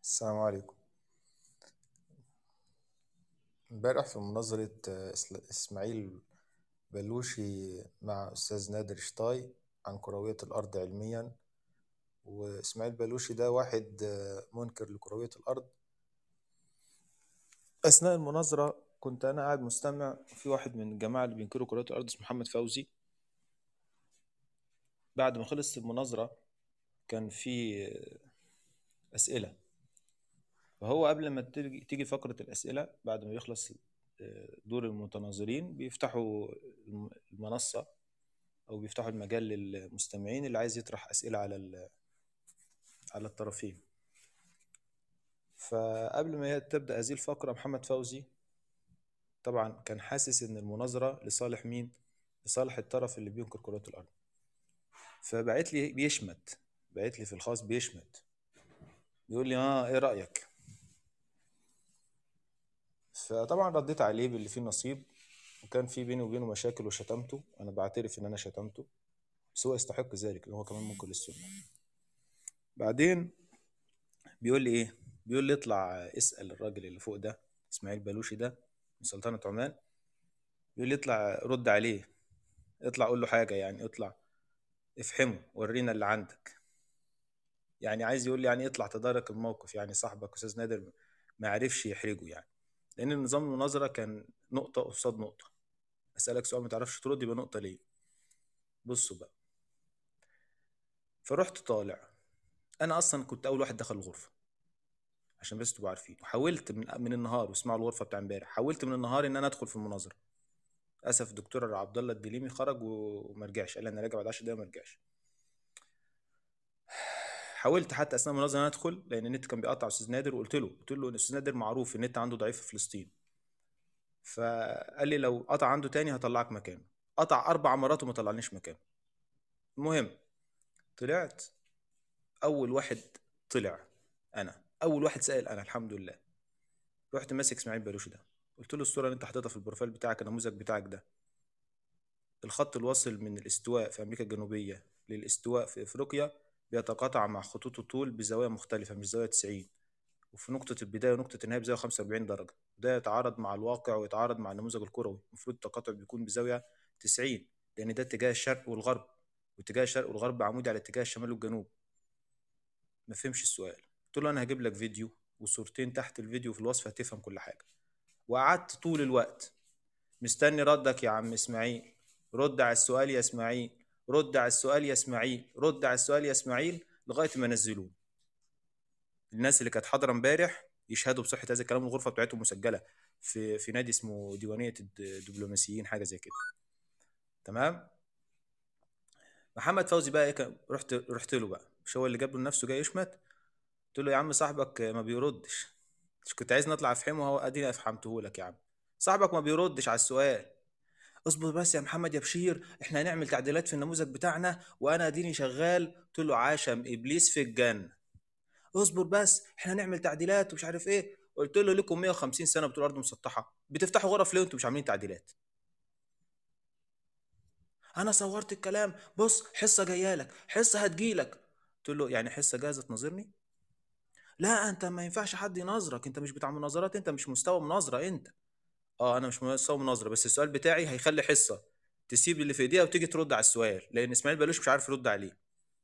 السلام عليكم امبارح في مناظرة آه، إسل- إسماعيل بلوشي مع أستاذ نادر شطاي عن كروية الأرض علميا وإسماعيل بلوشي ده واحد آه، منكر لكروية الأرض أثناء المناظرة كنت أنا قاعد مستمع في واحد من الجماعة اللي بينكروا كروية الأرض اسمه محمد فوزي بعد ما خلصت المناظرة كان في آه، أسئلة فهو قبل ما تيجي تيجي فقرة الأسئلة بعد ما يخلص آه، دور المتناظرين بيفتحوا الم- المنصة أو بيفتحوا المجال للمستمعين اللي عايز يطرح أسئلة على ال- على الطرفين فقبل ما هي تبدأ هذه الفقرة محمد فوزي طبعا كان حاسس إن المناظرة لصالح مين؟ لصالح الطرف اللي بينكر كرة الأرض فبعت لي بيشمت بعت لي في الخاص بيشمت بيقول لي اه ايه رأيك؟ فطبعا رديت عليه باللي فيه نصيب وكان في بيني وبينه مشاكل وشتمته انا بعترف ان انا شتمته بس هو يستحق ذلك لان هو كمان منكر للسنه بعدين بيقول لي ايه بيقول لي اطلع اسال الراجل اللي فوق ده اسماعيل بلوشي ده من سلطنه عمان بيقول لي اطلع رد عليه اطلع قول له حاجه يعني اطلع افهمه ورينا اللي عندك يعني عايز يقول لي يعني اطلع تدارك الموقف يعني صاحبك استاذ نادر ما عرفش يحرجه يعني لان نظام المناظره كان نقطه قصاد نقطه اسالك سؤال ما تعرفش ترد يبقى نقطه ليه بصوا بقى فرحت طالع انا اصلا كنت اول واحد دخل الغرفه عشان بس تبقوا عارفين وحاولت من من النهار واسمعوا الغرفه بتاع امبارح حاولت من النهار ان انا ادخل في المناظره للاسف الدكتور عبد الله الدليمي خرج وما رجعش قال لي انا راجع بعد 10 دقايق ما رجعش حاولت حتى اثناء المناظره ان انا ادخل لان النت كان بيقطع استاذ نادر وقلت له قلت له ان استاذ نادر معروف النت عنده ضعيف في فلسطين فقال لي لو قطع عنده تاني هطلعك مكانه قطع اربع مرات وما طلعنيش مكانه المهم طلعت اول واحد طلع انا اول واحد سأل انا الحمد لله رحت ماسك اسماعيل بلوشي ده قلت له الصوره اللي انت حاططها في البروفايل بتاعك النموذج بتاعك ده الخط الواصل من الاستواء في امريكا الجنوبيه للاستواء في افريقيا بيتقاطع مع خطوط الطول بزوايا مختلفه مش زاويه 90 وفي نقطة البداية ونقطة النهاية بزاوية 45 درجة وده يتعارض مع الواقع ويتعارض مع النموذج الكروي المفروض التقاطع بيكون بزاوية 90 لأن ده اتجاه الشرق والغرب واتجاه الشرق والغرب عمودي على اتجاه الشمال والجنوب ما فهمش السؤال قلت له أنا هجيب لك فيديو وصورتين تحت الفيديو في الوصف هتفهم كل حاجة وقعدت طول الوقت مستني ردك يا عم إسماعيل رد على السؤال يا إسماعيل رد على السؤال يا إسماعيل رد على السؤال يا إسماعيل لغاية ما نزلوه الناس اللي كانت حاضره امبارح يشهدوا بصحه هذا الكلام الغرفه بتاعتهم مسجله في في نادي اسمه ديوانيه الدبلوماسيين حاجه زي كده تمام محمد فوزي بقى إيه كان- رحت رحت له بقى مش هو اللي جاب له نفسه جاي يشمت قلت له يا عم صاحبك ما بيردش مش كنت عايز نطلع افهمه هو اديني افهمته لك يا عم صاحبك ما بيردش على السؤال اصبر بس يا محمد يا بشير احنا هنعمل تعديلات في النموذج بتاعنا وانا اديني شغال قلت له عاشم ابليس في الجنه اصبر بس احنا هنعمل تعديلات ومش عارف ايه قلت له لكم 150 سنه بتقول ارض مسطحه بتفتحوا غرف ليه وانتم مش عاملين تعديلات انا صورت الكلام بص حصه جايه لك حصه هتجيلك قلت له يعني حصه جاهزه تناظرني لا انت ما ينفعش حد يناظرك انت مش بتاع مناظرات انت مش مستوى مناظره انت اه انا مش مستوى مناظره بس السؤال بتاعي هيخلي حصه تسيب اللي في ايديها وتيجي ترد على السؤال لان اسماعيل بلوش مش عارف يرد عليه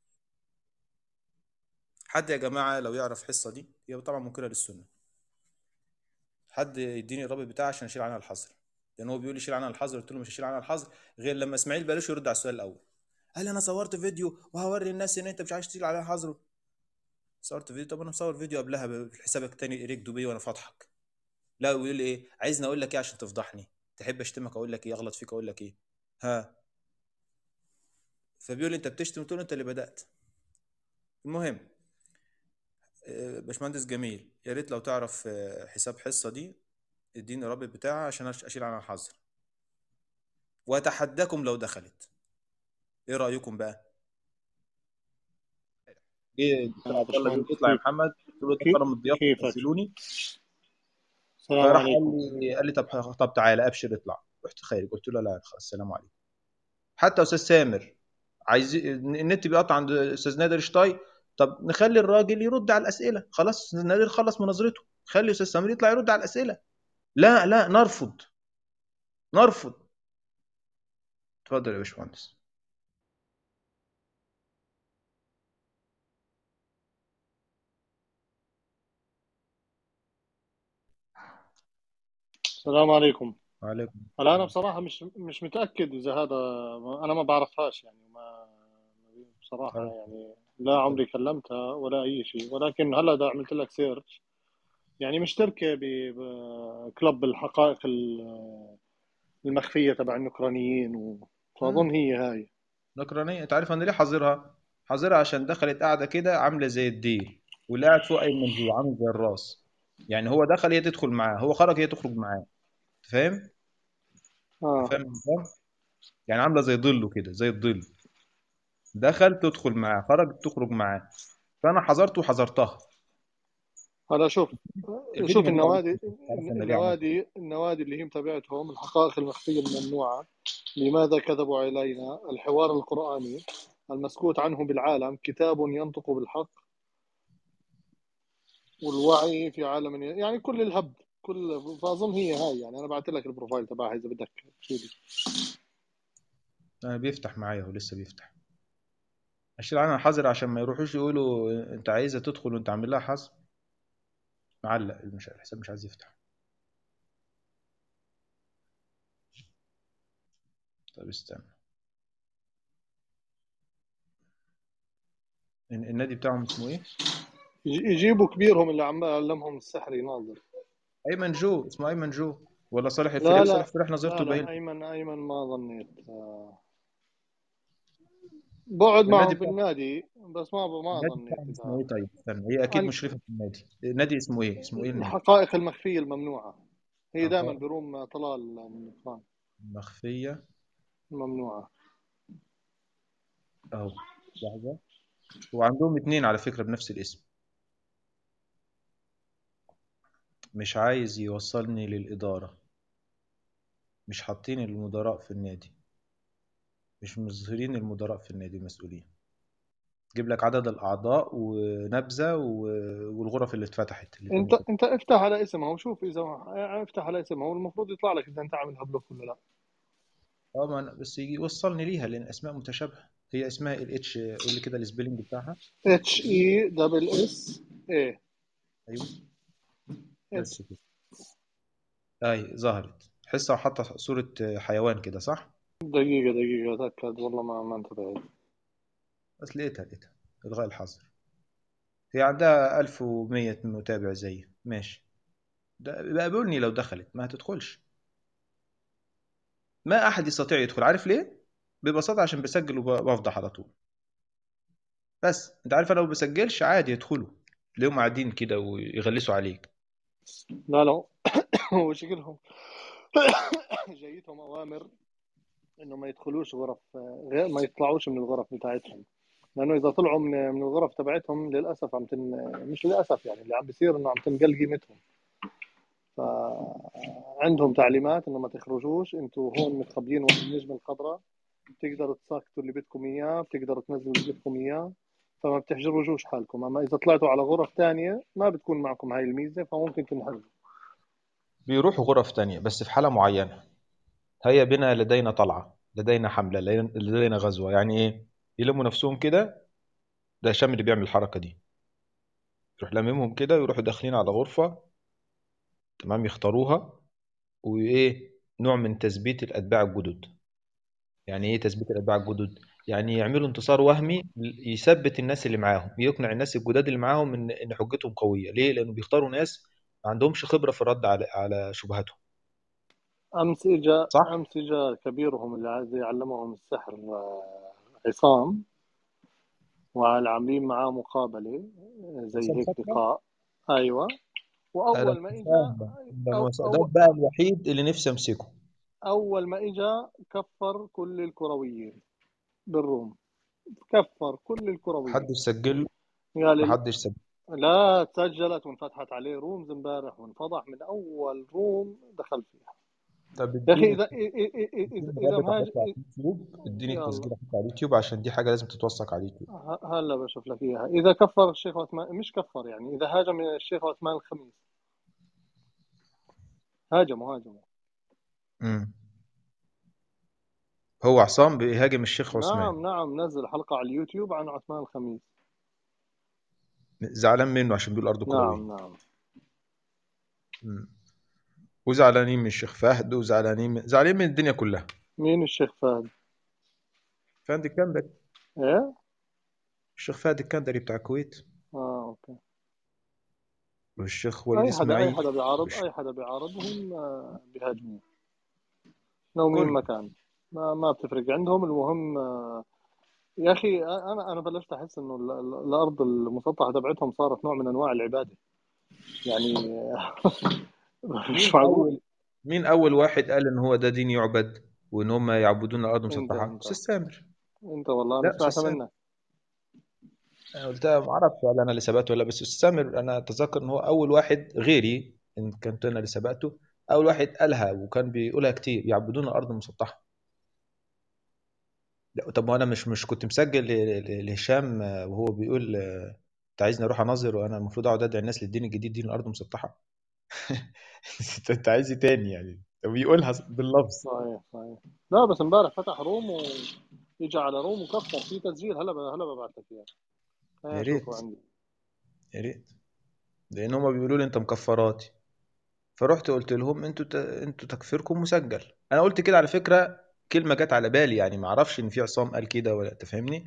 حد يا جماعه لو يعرف الحصه دي هي طبعا منكره للسنه حد يديني الرابط بتاعه عشان اشيل عنها الحظر لان هو بيقول لي شيل عنها الحظر قلت له مش هشيل عنها الحظر غير لما اسماعيل بلاش يرد على السؤال الاول قال لي انا صورت فيديو وهوري الناس ان انت مش عايز تشيل عليها حظر صورت فيديو طب انا مصور فيديو قبلها بحسابك التاني ايريك دوبي وانا فاضحك لا ويقول لي ايه عايزني اقول لك ايه عشان تفضحني تحب اشتمك اقول لك ايه اغلط فيك اقول لك ايه ها فبيقول لي انت بتشتم قلت له انت اللي بدات المهم آه، باشمهندس جميل يا ريت لو تعرف آه، حساب حصه دي اديني الرابط بتاعها عشان أش- اشيل عنها الحظر واتحداكم لو دخلت ايه رايكم بقى جه الدكتور يا عبد الله بيقول باشمهندس اطلع يا كيف محمد قلت له كيف تكرم الضيافه كيفك نزلوني السلام فراح قال عليكم لي قال لي طب طب تعالى ابشر اطلع رحت خارج قلت له لا خلاص السلام عليكم حتى استاذ سامر عايز النت بيقطع عند استاذ نادر شطاي طب نخلي الراجل يرد على الاسئله خلاص استاذ نادر خلص مناظرته خلي استاذ سمير يطلع يرد على الاسئله لا لا نرفض نرفض اتفضل يا باشمهندس السلام عليكم وعليكم هلا انا بصراحه مش مش متاكد اذا هذا انا ما بعرفهاش يعني ما بصراحه طيب. يعني لا عمري كلمتها ولا اي شيء ولكن هلا اذا عملت لك سيرش يعني مشتركه بكلب الحقائق ال- المخفيه تبع النكرانيين و- فاظن هي هاي نكرانية انت عارف انا ليه حاظرها حاظرها عشان دخلت قاعده كده عامله زي الديل واللي قاعد فوق ايمن جوه عامل زي الراس يعني هو دخل هي تدخل معاه هو خرج هي تخرج معاه أنت فاهم اه فاهم النظام يعني عامله زي ظله كده زي الظل دخل تدخل معاه خرج تخرج معاه فانا حذرته وحذرتها هلا شوف الفيديو شوف موجود على النوادي اليوتيوب عارف انا ليه عملت النوادي النوادي اللي هي متابعتهم الحقائق المخفيه الممنوعه لماذا كذبوا علينا الحوار القرآني المسكوت عنه بالعالم كتاب ينطق بالحق والوعي في عالم يعني كل الهبد كل فاظن هي هاي يعني انا بعت لك البروفايل تبعها اذا بدك شيلي انا بيفتح معايا هو لسه بيفتح اشيل عنها حذر عشان ما يروحوش يقولوا انت عايزه تدخل وانت عامل لها حظر معلق مش الحساب مش عايز يفتح طب استنى الن- النادي بتاعهم اسمه ايه يجي- يجيبوا كبيرهم اللي عم علمهم السحر يناظر ايمن جو اسمه ايمن جو ولا صالح لا الفريق صالح لا الفريق لا نظرته لا باين ايمن ايمن ما ظنيت آه. بقعد النادي معهم في بتاع النادي بس ما ما النادي ظنيت بتاعهم اسمه اذا ايه طيب استنى هي اكيد عن مشرفه في النادي النادي اسمه ايه اسمه ايه النادي الحقائق المخفيه الممنوعه هي دائما حقائق بروم طلال من الإخوان مخفيه الممنوعه اهو لحظه وعندهم اتنين على فكره بنفس الاسم مش عايز يوصلني للاداره مش حاطين المدراء في النادي مش مظهرين المدراء في النادي مسؤولين جيب لك عدد الاعضاء ونبذه و- والغرف اللي اتفتحت اللي انت تمت انت افتح على اسمها وشوف اذا افتح على اسمها والمفروض يطلع لك اذا انت عاملها بلوك ولا لا اه ما أنا- بس يجي يوصلني ليها لان اسماء متشابهه هي اسمها الاتش قول لي كده السبيلنج بتاعها اتش اي دبل اس اي ايوه اس بس كده اي ظهرت حسه وحاطه صوره حيوان كده صح دقيقة دقيقة اتاكد والله ما ما انتبهت بس لقيتها لقيتها الغاء الحظر هي عندها 1100 متابع زيي ماشي ده بقابلني لو دخلت ما هتدخلش ما احد يستطيع يدخل عارف ليه ببساطه عشان بسجل وبفضح على طول بس انت عارف انا لو بسجلش عادي يدخلوا تلاقيهم قاعدين كده ويغلسوا عليك لا لا هو شكلهم جايتهم اوامر انه ما يدخلوش غرف غير ما يطلعوش من الغرف بتاعتهم لانه اذا طلعوا من من الغرف تبعتهم للاسف عم تن... مش للاسف يعني اللي عم بيصير انه عم تنقل قيمتهم فعندهم تعليمات انه ما تخرجوش انتوا هون متخبيين وسط النجمه الخضراء بتقدروا تساكتوا اللي بدكم اياه بتقدروا تنزلوا اللي بدكم اياه فما بتحجروش حالكم اما اذا طلعتوا على غرف ثانيه ما بتكون معكم هاي الميزه فممكن تنحرجوا بيروحوا غرف تانية بس في حالة معينة هيا بنا لدينا طلعة لدينا حملة لدينا غزوة يعني ايه يلموا نفسهم كده ده هشام اللي بيعمل الحركة دي يروح لممهم كده ويروحوا داخلين على غرفة تمام يختاروها وايه نوع من تثبيت الأتباع الجدد يعني ايه تثبيت الأتباع الجدد يعني يعملوا انتصار وهمي يثبت الناس اللي معاهم يقنع الناس الجداد اللي معاهم ان ان حجتهم قوية ليه لأنه بيختاروا ناس ما عندهمش خبرة في الرد على على شبهاتهم امس اجى صح امس اجى كبيرهم اللي عايز يعلمهم السحر آه، عصام وعاملين معاه مقابله آه، زي عصام هيك فتحي لقاء ايوه انا واول ما اجى فاهم ده ده أو هو- ده أو بقى الوحيد اللي نفسي امسكه اول ما اجى كفر كل الكرويين بالروم كفر كل الكرويين محدش سجل له قال ال- محدش سجل لا تسجلت وانفتحت عليه رومز امبارح وانفضح من اول روم دخل فيها طب يا اخي اديني اذا إذا إذا, اديني إذا الرابط مهاجم احطه على اليوتيوب اديني يلا التسجيل احطه على اليوتيوب عشان دي حاجه لازم تتوثق على اليوتيوب ه- هلا بشوف لك اياها اذا كفر الشيخ عثمان مش كفر يعني اذا هاجم الشيخ عثمان الخميس هاجموا هاجموا امم هو عصام بيهاجم الشيخ عثمان نعم نعم نزل حلقة على اليوتيوب عن عثمان الخميس زعلان منه عشان بيقول ارضه كرويه نعم نعم مم. وزعلانين من الشيخ فهد وزعلانين من زعلانين من الدنيا كلها مين الشيخ فهد؟ فهد الكندري ايه؟ الشيخ فهد الكندري بتاع الكويت اه اوكي والشيخ وليد اي حدا اي اسماعيل حدا بيعارض والش... اي حدا بيعارض وهم آه، بيهاجموه لو مين كل ما كان ما ما بتفرق عندهم المهم آه، يا اخي انا انا بلشت احس انه ال- ال- الارض المسطحه تبعتهم صارت نوع من انواع العباده يعني مش مين معقول اول مين اول واحد قال ان هو ده دين يعبد وان هم يعبدون الارض انت مسطحه انت استاذ سامر انت والله انا لا استاذ سمعتها سامر منك انا قلتها ما اعرفش ولا انا اللي سبقته ولا بس استاذ سامر انا اتذكر ان هو اول واحد غيري ان كنت انا اللي سبقته اول واحد قالها وكان بيقولها كتير يعبدون الارض مسطحه لا طب ما انا مش مش كنت مسجل ل- ل- لهشام آه، وهو بيقول آه، انت عايزني اروح اناظر وانا المفروض اقعد ادعي الناس للدين الجديد دين الارض مسطحه انت أنت عايز ايه تاني يعني طب بيقولها باللفظ صحيح صحيح لا بس امبارح فتح روم ويجي على روم وكفر في تسجيل هلا ب- هلا ببعث لك اياه يا خليني اشوفه ريت عندي يا ريت لان هم بيقولوا لي انت مكفراتي فرحت قلت لهم انتوا ت... انتوا تكفيركم مسجل انا قلت كده على فكره كلمه جت على بالي يعني ما اعرفش ان في عصام قال كده ولا تفهمني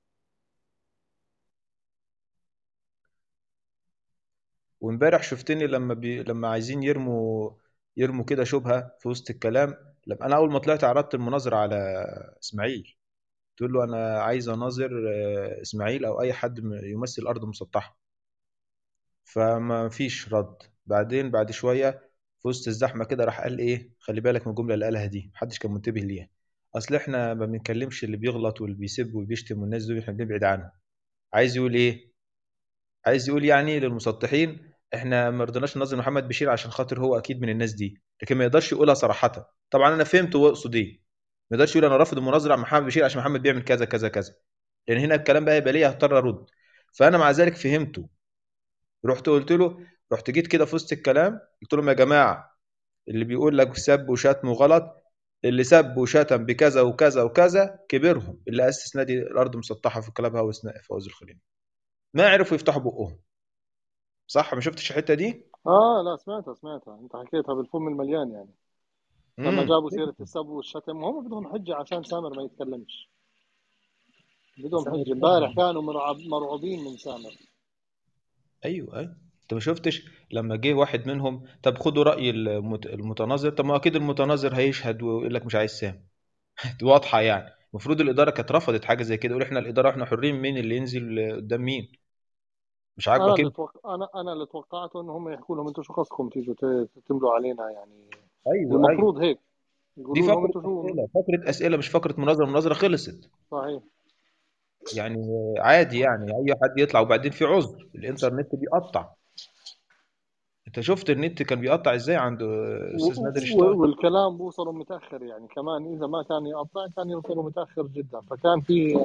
وامبارح شفتني لما بي... لما عايزين يرموا يرموا كده شبهه في وسط الكلام لما انا اول ما طلعت عرضت المناظره على اسماعيل تقول له انا عايز اناظر آه، اسماعيل او اي حد م- يمثل ارض مسطحه فما فيش رد بعدين بعد شويه في وسط الزحمه كده راح قال ايه خلي بالك من الجمله اللي قالها دي محدش كان منتبه ليها اصل احنا ما بنكلمش اللي بيغلط واللي بيسب وبيشتم والناس دول احنا بنبعد عنهم عايز يقول ايه عايز يقول يعني للمسطحين احنا ما رضيناش ننزل محمد بشير عشان خاطر هو اكيد من الناس دي لكن ما يقدرش يقولها صراحه طبعا انا فهمت هو يقصد ايه ما يقدرش يقول انا رافض المناظره عن محمد بشير عشان محمد بيعمل كذا كذا كذا لان هنا الكلام بقى هيبقى ليا هضطر ارد فانا مع ذلك فهمته رحت قلت له رحت جيت كده في وسط الكلام قلت لهم يا جماعه اللي بيقول لك سب وشتم وغلط اللي سب وشتم بكذا وكذا وكذا كبرهم اللي اسس نادي الارض مسطحه في كلاب هاوس فوز الخليل ما عرفوا يفتحوا بقهم صح ما شفتش الحته دي اه لا سمعتها سمعتها انت حكيتها بالفم المليان يعني لما امم جابوا سيرة السب والشتم هم بدهم حجة عشان سامر ما يتكلمش بدهم سامر حجة امبارح فاهم كانوا مرعب مرعوبين من سامر ايوه ايوه انت ما شفتش لما جه واحد منهم طب خدوا راي المت... المتناظر طب ما اكيد المتناظر هيشهد ويقول لك مش عايز سام دي واضحه يعني المفروض الاداره كانت رفضت حاجه زي كده يقول احنا الاداره احنا حرين مين اللي ينزل قدام مين مش انا عاجبك اللي انت توق... انا انا اللي توقعته ان هم يحكوا لهم انتم شو قصدكم تيجوا ت- تملوا علينا يعني ايوه ايوه المفروض هيك دي يقولوا لهم فقره انتم شو اسئله فقره اسئله مش فقره مناظره المناظره خلصت صحيح يعني عادي يعني اي حد يطلع وبعدين في عذر الانترنت بيقطع انت شفت النت كان بيقطع ازاي عند و... استاذ نادر و... الشطار والكلام بوصلوا متاخر يعني كمان اذا ما كان يقطع كان يوصلوا متاخر جدا فكان في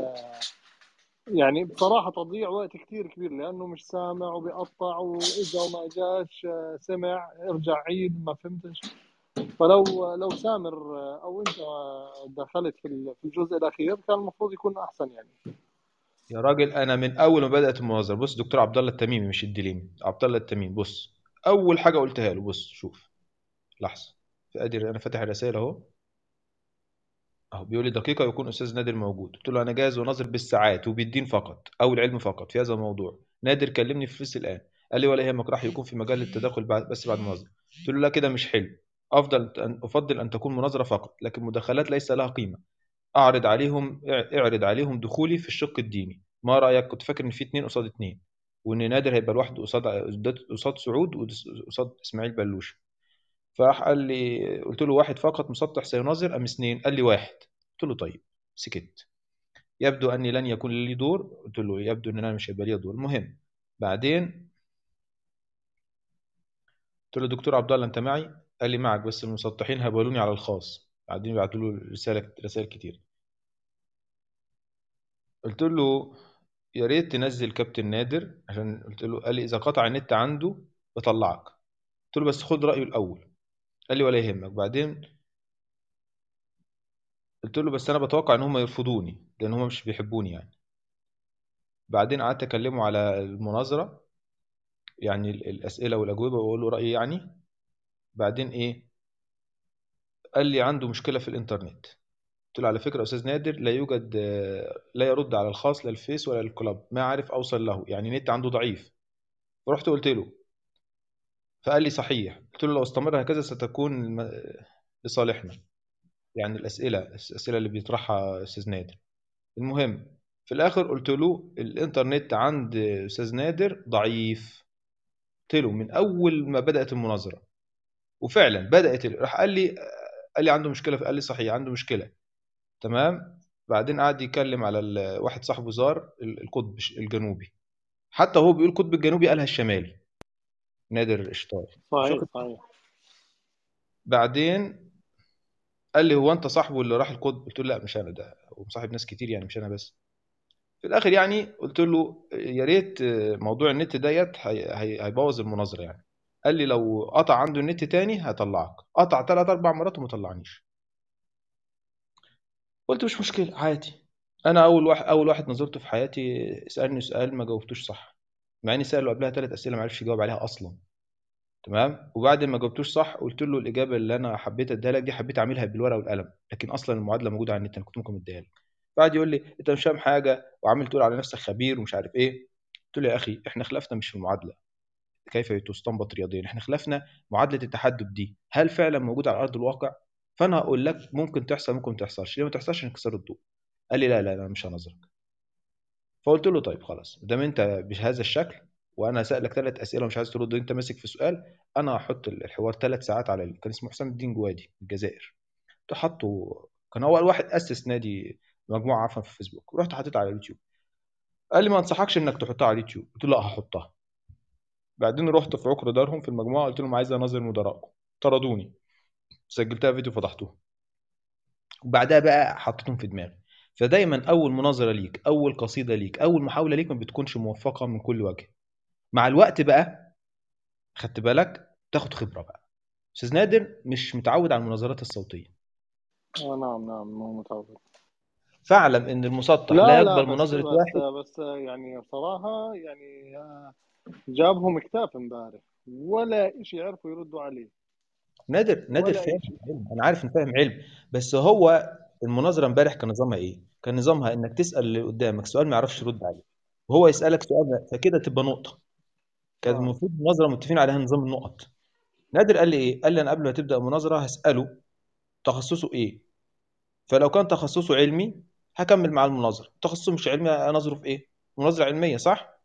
يعني بصراحه تضييع وقت كثير كبير لانه مش سامع وبيقطع واذا وما جاش آه، سمع ارجع عيد ما فهمتش فلو لو سامر آه، او انت آه، دخلت في ال- في الجزء الاخير كان المفروض يكون احسن يعني يا راجل انا من اول ما بدات المناظره بص دكتور عبد الله التميمي مش الدليمي عبد الله التميمي بص اول حاجه قلتها له بص شوف لحظه ادي انا فاتح الرسائل اهو اهو بيقول لي دقيقه يكون استاذ نادر موجود قلت له انا جاهز وناظر بالساعات وبالدين فقط او العلم فقط في هذا الموضوع نادر كلمني في فيس الان قال لي ولا يهمك راح يكون في مجال التدخل بعد بس بعد المناظره قلت له لا كده مش حلو افضل أن افضل ان تكون مناظره فقط لكن مداخلات ليس لها قيمه اعرض عليهم اعرض عليهم دخولي في الشق الديني ما رايك كنت فاكر ان في اتنين قصاد اتنين وان نادر هيبقى لوحده قصاد قصاد سعود وقصاد اسماعيل بلوش فراح قال لي قلت له واحد فقط مسطح سيناظر ام اثنين قال لي واحد قلت له طيب سكت يبدو اني لن يكون لي دور قلت له يبدو ان انا مش هيبقى لي دور المهم بعدين قلت له دكتور عبد الله انت معي قال لي معك بس المسطحين هبلوني على الخاص قاعدين يبعتوا له رسالة رسائل كتير قلت له يا ريت تنزل كابتن نادر عشان قلت له قال لي اذا قطع النت عنده بطلعك قلت له بس خد رايه الاول قال لي ولا يهمك بعدين قلت له بس انا بتوقع ان هم يرفضوني لان هم مش بيحبوني يعني بعدين قعدت اكلمه على المناظره يعني ال- الاسئله والاجوبه واقول له رايي يعني بعدين ايه قال لي عنده مشكله في الانترنت قلت له على فكره يا استاذ نادر لا يوجد آه، لا يرد على الخاص لا الفيس ولا الكلاب ما عارف اوصل له يعني نت عنده ضعيف فرحت قلت له فقال لي صحيح قلت له لو استمر هكذا ستكون الم- لصالحنا يعني الاسئله الاسئله اللي بيطرحها استاذ نادر المهم في الاخر قلت له الانترنت عند استاذ نادر ضعيف قلت له من اول ما بدات المناظره وفعلا بدات راح قال لي قال لي عنده مشكله قال لي صحيح عنده مشكله تمام بعدين قعد يتكلم على ال- واحد صاحبه زار ال- القطب الجنوبي حتى هو بيقول القطب الجنوبي قالها الشمالي نادر اشطار صحيح شكرا صحيح بعدين قال لي هو انت صاحبه اللي راح القطب قلت له لا مش انا ده هو مصاحب ناس كتير يعني مش انا بس في الاخر يعني قلت له يا ريت موضوع النت ديت هي- هي- هيبوظ المناظره يعني قال لي لو قطع عنده النت تاني هطلعك قطع ثلاث اربع مرات وما طلعنيش قلت مش مشكله عادي انا اول واحد اول واحد نظرته في حياتي سالني سؤال ما جاوبتوش صح مع اني ساله قبلها ثلاث اسئله ما عرفش يجاوب عليها اصلا تمام وبعد ما جاوبتوش صح قلت له الاجابه اللي انا حبيت اديها لك دي حبيت اعملها بالورقه والقلم لكن اصلا المعادله موجوده على النت انا كنت ممكن اديها لك بعد يقول لي انت مش فاهم حاجه وعامل تقول على نفسك خبير ومش عارف ايه قلت له يا اخي احنا خلافنا مش في المعادله كيف تستنبط رياضيا احنا خلافنا معادله التحدب دي هل فعلا موجوده على ارض الواقع فانا هقول لك ممكن تحصل ممكن ما تحصلش ليه ما تحصلش انكسار الضوء قال لي لا لا لا مش هنظرك فقلت له طيب خلاص ما دام انت بهذا الشكل وانا سالك ثلاث اسئله ومش عايز ترد انت ماسك في سؤال انا هحط الحوار ثلاث ساعات على ال- كان اسمه حسام الدين جوادي الجزائر كنت حاطه كان هو اول واحد اسس نادي مجموعه عفوا في فيسبوك ورحت حطيتها على اليوتيوب قال لي ما انصحكش انك تحطها على اليوتيوب قلت له لا هحطها بعدين رحت في عقر دارهم في المجموعه قلت لهم عايز انظر مدراءكم طردوني سجلتها فيديو فضحتهم وبعدها بقى حطيتهم في دماغي فدايما اول مناظره ليك اول قصيده ليك اول محاوله ليك ما بتكونش موفقه من كل وجه مع الوقت بقى خدت بالك تاخد خبره بقى استاذ نادر مش متعود على المناظرات الصوتيه آه نعم نعم مو متعود فاعلم ان المسطح لا لا لا يقبل بس مناظره بس واحد بس يعني صراحة يعني آه، جابهم كتاف امبارح ولا إشي عرفوا يردوا عليه نادر نادر ولا فاهم إشي علم انا عارف انه فاهم علم بس هو المناظره امبارح كان نظامها ايه كان نظامها انك تسال اللي قدامك سؤال ما يعرفش يرد عليه وهو يسالك سؤال فكده تبقى نقطه كان آه المفروض المناظره متفقين عليها نظام النقط نادر قال لي ايه قال لي انا قبل ما تبدا المناظره هساله تخصصه ايه فلو كان تخصصه علمي هكمل مع المناظره تخصصه مش علمي اناظره في ايه مناظره علميه صح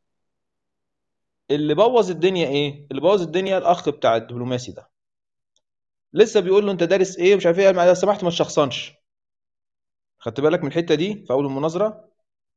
اللي بوظ الدنيا ايه اللي بوظ الدنيا الاخ بتاع الدبلوماسي ده لسه بيقول له انت دارس ايه ومش عارف ايه لو سمحت ما تشخصنش خدت بالك من الحته دي في اول المناظره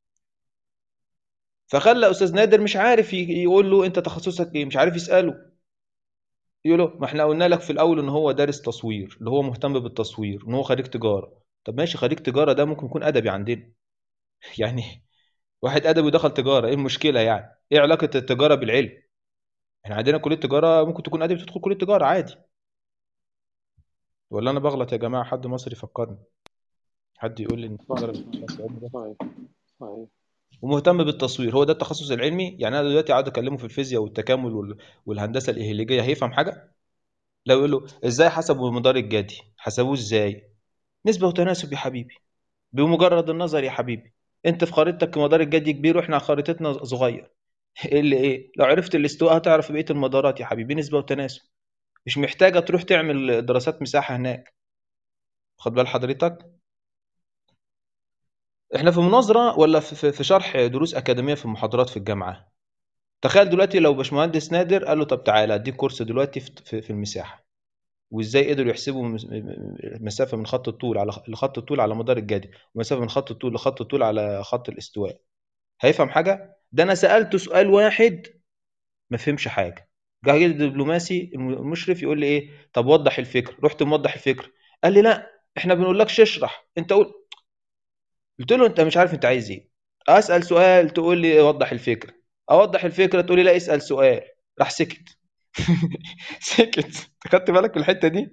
فخلى استاذ نادر مش عارف ي- يقول له انت تخصصك ايه مش عارف يساله يقول له ما احنا قلنا لك في الاول ان هو دارس تصوير اللي هو مهتم بالتصوير ان هو خريج تجاره طب ماشي خريج تجاره ده ممكن يكون ادبي عندنا يعني واحد ادبي ودخل تجاره ايه المشكله يعني ايه علاقه التجاره بالعلم احنا عندنا كليه تجاره ممكن تكون ادبي تدخل كليه تجاره عادي ولا انا بغلط يا جماعه حد مصري فكرني حد يقول لي ان التجاره صحيح بالتخصص العلمي ده صحيح صحيح ومهتم بالتصوير هو ده التخصص العلمي يعني انا دلوقتي قاعد اكلمه في الفيزياء والتكامل وال- والهندسه الاهليجيه هيفهم حاجه لو يقول له ازاي حسبوا المدار الجدي حسبوه ازاي نسبه وتناسب يا حبيبي بمجرد النظر يا حبيبي انت في خريطتك مدار الجدي كبير واحنا خريطتنا صغير ايه اللي ايه لو عرفت الاستواء هتعرف بقيه المدارات يا حبيبي نسبه وتناسب مش محتاجه تروح تعمل دراسات مساحه هناك خد بال حضرتك احنا في مناظره ولا في في- في شرح دروس اكاديميه في محاضرات في الجامعه تخيل دلوقتي لو باشمهندس نادر قال له طب تعالى اديك كورس دلوقتي في في- في المساحه وازاي قدروا يحسبوا مس- مسافه من خط الطول على لخط الطول على مدار الجدي ومسافه من خط الطول لخط الطول على خط الاستواء هيفهم حاجه ده انا سالته سؤال واحد ما فهمش حاجه جه جه الدبلوماسي المشرف يقول لي ايه طب وضح الفكره رحت موضح الفكره قال لي لا احنا بنقول لكش اشرح انت قول قلت له انت مش عارف انت عايز ايه اسال سؤال تقول لي وضح الفكره اوضح الفكره تقول لي لا اسال سؤال راح سكت سكت خدت بالك من الحته دي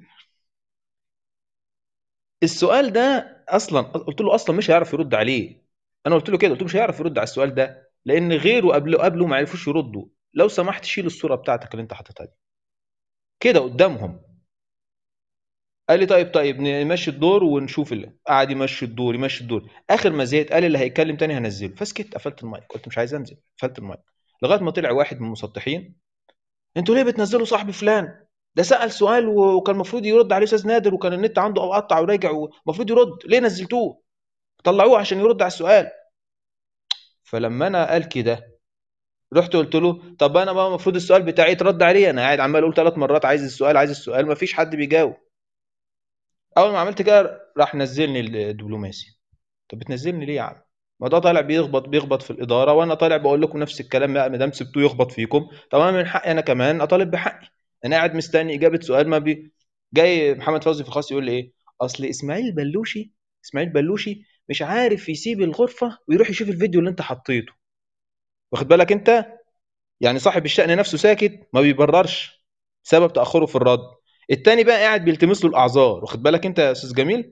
السؤال ده اصلا قلت له اصلا مش هيعرف يرد عليه انا قلت له كده قلت له مش هيعرف يرد على السؤال ده لان غيره قبله قبله ما عرفوش يردوا لو سمحت شيل الصوره بتاعتك اللي انت حاططها دي كده قدامهم قال لي طيب طيب نمشي الدور ونشوف اللي قعد يمشي الدور يمشي الدور اخر ما زهقت قال اللي هيتكلم تاني هنزله فسكت قفلت المايك قلت مش عايز انزل قفلت المايك لغايه ما طلع واحد من المسطحين انتوا ليه بتنزلوا صاحب فلان ده سال سؤال وكان المفروض يرد عليه استاذ نادر وكان النت عنده او قطع وراجع ومفروض يرد ليه نزلتوه طلعوه عشان يرد على السؤال فلما انا قال كده رحت قلت له طب انا بقى المفروض السؤال بتاعي يترد عليه انا قاعد عمال اقول ثلاث مرات عايز السؤال عايز السؤال مفيش حد بيجاوب اول ما عملت كده راح نزلني الدبلوماسي طب بتنزلني ليه يا عم ما ده طالع بيخبط بيخبط في الاداره وانا طالع بقول لكم نفس الكلام ما دام سبتوه يخبط فيكم طب انا من حقي انا كمان اطالب بحقي انا قاعد مستني اجابه سؤال ما بي جاي محمد فوزي في الخاص يقول لي ايه اصل اسماعيل بلوشي اسماعيل بلوشي مش عارف يسيب الغرفه ويروح يشوف الفيديو اللي انت حطيته واخد بالك انت يعني صاحب الشأن نفسه ساكت ما بيبررش سبب تأخره في الرد التاني بقى قاعد بيلتمس له الاعذار واخد بالك انت يا استاذ جميل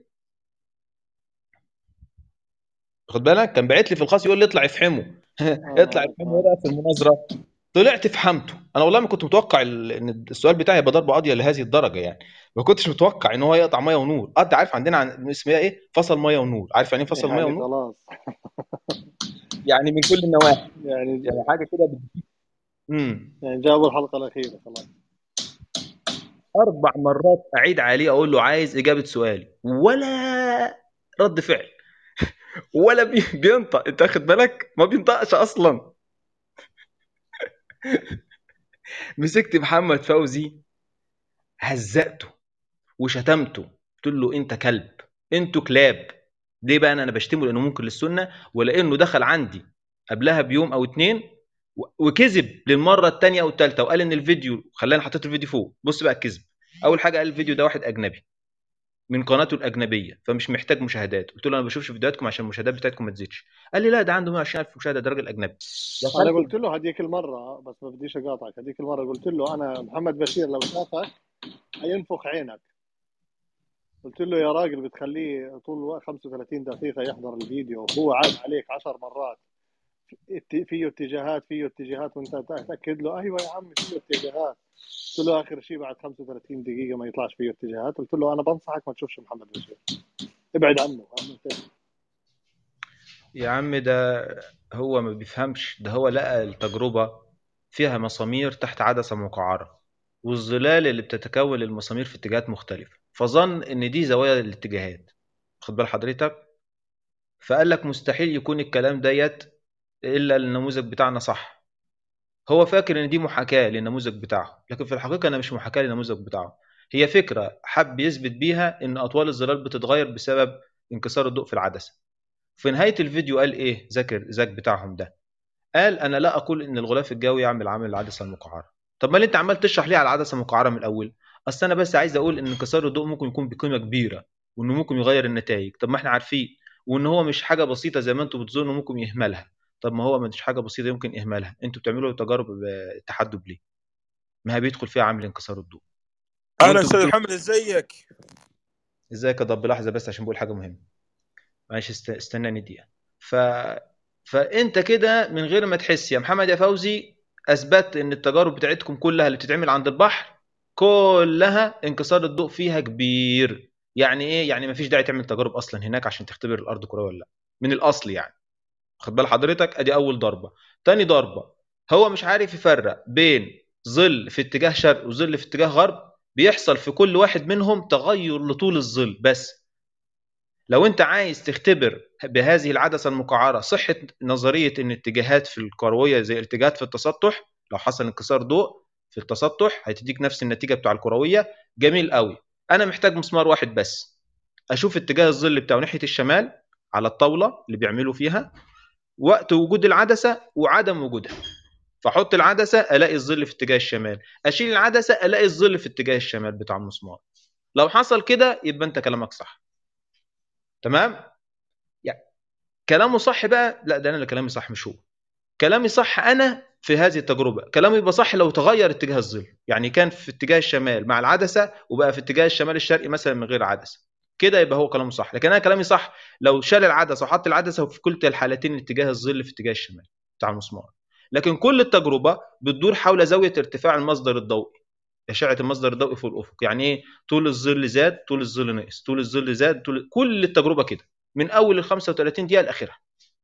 واخد بالك كان باعت لي في الخاص يقول لي اطلع افحمه اطلع افحمه بقى في المناظره طلعت فحمته انا والله ما كنت متوقع ان السؤال بتاعي يبقى ضربه قاضيه لهذه الدرجه يعني ما كنتش متوقع ان هو يقطع ميه ونور انت عارف عندنا عن اسمها ايه فصل ميه ونور عارف يعني ايه فصل يعني ميه ونور خلاص يعني من كل النواحي يعني يعني حاجه كده بت... امم يعني جابوا الحلقه الاخيره خلاص اربع مرات اعيد عليه اقول له عايز اجابه سؤالي ولا رد فعل ولا بي... بينطق انت واخد بالك ما بينطقش اصلا مسكت محمد فوزي هزقته وشتمته قلت له انت كلب انتوا كلاب ليه بقى انا انا بشتمه لانه ممكن للسنه ولا انه دخل عندي قبلها بيوم او اتنين وكذب للمره الثانيه او الثالثه وقال ان الفيديو خلاني حطيت الفيديو فوق بص بقى الكذب اول حاجه قال الفيديو ده واحد اجنبي من قناته الاجنبيه فمش محتاج مشاهدات قلت له انا ما بشوفش فيديوهاتكم عشان المشاهدات بتاعتكم ما تزيدش قال لي لا ده عنده 120000 مشاهده ده راجل اجنبي انا قلت له هذيك المره بس ما بديش اقاطعك هذيك المره قلت له انا محمد بشير لو شافك حينفخ عينك قلت له يا راجل بتخليه طول 35 دقيقه يحضر الفيديو وهو عاد عليك 10 مرات فيه اتجاهات فيه اتجاهات وانت تاكد له ايوه يا عمي فيه اتجاهات قلت له اخر شيء بعد 35 دقيقه ما يطلعش فيه اتجاهات قلت له انا بنصحك ما تشوفش محمد بشير ابعد عنه يا عم ده هو ما بيفهمش ده هو لقى التجربة فيها مسامير تحت عدسة مقعرة والظلال اللي بتتكون للمسامير في اتجاهات مختلفة فظن ان دي زوايا الاتجاهات خد بال حضرتك فقال لك مستحيل يكون الكلام ديت الا النموذج بتاعنا صح هو فاكر ان دي محاكاة للنموذج بتاعه لكن في الحقيقة انا مش محاكاة للنموذج بتاعه هي فكرة حب يثبت بيها ان اطوال الظلال بتتغير بسبب انكسار الضوء في العدسة في نهاية الفيديو قال ايه ذاكر ذاك بتاعهم ده قال انا لا اقول ان الغلاف الجوي يعمل عامل العدسة المقعرة طب ما اللي انت عمال تشرح ليه على العدسة المقعرة من الاول اصل انا بس عايز اقول ان انكسار الضوء ممكن يكون بقيمة كبيرة وانه ممكن يغير النتائج طب ما احنا عارفين وان هو مش حاجة بسيطة زي ما انتم بتظنوا ممكن يهملها طب ما هو مش حاجة بسيطة يمكن إهمالها أنتوا بتعملوا تجارب تحدب ليه ما هي بيدخل فيها عامل انكسار الضوء اهلا استاذ محمد ازيك ازيك يا ضب لحظة بس عشان بقول حاجة مهمة معلش است... استناني دقيقة ف... فأنت كده من غير ما تحس يا محمد يا فوزي أثبت إن التجارب بتاعتكم كلها اللي بتتعمل عند البحر كلها انكسار الضوء فيها كبير يعني ايه يعني مفيش داعي تعمل تجارب اصلا هناك عشان تختبر الارض كرويه ولا لا من الاصل يعني خد بال حضرتك ادي اول ضربه تاني ضربه هو مش عارف يفرق بين ظل في اتجاه شرق وظل في اتجاه غرب بيحصل في كل واحد منهم تغير لطول الظل بس لو انت عايز تختبر بهذه العدسه المقعره صحه نظريه ان اتجاهات في الكرويه زي الاتجاهات في التسطح لو حصل انكسار ضوء في التسطح هتديك نفس النتيجه بتاع الكرويه جميل قوي انا محتاج مسمار واحد بس اشوف اتجاه الظل بتاعه ناحيه الشمال على الطاوله اللي بيعملوا فيها وقت وجود العدسه وعدم وجودها فاحط العدسه الاقي الظل في اتجاه الشمال اشيل العدسه الاقي الظل في اتجاه الشمال بتاع المسمار لو حصل كده يبقى انت كلامك صح تمام يعني كلامه صح بقى لا ده انا اللي كلامي صح مش هو كلامي صح انا في هذه التجربه كلامي يبقى صح لو تغير اتجاه الظل يعني كان في اتجاه الشمال مع العدسه وبقى في اتجاه الشمال الشرقي مثلا من غير عدسه كده يبقى هو كلامه صح لكن انا كلامي صح لو شال العدسه وحط العدسه وفي كل الحالتين اتجاه الظل في اتجاه الشمال بتاع المسمار لكن كل التجربه بتدور حول زاويه ارتفاع المصدر الضوئي اشعه المصدر الضوئي فوق الافق يعني ايه طول الظل زاد طول الظل نقص طول الظل زاد طول كل التجربه كده من اول ال 35 دقيقه لاخرها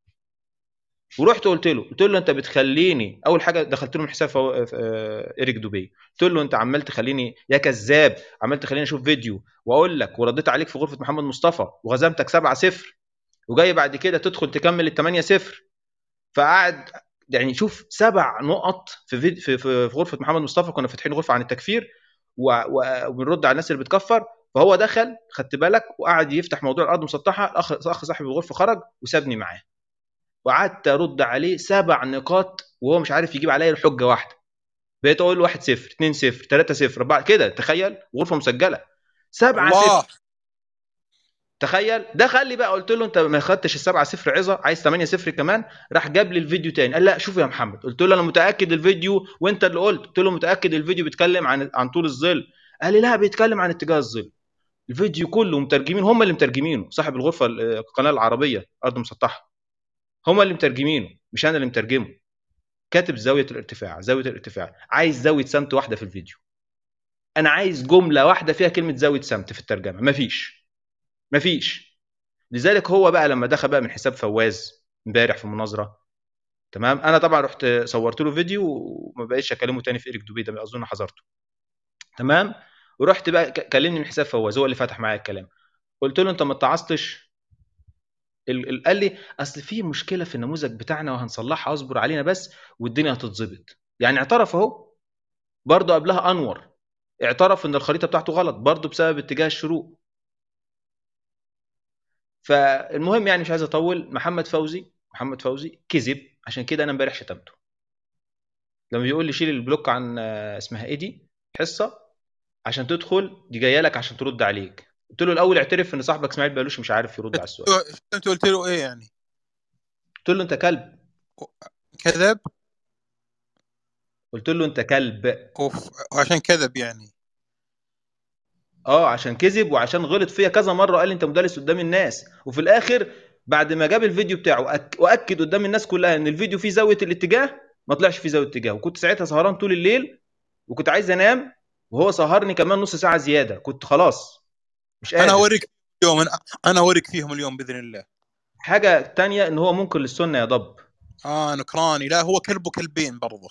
ورحت قلت له قلت له انت بتخليني اول حاجه دخلت له من حساب فو... آه، ايريك دوبي قلت له انت عمال تخليني يا كذاب عمال تخليني اشوف فيديو واقول لك ورديت عليك في غرفه محمد مصطفى وغزمتك 7 0 وجاي بعد كده تدخل تكمل ال 8 0 فقعد يعني شوف سبع نقط في فيديو في, في, في غرفه محمد مصطفى كنا فاتحين غرفه عن التكفير و... و... وبنرد على الناس اللي بتكفر فهو دخل خدت بالك وقعد يفتح موضوع الارض مسطحه الاخ اخ صاحب الغرفه خرج وسابني معاه وقعدت ارد عليه سبع نقاط وهو مش عارف يجيب عليا الحجه واحده بقيت اقول 1 0 2 0 3 0 4 كده تخيل غرفه مسجله 7 الله 0 تخيل ده خلي بقى قلت له انت ما خدتش السبعة صفر عظه عايز 8 صفر كمان راح جاب لي الفيديو تاني قال لا شوف يا محمد قلت له انا متاكد الفيديو وانت اللي قلت قلت له متاكد الفيديو بيتكلم عن عن طول الظل قال لي لا بيتكلم عن اتجاه الظل الفيديو كله مترجمين هم اللي مترجمينه صاحب الغرفه القناه العربيه ارض مسطحه هم اللي مترجمينه مش انا اللي مترجمه كاتب زاويه الارتفاع زاويه الارتفاع عايز زاويه سمت واحده في الفيديو انا عايز جمله واحده فيها كلمه زاويه سمت في الترجمه مفيش مفيش لذلك هو بقى لما دخل بقى من حساب فواز امبارح في المناظره تمام انا طبعا رحت صورت له فيديو وما بقيتش اكلمه تاني في ايريك دوبي ده اظن حذرته تمام ورحت بقى ك- كلمني من حساب فواز هو اللي فتح معايا الكلام قلت له انت ما اتعظتش ال- ال- قال لي اصل في مشكله في النموذج بتاعنا وهنصلحها اصبر علينا بس والدنيا هتتظبط يعني اعترف اهو برضه قبلها انور اعترف ان الخريطه بتاعته غلط برضه بسبب اتجاه الشروق فالمهم يعني مش عايز اطول محمد فوزي محمد فوزي كذب عشان كده انا امبارح شتمته لما بيقول لي شيل البلوك عن آه، اسمها ايه دي حصه عشان تدخل دي جايه لك عشان ترد عليك قلت له الاول اعترف ان صاحبك اسماعيل بلوش مش عارف يرد على السؤال انت قلت له ايه يعني قلت له انت كلب كذب قلت له انت كلب اوف وعشان كذب يعني اه عشان كذب وعشان غلط فيا كذا مره قال لي انت مدلس قدام الناس وفي الاخر بعد ما جاب الفيديو بتاعه أك- واكد قدام الناس كلها ان الفيديو فيه زاويه الاتجاه ما طلعش فيه زاويه اتجاه وكنت ساعتها سهران طول الليل وكنت عايز انام وهو سهرني كمان نص ساعه زياده كنت خلاص مش قادر انا اوريك اليوم انا انا اوريك فيهم اليوم باذن الله حاجه تانية ان هو منكر للسنه يا ضب اه نكراني لا هو كلب وكلبين برضه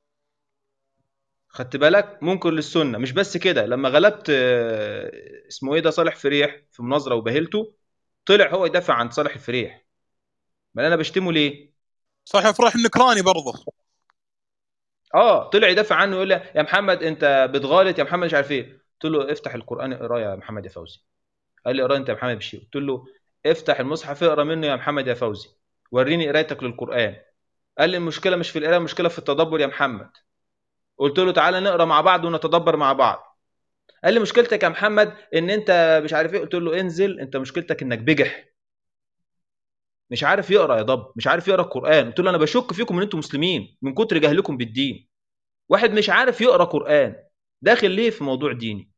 خدت بالك منكر للسنه مش بس كده لما غلبت آه، اسمه ايه ده صالح فريح في مناظره وبهلته طلع هو يدافع عن صالح الفريح ما انا بشتمه ليه صح افرح النكراني برضه اه طلع يدافع عنه يقول لي يا محمد انت بتغالط يا محمد مش عارف ايه قلت له افتح القران اقراه يا محمد يا فوزي قال لي اقرا انت يا محمد بشير قلت له افتح المصحف اقرا منه يا محمد يا فوزي وريني قرايتك للقران قال لي المشكله مش في القراءه المشكله في التدبر يا محمد قلت له تعالى نقرا مع بعض ونتدبر مع بعض قال لي مشكلتك يا محمد ان انت مش عارف ايه قلت له انزل انت مشكلتك انك بجح مش عارف يقرا يا ضب مش عارف يقرا القران قلت له انا بشك فيكم ان انتم مسلمين من كتر جهلكم بالدين واحد مش عارف يقرا قران داخل ليه في موضوع ديني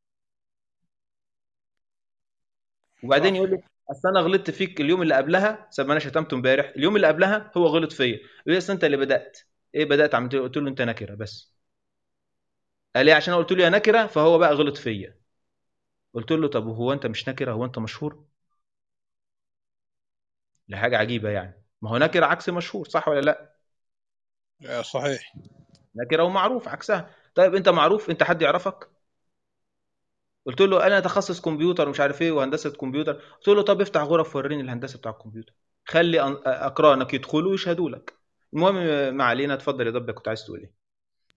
وبعدين صح. يقول لي اصل انا غلطت فيك اليوم اللي قبلها سبب انا شتمته امبارح اليوم اللي قبلها هو غلط فيا يقول لي اصل انت اللي بدات ايه بدات عملت قلت له انت نكره بس قال لي عشان أنا قلت له يا نكره فهو بقى غلط فيا قلت له طب وهو انت مش نكره هو انت مشهور دي حاجه عجيبه يعني ما هو نكره عكس مشهور صح ولا لا آه، صحيح نكره ومعروف عكسها طيب انت معروف انت حد يعرفك قلت له انا تخصص كمبيوتر ومش عارف ايه وهندسه كمبيوتر قلت له طب افتح غرف وريني الهندسه بتاع الكمبيوتر خلي أن- اقرانك يدخلوا ويشهدوا لك المهم ما علينا اتفضل يا ضب كنت عايز تقول ايه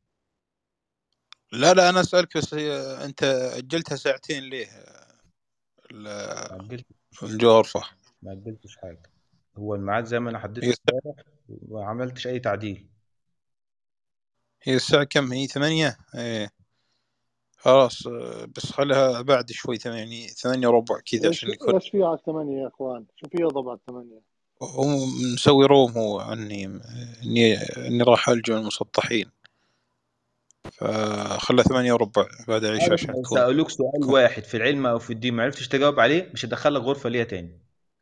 لا لا انا اسالك بس هي انت اجلتها ساعتين ليه ال- ما أجلت- الجوارفه ما اجلتش حاجه هو الميعاد زي ما انا حددته هي امبارح وما عملتش اي تعديل هي الساعة كم هي ثمانية ايه خلاص آه، بس خلها بعد شوي ثمانية يعني ثمانية وربع كذا ايش عشان يكون ايش في على الثمانية يا اخوان؟ شو في يضرب على الثمانية؟ هو مسوي روم هو عني اني اني راح الجو المسطحين فخلها ثمانية وربع بعد العشاء عارف عشان لو تكون سألوك سؤال تكون واحد في العلم او في الدين ما عرفتش تجاوب عليه مش هدخلك غرفة ليها تاني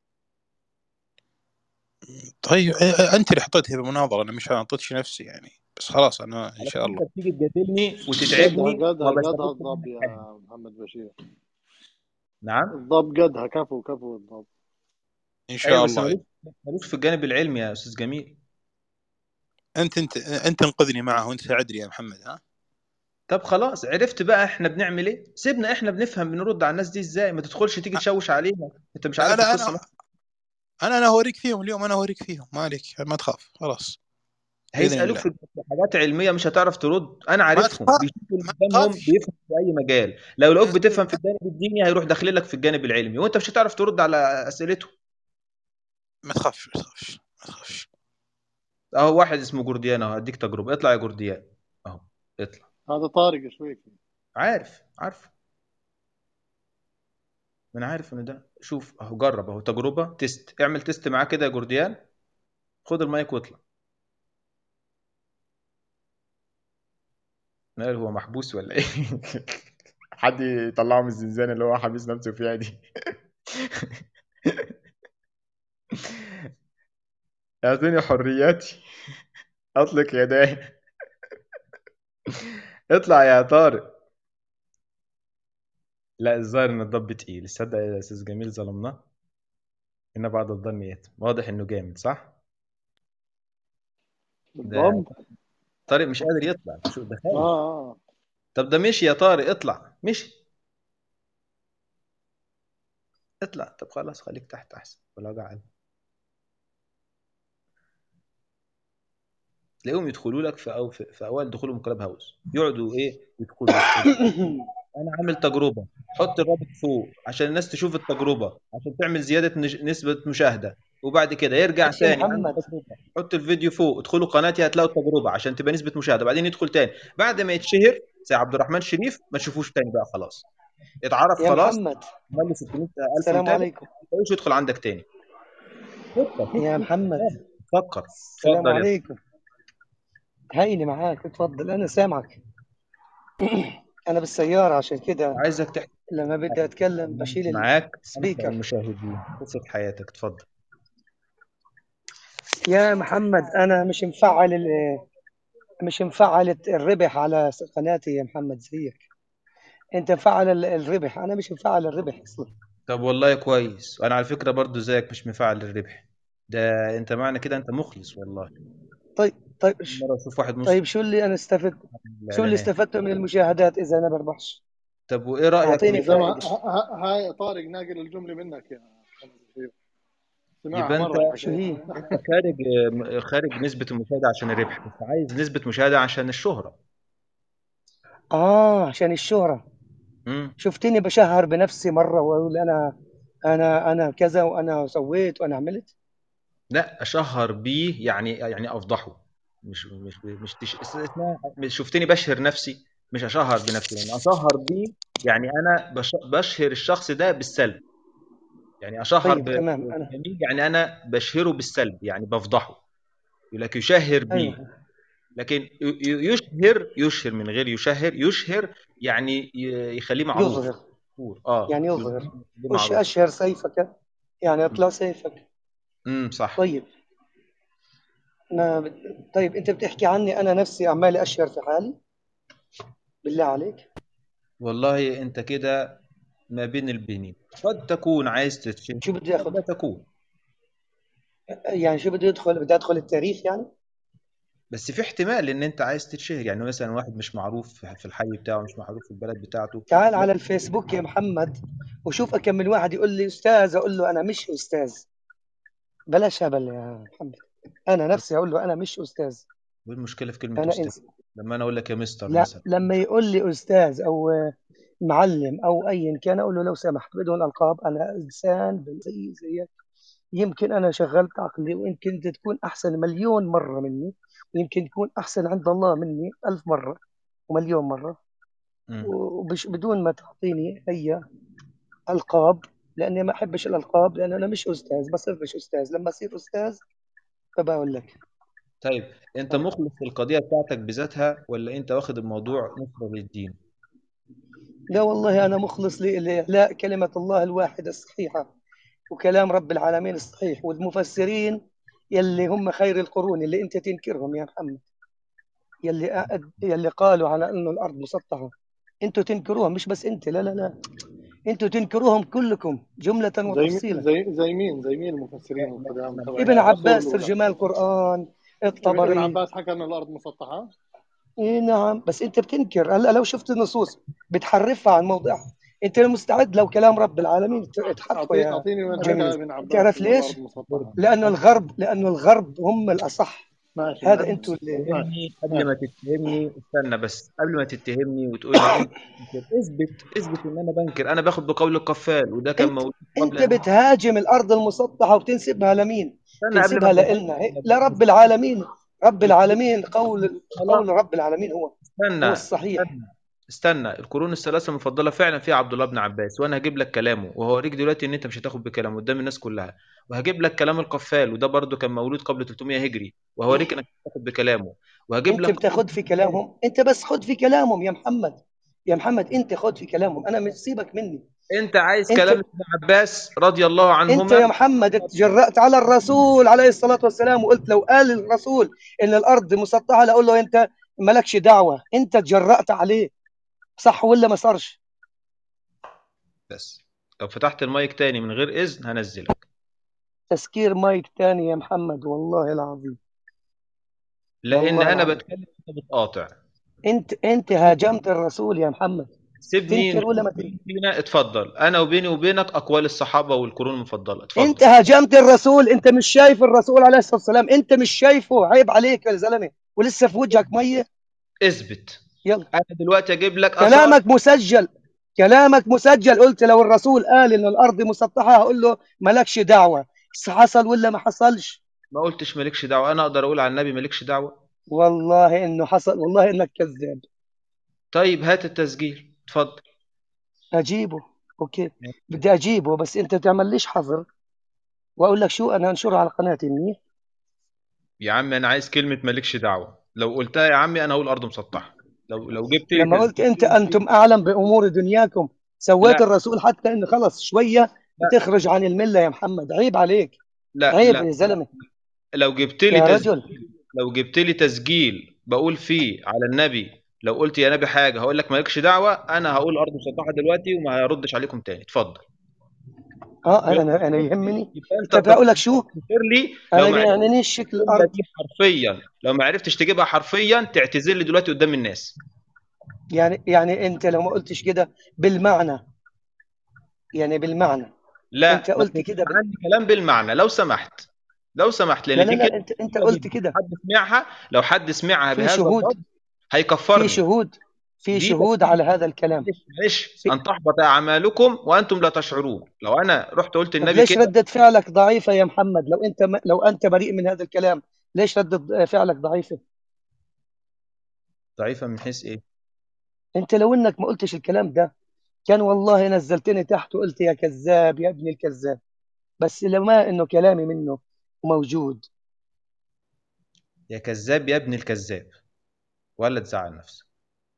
طيب آه، انت اللي حطيتها بالمناظرة انا مش اعطيتش نفسي يعني بس خلاص انا ان على شاء فكرة الله بتيجي تجادلني قدها وتتعبني قدها وما قدها بستفدش الضب منك حاجة يا محمد بشير نعم الضب قدها كفو كفو الضب ان شاء ايوه بس الله ملوش ملوش في الجانب العلمي يا استاذ جميل انت انت انت انقذني معه وانت ساعدني يا محمد ها طب خلاص عرفت بقى احنا بنعمل ايه سيبنا احنا بنفهم بنرد على الناس دي ازاي ما تدخلش تيجي تشوش علينا انت مش عارف انا القصه انا ماشية. انا انا اوريك فيهم اليوم انا اوريك فيهم ما عليك ما تخاف خلاص باذن هيسالوك الله في حاجات علميه مش هتعرف ترد انا ما عارفهم تخاف بيشوفوا اللي ما قدامهم تخافش بيفهم في اي مجال لو لقوك باذن بتفهم الله في الجانب الديني هيروح داخل لك في الجانب العلمي وانت مش هتعرف ترد على اسئلته ما تخافش ما تخافش ما تخافش اهو واحد اسمه جورديان اهو هديك تجربه اطلع يا جورديان اهو اطلع هذا طارق شوي عارف عارف ما انا عارف ان ده شوف اهو جرب اهو تجربه تيست اعمل تيست معاه كده يا جورديان خد المايك واطلع مال هو محبوس ولا ايه حد يطلعه من الزنزانه اللي هو حابس نفسه فيها دي اعطيني حرياتي اطلق يداي اطلع يا طارق لا الظاهر ان الضب تقيل تصدق يا استاذ جميل ظلمناه ان بعد الظن يتم واضح انه جامد صح ده الضب طارق مش قادر يطلع شو ده اه خايف اه طب ده مشي يا طارق اطلع مشي اطلع طب خلاص خليك تحت احسن ولا وجع قلب تلاقيهم يدخلوا لك في أو في, في اوائل دخولهم كلاب هاوس يقعدوا ايه يدخلوا يدخلوا انا عامل تجربه حط الرابط فوق عشان الناس تشوف التجربه عشان تعمل زياده نج... نسبه مشاهده وبعد كده يرجع ايش يا تاني عامل محمد تجربه حط الفيديو فوق ادخلوا قناتي هتلاقوا التجربه عشان تبقى نسبه مشاهده بعدين يدخل تاني بعد ما يتشهر زي عبد الرحمن شريف ما تشوفوش تاني بقى خلاص اتعرف يا خلاص محمد عمل له 600000 السلام متابع عليكم ما تلاقوش يدخل عندك تاني فكر فكر يا محمد فكر السلام اتفضل يا عليكم هيني معاك اتفضل انا سامعك انا بالسيارة عشان كده عايزك تحكي لما بدي اتكلم بشيل معاك انت السبيكر والمشاهدين قصه حياتك اتفضل يا محمد انا مش مفعل ال- مش مفعل الربح على قناتي يا محمد زيك انت مفعل ال- الربح انا مش مفعل الربح اصلا طب والله كويس انا على فكره برضو زيك مش مفعل الربح ده انت معنى كده انت مخلص والله طيب طيب ش- مره اشوف واحد مسلم طيب شو اللي انا استفدت شو اللي الاعلانات استفدته من المشاهدات اذا انا بربحش طب وايه رايك اعطيني اذا ما فائدة ه- ه- هاي طارق ناقل الجمله منك يا محمد بشير سمعها يبقى انت مره شو حكيتها هي انت خارج خارج نسبه المشاهده عشان الربح بس عايز نسبه مشاهده عشان الشهره اه عشان الشهرة امم شفتني بشهر بنفسي مرة واقول انا انا انا كذا وانا سويت وانا عملت لا اشهر بيه يعني يعني افضحه مش مش مش تش... اسمها مش شفتني بشهر نفسي مش اشهر بنفسي يعني اشهر بيه يعني انا بش... بشهر الشخص ده بالسلب يعني اشهر طيب ب... تمام انا بالجميل يعني انا بشهره بالسلب يعني بفضحه يقول لك يشهر بيه ايوه لكن ي- ي- يشهر يشهر من غير يشهر يشهر يعني ي- يخليه معروف يظهر مشهور اه يعني يخليه يظهر وش معروف اشهر سيفك يعني اطلع سيفك امم صح طيب ما طيب انت بتحكي عني انا نفسي عمالي اشهر في حالي بالله عليك والله انت كده ما بين البنين قد تكون عايز تتشهر شو بدي قد اخذ لا تكون يعني شو بدي ادخل بدي ادخل التاريخ يعني بس في احتمال ان انت عايز تتشهر يعني مثلا واحد مش معروف في في الحي بتاعه مش معروف في البلد بتاعته تعال على الفيسبوك يا محمد وشوف كم من واحد يقول لي استاذ اقول له انا مش استاذ بلاش هبل يا محمد انا نفسي اقول له انا مش استاذ وايه المشكله في كلمه انا استاذ إنس... لما انا اقول لك يا مستر لا مثلا لما يقول لي استاذ او معلم او ايا كان اقول له لو سمحت بدون القاب انا انسان زي زيك يمكن انا شغلت عقلي ويمكن انت تكون احسن مليون مره مني يمكن يكون أحسن عند الله مني ألف مرة ومليون مرة مم. وبش بدون ما تعطيني أي ألقاب لأني ما أحبش الألقاب لأن أنا مش أستاذ بصيرش أستاذ لما أصير أستاذ فبقول لك طيب انت مخلص في القضيه بتاعتك بذاتها ولا انت واخد الموضوع نصره للدين لا والله أنا مخلص ل- لإعلاء كلمة الله الواحدة الصحيحة وكلام رب العالمين الصحيح والمفسرين يلي هم خير القرون اللي أنت تنكرهم يا محمد يلي أ- يلي قالوا على أنه الأرض مسطحة أنتوا تنكروهم مش بس أنت لا لا لا أنتوا تنكروهم كلكم جملة زي وتفصيلا زي زي مين زي مين المفسرين والقدام تبع ابن العصور عباس الأولى ترجمان القرآن ابن الطبري عباس حكى أن الأرض مسطحة إيه نعم بس انت بتنكر هلا لو شفت النصوص بتحرفها عن موضعها انت مستعد لو كلام رب العالمين ت- تحرفه أعطيني يا أعطيني وين حكى جميل ابن عباس تعرف أن ليش؟ الأرض مسطحة لانه الغرب لانه الغرب هم الاصح ماشي هذا ماشي انتوا اللي ماشي تتهمني قبل ماشي ما تتهمني استنى بس قبل ما تتهمني وتقول لي انت بتنكر اثبت اثبت ان انا بنكر انا باخد بقول القفال وده كان انت موجود انت قبل ان بتهاجم الارض المسطحه وبتنسبها لمين؟ استنى قبل تنسبها ما تتهمني لنا هي- لرب العالمين رب العالمين قول خلاص قول رب العالمين هو هو استنى الصحيح استنى استنى القرون الثلاثه المفضله فعلا فيها عبد الله بن عباس وانا هجيب لك كلامه وهوريك دلوقتي ان انت مش هتاخد بكلامه قدام الناس كلها وهجيب لك كلام القفال وده برضو كان مولود قبل 300 هجري وهوريك انك مش هتاخد بكلامه وهجيب انت لك بتاخد في كلامهم انت بس خد في كلامهم يا محمد يا محمد انت خد في كلامهم انا مش سيبك مني انت عايز انت كلام ابن عباس رضي الله انت يا عنهما محمد تجرأت على الرسول عليه الصلاة والسلام وقلت لو قال الرسول ان الارض مسطحة لاقول له انت مالكش دعوة انت تجرأت عليه صح ولا ما صارش بس لو فتحت المايك تاني من غير اذن هنزلك تسكير مايك تاني يا محمد والله العظيم لان والله انا العظيم بتكلم انت بتقاطع انت انت هاجمت الرسول يا محمد سيبني تنكر ولا ما تنكر فينا اتفضل انا وبيني وبينك اقوال الصحابه والقرون المفضله انت اتفضل هاجمت الرسول انت مش شايف الرسول عليه الصلاة والسلام انت مش شايفه عيب عليك يا زلمة ولسه في وجهك مية اثبت يلا انا دلوقتي اجيب لك اثار كلامك مسجل كلامك مسجل قلت لو الرسول قال ان الارض مسطحه هقول له مالكش دعوه بس حصل ولا ما حصلش ما قلتش مالكش دعوه انا اقدر اقول على النبي مالكش دعوه والله انه حصل والله انك كذاب طيب هات التسجيل اتفضل اجيبه اوكي بدي اجيبه بس انت تعمل ليش حظر واقول لك شو انا انشره على قناتي منيح يا عم انا عايز كلمه مالكش دعوه لو قلتها يا عمي انا هقول ارض مسطحه لو لو جبت لي لما قلت تسجيل انت انتم اعلم بامور دنياكم سويت لا الرسول حتى انه خلص شويه لا بتخرج عن المله يا محمد عيب عليك لا عيب لا يا زلمه لو جبت لي يا تسجيل رجل لو جبت لي تسجيل بقول فيه على النبي لو قلت يا نبي حاجه هقول لك مالكش دعوه انا هقول ارض مسطحه دلوقتي وما هردش عليكم تاني اتفضل اه يلا انا انا يهمني يبقى انت طب اقول لك شو تفسر لي لو انا ما ما عرفتش يعنينيش شكل الجمله الارض دي حرفيا لو ما عرفتش تجيبها حرفيا تعتذر لي دلوقتي قدام الناس يعني يعني انت لو ما قلتش كده بالمعنى يعني بالمعنى انت لا ما قلت تسمعش كده بال... عندي كلام بالمعنى لو سمحت لو سمحت لا لان لا دي لا كلمه انت انت كتيره قلت جدا كده حد سمعها لو حد سمعها في بهذا شهود اللفظ في هيكفرني شهود في دي شهود تسجيل على هذا الكلام معلش معلش في... ان تحبط اعمالكم وانتم لا تشعرون لو انا رحت قلت طب النبي ليش كده ردة فعلك ضعيفة يا محمد لو انت م... لو انت بريء من هذا الكلام ليش ردة فعلك ضعيفة ضعيفه من حيث ايه انت لو انك ما قلتش الكلام ده كان والله نزلتني تحت وقلت يا كذاب يا ابن الكذاب بس لما انه كلامي منه موجود يا كذاب يا ابن الكذاب ولا تزعل نفسك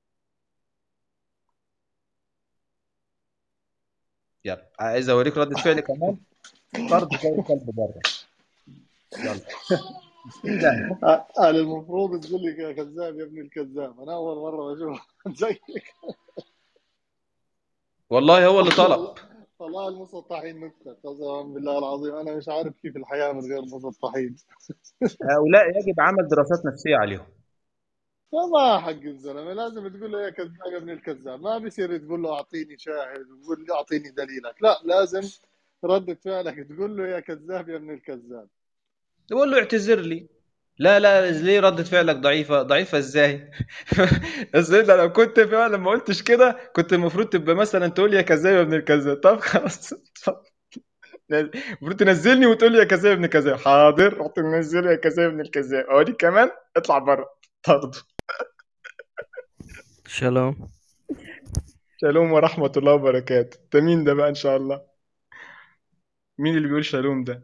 يلا عايز اوريك ردة فعل كمان طرد زي الكلب بره يلا ده قال المفروض تقول لي يا كذاب يا ابن الكذاب انا اول مره بشوف زيك والله هو اللي طلب والله والله المسطحين نكته قسما بالله العظيم انا مش عارف كيف الحياه من غير مسطحين هؤلاء يجب عمل دراسات نفسيه عليهم ما حق الزلمه لازم تقول له يا كذاب يا ابن الكذاب ما بيصير تقول له اعطيني شاهد وقول لي اعطيني دليلك لا لازم ردة فعلك تقول له يا كذاب يا ابن الكذاب يقول له اعتذر لي لا لا ليه ردة فعلك ضعيفة ضعيفة ازاي بس انت لو كنت فعلا ما قلتش كده كنت المفروض تبقى مثلا تقول يا كذاب يا ابن الكذاب طب خلاص اتفضل. نز- المفروض تنزلني وتقول لي يا كذاب ابن كذاب حاضر رحت منزله يا كذاب ابن الكذاب اوريك كمان اطلع بره تاخده شالوم شالوم ورحمة الله وبركاته ده مين ده بقى ان شاء الله مين اللي بيقول شالوم ده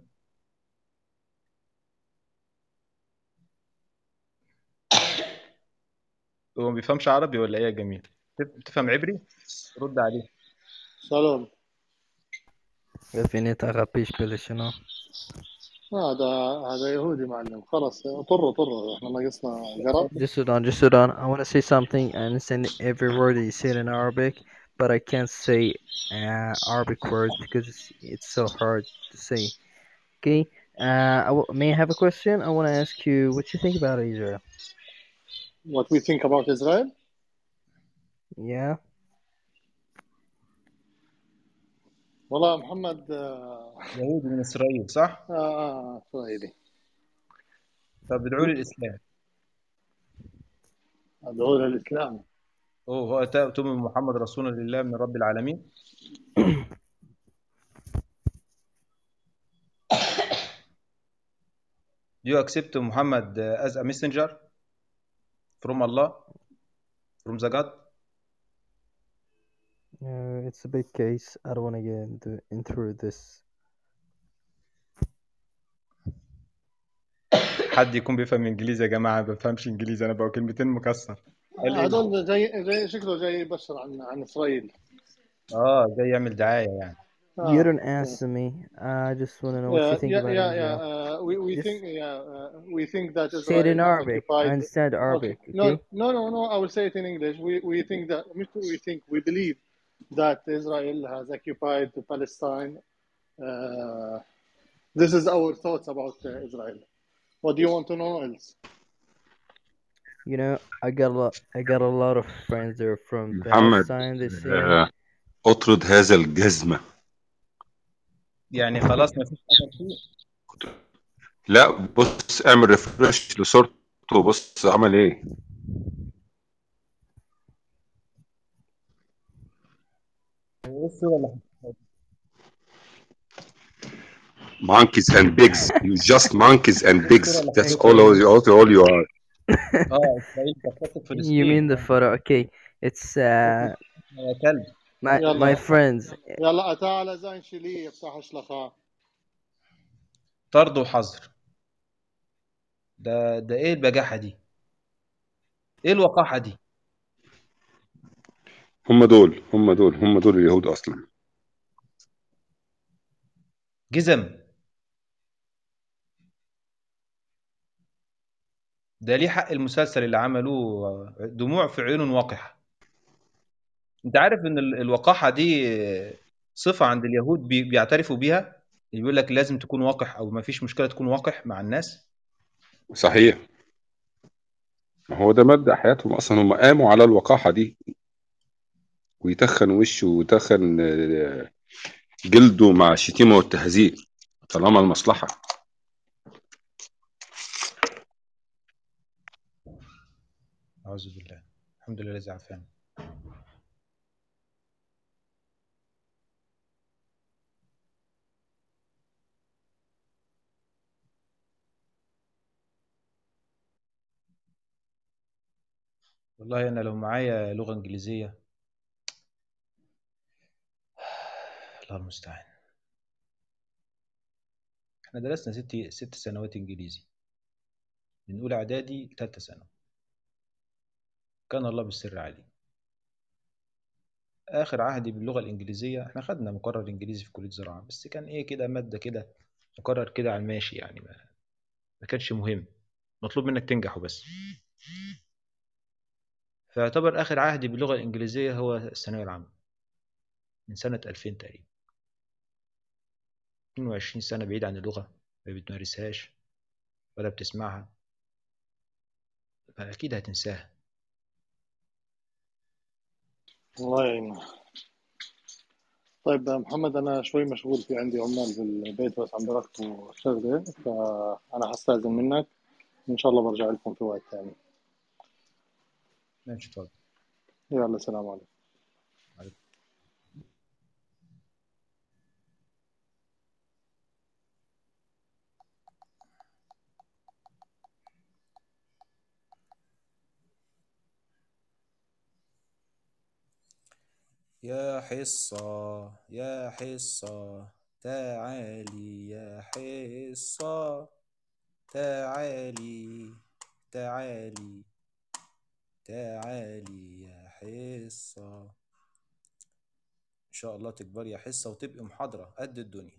هو ما بيفهمش عربي ولا ايه يا جميل تف- بتفهم عبري رد عليه سلام فينيت أغابيش بلا شنو هذا هذا يهودي معلم خلاص طر طر احنا ناقصنا قرب Just hold on, just hold on. I want to say something. I understand every word that you said in Arabic, but I can't say uh, Arabic words because it's, it's so hard to say. Okay. Uh, I w- may I have a question? I want to ask you what you think about Israel. what we think about Israel Yeah. والله يا محمد آه يهودي من اسرائيل صح؟ آه آه، اسرائيلي طب ادعوا لي الاسلام ادعو للاسلام هو هو تؤمن محمد رسول الله من رب العالمين Do you accept Muhammad uh, as a messenger from Allah, from the God? Uh, it's a big case. I don't want to get into, into this. حد يكون بيفهم انجليزي يا جماعه ما بفهمش انجليزي انا بقى كلمتين مكسر قال ايه هذول جاي جاي شكله جاي يبشر عن عن اسرائيل اه جاي يعمل دعايه يعني You آه don't answer me. I just want to know what yeah you think yeah about yeah Israel. yeah uh, we we Just think yeah uh, we think that say it Israel in has Arabic. I occupied understand okay Arabic. no Okay. no no no I will say it in English we we think that we think we believe that Israel has occupied Palestine uh, this is our thoughts about uh, Israel what do you want to know else You know, I got a lot. I got a lot of friends that are from محمد Palestine. They say آه، اطرد هذا الجزمة يعني خلاص ما فيش امل فيه لا بص اعمل ريفرش لصورته بص عمل ايه ايه الصوره اللي monkeys and pigs you just monkeys and ايه pigs الصوره اللي that's حطيتها all دي all, all you are اه اسرائيل تغتصب you فلسطين mean the photo? Okay, it's uh يا كلب my my يلا friends. يلا تعال زين شيليه بتاع شلخة طرد وحظر ده ده ايه البجاحه دي ايه الوقاحه دي هم دول هم دول هم دول اليهود اصلا جزم ده ليه حق المسلسل اللي عملوه آه، دموع في عيون وقحة انت عارف ان ال- الوقاحة دي آه، صفة عند اليهود بي- بيعترفوا بيها يقول لك لازم تكون وقح او ما فيش مشكلة تكون وقح مع الناس صحيح ما هو ده مبدأ حياتهم اصلا هم قاموا على الوقاحة دي ويتخن وشه ويتخن آه، جلده مع الشتيمة والتهزيء طالما المصلحة أعوذ بالله الحمد لله الذي عافانا والله أنا لو معايا لغة إنجليزية الله المستعان احنا درسنا ست ست سنوات إنجليزي من أولى إعدادي لتالتة ثانوي كان الله بالسر عليم آخر عهدي باللغة الإنجليزية احنا خدنا مقرر إنجليزي في كلية زراعة بس كان إيه كده مادة كده مقرر كده على الماشي يعني ما, ما كانش مهم مطلوب منك تنجح وبس فيعتبر آخر عهدي باللغة الإنجليزية هو الثانوية العامة من سنة 2000 تقريبا 22 سنة بعيد عن اللغة ما بتمارسهاش ولا بتسمعها فأكيد هتنساها الله يعينه طيب محمد انا شوي مشغول في عندي عمال بالبيت بس عم بركبوا شغله فانا حستاذن منك ان شاء الله برجع لكم في وقت ثاني ماشي اتفضل يلا سلام عليكم عليكم. يا حصة يا حصة تعالي يا حصة تعالي تعالي تعالي يا حصة إن شاء الله تكبري يا حصة وتبقي محاضرة قد الدنيا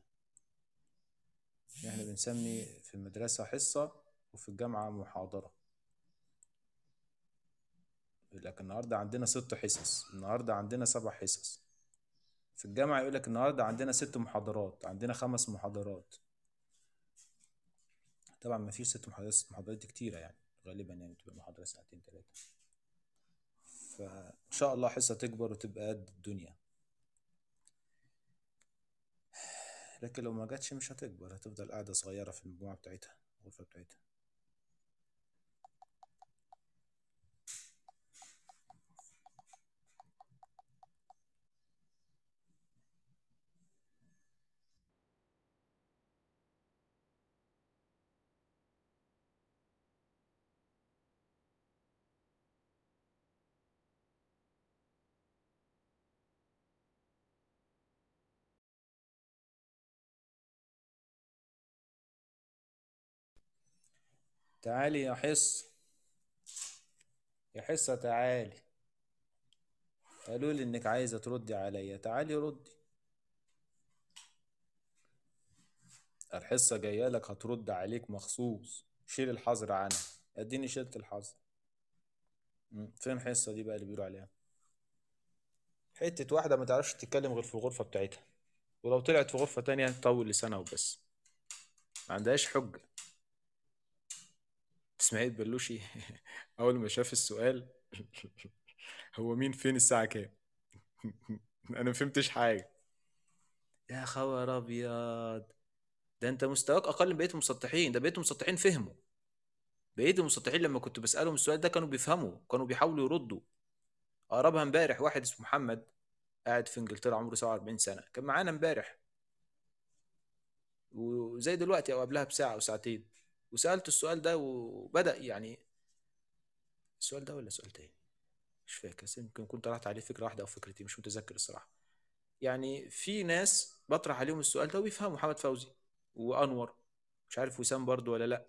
احنا بنسمي في المدرسة حصة وفي الجامعة محاضرة لكن النهاردة عندنا ست حصص النهاردة عندنا سبع حصص في الجامعة يقول لك النهاردة عندنا ست محاضرات عندنا خمس محاضرات طبعا ما فيش ست محاضرات ست محاضرات دي كتيرة يعني غالبا يعني تبقى محاضرة ساعتين ثلاثة فإن شاء الله حصة تكبر وتبقى قد الدنيا لكن لو ما جاتش مش هتكبر هتفضل قاعدة صغيرة في المجموعة بتاعتها الغرفة بتاعتها تعالي يا حصة يا حصة تعالي قالوا لي انك عايزة تردي عليا تعالي ردي الحصة جاية لك هترد عليك مخصوص شيل الحظر عنها اديني شلت الحظر مم. فين الحصة دي بقى اللي بيقولوا عليها حتة واحدة ما تعرفش تتكلم غير في الغرفة بتاعتها ولو طلعت في غرفة تانية تطول لسنة وبس ما عندهاش حجة اسماعيل بلوشي أول ما شاف السؤال هو مين فين الساعة كام أنا ما فهمتش حاجة يا خبر أبيض ده أنت مستواك أقل من بقية المسطحين ده بقية المسطحين فهموا بقية المسطحين لما كنت بسألهم السؤال ده كانوا بيفهموا كانوا بيحاولوا يردوا أقربها امبارح واحد اسمه محمد قاعد في انجلترا عمره 47 سنة كان معانا امبارح وزي دلوقتي او قبلها بساعة او ساعتين وسألته السؤال ده وبدأ يعني السؤال ده ولا سؤال تاني مش فاكر بس يمكن كنت طرحت عليه فكرة واحدة او فكرتين مش متذكر الصراحة يعني في ناس بطرح عليهم السؤال ده وبيفهموا محمد فوزي وانور مش عارف وسام برضو ولا لا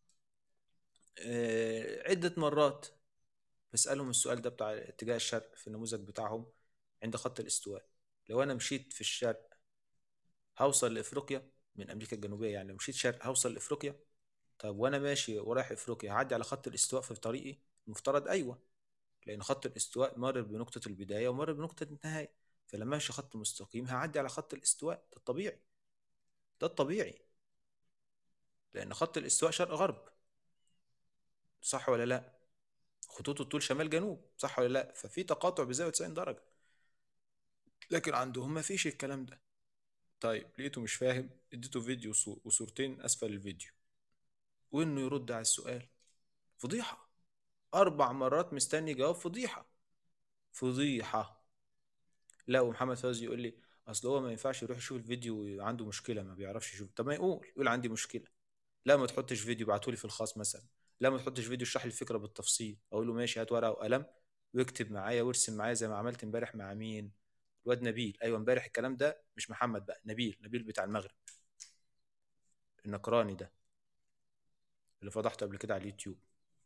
آه، عدة مرات بسألهم السؤال ده بتاع اتجاه الشرق في النموذج بتاعهم عند خط الاستواء لو انا مشيت في الشرق هوصل لافريقيا من امريكا الجنوبيه يعني لو مشيت شرق هوصل لافريقيا طب وانا ماشي ورايح افريقيا هعدي على خط الاستواء في طريقي المفترض ايوه لان خط الاستواء مر بنقطه البدايه ومر بنقطه النهايه فلما امشي خط مستقيم هعدي على خط الاستواء ده الطبيعي ده الطبيعي لان خط الاستواء شرق غرب صح ولا لا خطوط الطول شمال جنوب صح ولا لا ففي تقاطع بزاويه 90 درجه لكن عندهم ما فيش الكلام ده طيب لقيته مش فاهم اديته فيديو وصو- وصورتين اسفل الفيديو وانه يرد على السؤال فضيحة اربع مرات مستني جواب فضيحة فضيحة لا ومحمد فوزي يقول لي اصل هو ما ينفعش يروح يشوف الفيديو عنده مشكلة ما بيعرفش يشوف طب ما يقول يقول عندي مشكلة لا ما تحطش فيديو ابعتولي في الخاص مثلا لا ما تحطش فيديو اشرح لي الفكرة بالتفصيل اقول له ماشي هات ورقة وقلم واكتب معايا وارسم معايا زي ما عملت امبارح مع مين الواد نبيل ايوه امبارح الكلام ده مش محمد بقى نبيل نبيل بتاع المغرب النكراني ده اللي فضحته قبل كده على اليوتيوب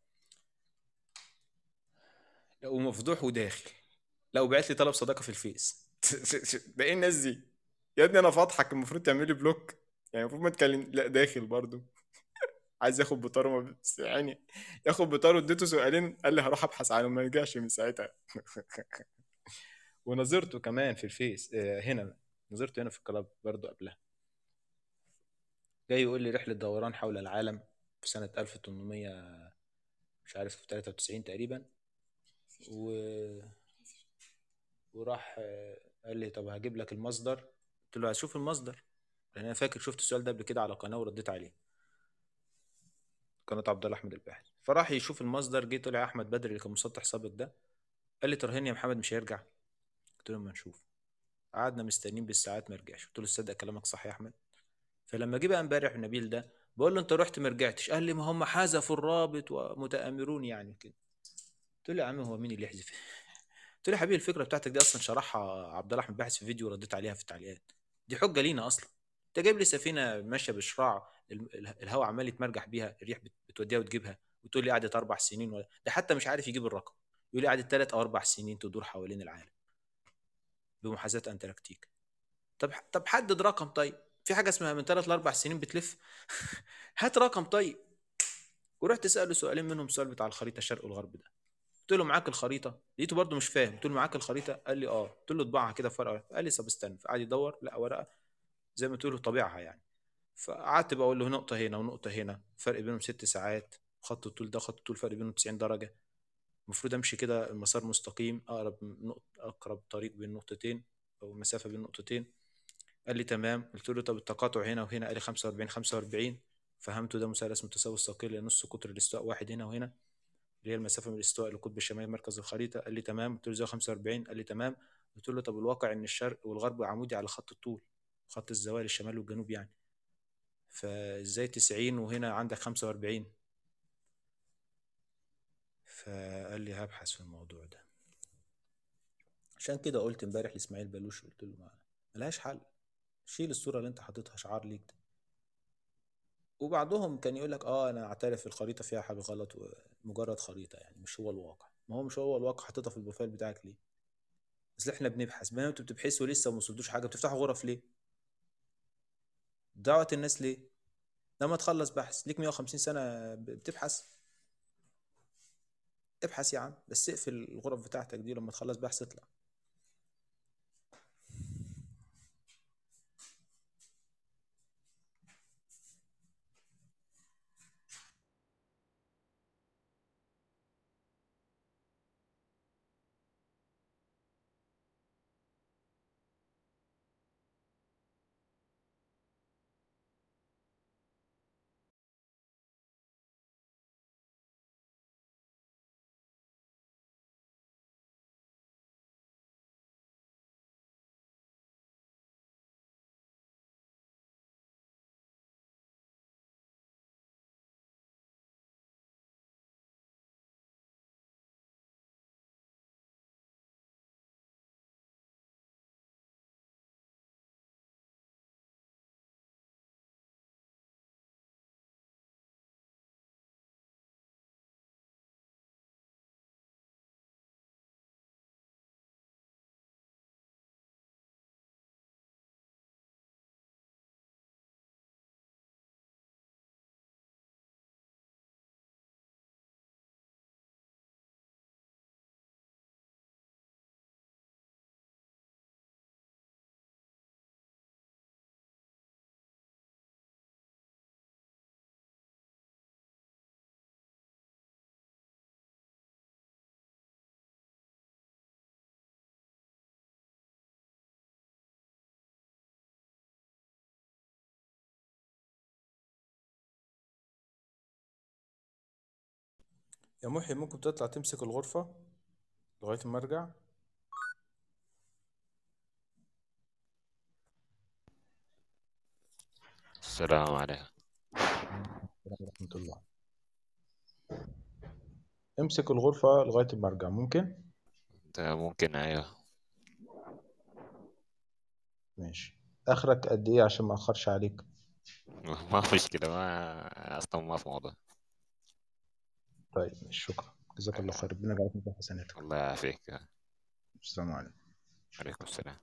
لا ومفضوح وداخل لا وبعت لي طلب صداقه في الفيس ده ايه الناس دي يا ابني انا فاضحك المفروض تعمل لي بلوك يعني المفروض ما تكلم لا داخل برضو عايز ياخد بطاره ما بس يعني ياخد بطاره اديته سؤالين قال لي هروح ابحث عنه ما رجعش من ساعتها ونظرته كمان في الفيس آه، هنا نظرته هنا في الكلاب برضو قبلها جاي يقول لي رحلة دوران حول العالم في سنة 1800 مش عارف 93 تقريبا و... وراح آه، قال لي طب هجيب لك المصدر قلت له هشوف المصدر لان انا فاكر شفت السؤال ده قبل كده على قناه ورديت عليه قناه عبد الله احمد الباحث فراح يشوف المصدر جه طلع احمد بدري اللي كان مسطح سابق ده قال لي ترهني يا محمد مش هيرجع قلت له ما نشوف قعدنا مستنيين بالساعات ما رجعش قلت له تصدق كلامك صح يا احمد فلما جه بقى امبارح نبيل ده بقول له انت رحت ما رجعتش قال لي ما هم حذفوا الرابط ومتآمرون يعني كده قلت له يا عم هو مين اللي يحذف قلت له يا حبيبي الفكره بتاعتك دي اصلا شرحها عبد الله احمد باحث في فيديو ورديت عليها في التعليقات دي حجه لينا اصلا انت جايب لي سفينه ماشيه بشراع الهواء عمال يتمرجح بيها الريح بت- بتوديها وتجيبها وتقول لي قعدت اربع سنين ولا ده حتى مش عارف يجيب الرقم يقول لي قعدت ثلاث او اربع سنين تدور حوالين العالم بمحاذاه انتاركتيكا طب طب حدد رقم طيب في حاجه اسمها من ثلاث لاربع سنين بتلف هات رقم طيب ورحت ساله سؤالين منهم السؤال بتاع الخريطه الشرق والغرب ده قلت له معاك الخريطه لقيته برضه مش فاهم قلت له معاك الخريطه قال لي اه قلت له اطبعها كده في ورقه قال لي طب استنى فقعد يدور لقى ورقه زي ما تقولوا طابعها يعني فقعدت بقول له نقطه هنا ونقطه هنا فرق بينهم ست ساعات خط الطول ده خط الطول فرق بينهم 90 درجه المفروض امشي كده المسار مستقيم اقرب نقطه اقرب طريق بين نقطتين او مسافه بين نقطتين قال لي تمام قلت له طب التقاطع هنا وهنا قال لي 45 45 فهمته ده مثلث متساوي الساقين لان نص قطر الاستواء واحد هنا وهنا اللي هي المسافه من الاستواء للقطب الشمالي مركز الخريطه قال لي تمام قلت له زي 45 قال لي تمام قلت له طب الواقع ان الشرق والغرب عمودي على خط الطول خط الزوال الشمال والجنوب يعني فازاي 90 وهنا عندك 45 فقال لي هبحث في الموضوع ده عشان كده قلت امبارح لاسماعيل بلوش قلت له ما ملهاش حل شيل الصوره اللي انت حاططها شعار ليك ده وبعضهم كان يقول لك اه انا اعترف الخريطه فيها حاجه غلط مجرد خريطه يعني مش هو الواقع ما هو مش هو الواقع حاططها في البروفايل بتاعك ليه بس احنا بنبحث بينما انتوا بتبحثوا لسه وما وصلتوش حاجه بتفتحوا غرف ليه دعوة الناس ليه لما تخلص بحث ليك 150 سنه بتبحث ابحث يا عم بس اقفل الغرف بتاعتك دي لما تخلص بحث اطلع يا محي ممكن تطلع تمسك الغرفة لغاية ما ارجع السلام عليكم ورحمة الله امسك الغرفة لغاية ما ارجع ممكن ده ممكن ايوه ماشي اخرك قد ايه عشان ما اخرش عليك ما مشكلة ما اصلا ما في موضوع طيب ماشي شكرا جزاك الله خير ربنا يجعلك من حسناتك الله يعافيك السلام عليكم عليكم السلام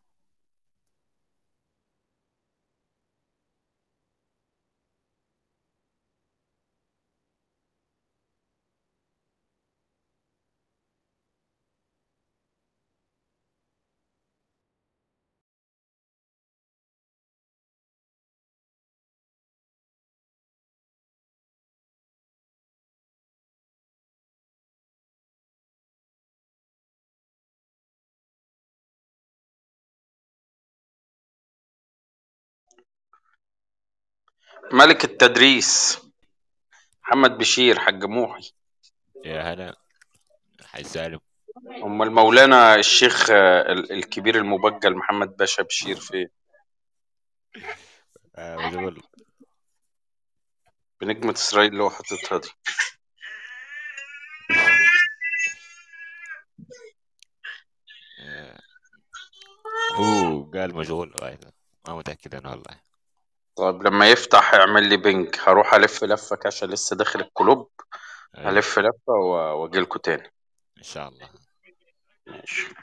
ملك التدريس محمد بشير حاج موحي يا هلا حي سالم أم المولانا الشيخ آه، ال- الكبير المبجل محمد باشا بشير في آه وجبل بنجمة إسرائيل اللي هو حاططها دي قال مشغول واحد. ما متأكد أنا والله طيب لما يفتح اعمل لي بينج هروح الف لفه كده عشان لسه داخل الكلوب أيوة الف لفه واجي لكم تاني إن شاء الله ماشي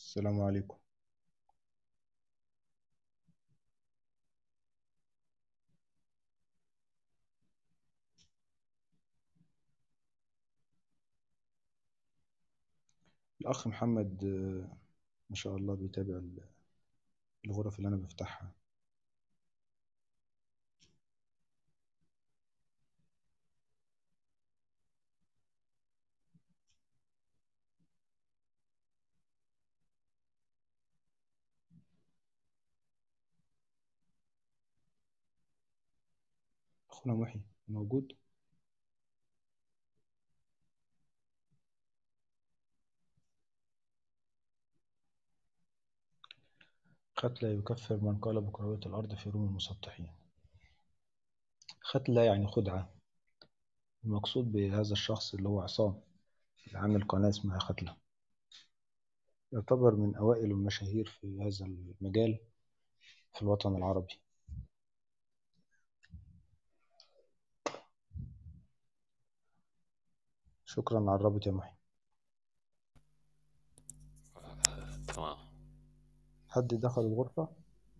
السلام عليكم الأخ محمد آه، ما شاء الله بيتابع ال- الغرف اللي أنا بفتحها أخونا محي موجود ختلة يكفر من قال بكروية الأرض في روم المسطحين ختلة يعني خدعة المقصود بهذا الشخص اللي هو عصام اللي عامل قناة اسمها ختلة يعتبر من أوائل المشاهير في هذا المجال في الوطن العربي شكرا على الرابط يا محي تمام حد دخل الغرفة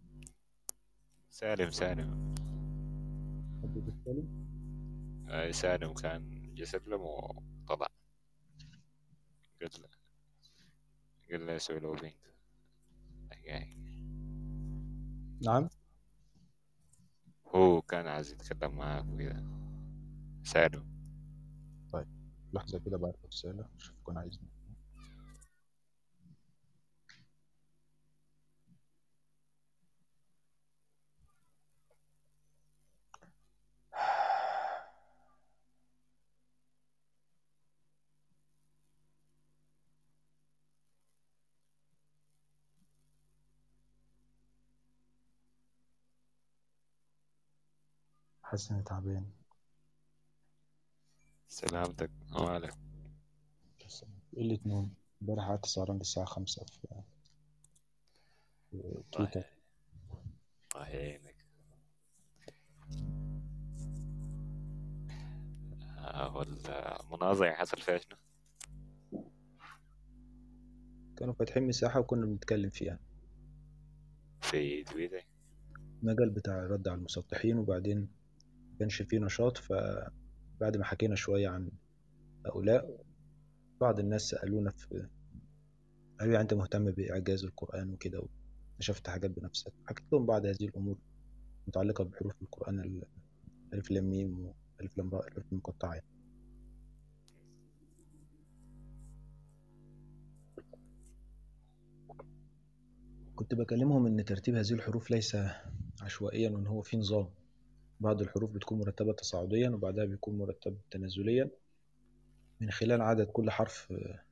سالم سالم حد بيتكلم آه، سالم كان يسلم وطلع قال له قال له يسوي له بينج نعم هو كان عايز يتكلم معاك وكذا سالم طيب لحظة كده بعت له رسالة شوف كان عايزني حاسس إني تعبان سلامتك مالك بس قلة نوم امبارح قعدت سهران للساعة خمسة في في تويتر الله يعينك آه، هو المناظرة حصل فيها شنو؟ كانوا فاتحين مساحة وكنا بنتكلم فيها في تويتر المجال بتاع الرد على المسطحين وبعدين كانش فيه نشاط فبعد ما حكينا شوية عن هؤلاء بعض الناس سألونا في قالوا لي أنت مهتم بإعجاز القرآن وكده واكتشفت حاجات بنفسك حكيت لهم بعض هذه الأمور متعلقة بحروف القرآن ال- ألف لام ميم وألف لام راء الحروف المقطعة يعني. كنت بكلمهم إن ترتيب هذه الحروف ليس عشوائيا وإن هو في نظام بعض الحروف بتكون مرتبة تصاعديا وبعدها بيكون مرتب تنازليا من خلال عدد كل حرف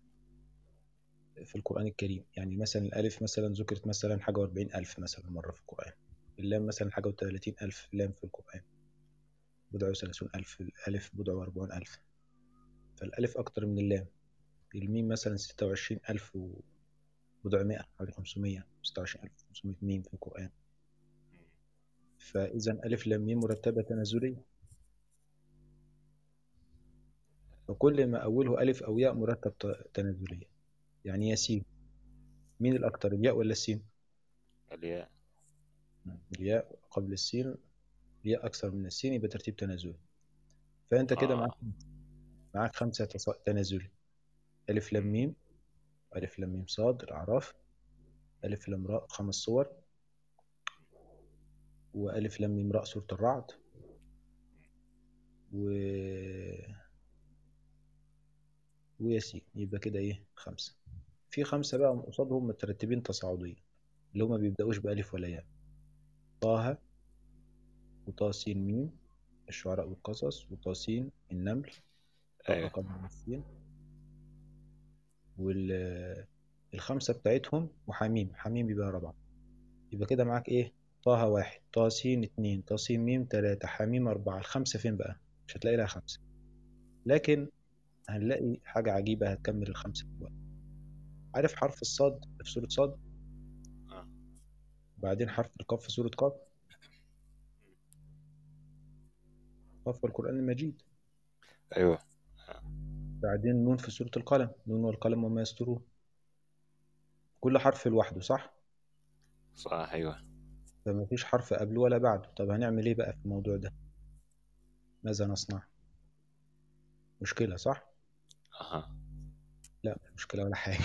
في القرآن الكريم يعني مثلا الألف مثلا ذكرت مثلا حاجة وأربعين ألف مثلا مرة في القرآن اللام مثلا حاجة وثلاثين ألف لام في القرآن بضع وثلاثون ألف الألف بضع وأربعون ألف فالألف أكتر من اللام الميم مثلا ستة وعشرين ألف وبضع مئة حوالي خمسمية ستة وعشرين ألف خمسمية ميم في القرآن فإذا ألف لام ميم مرتبة تنازلية فكل ما أوله ألف أو ياء مرتب ت- تنازلية يعني ياسين مين الأكتر الياء ولا السين؟ الياء الياء قبل السين الياء أكثر من السين يبقى ترتيب تنازلي فأنت كده آه. معاك معاك خمسة تص- تنازلي ألف لام ميم ألف لام ميم صاد الأعراف ألف لام راء خمس صور وألف لام ميم راء سورة الرعد و وياسين يبقى كده إيه خمسة في خمسة بقى قصادهم مترتبين تصاعديا اللي هما بيبدأوش بألف ولا ياء طه وطاسين ميم الشعراء والقصص وطاسين النمل طاء أيوة. قبل السين والخمسة بتاعتهم وحميم حميم يبقى رابعة يبقى كده معاك ايه طه واحد طاسين اتنين طاسين ميم تلاتة حميم أربعة الخمسة فين بقى مش هتلاقي لها خمسة لكن هنلاقي حاجة عجيبة هتكمل الخمسة دلوقتي عارف حرف الصاد في سورة صاد آه. بعدين حرف القاف في سورة قاف قاف في القرآن المجيد ايوه بعدين نون في سورة القلم نون والقلم وما يسطرون كل حرف لوحده صح صح أيوة فما فيش حرف قبله ولا بعده طب هنعمل ايه بقى في الموضوع ده ماذا نصنع مشكلة صح أها لا مش مشكلة ولا حاجة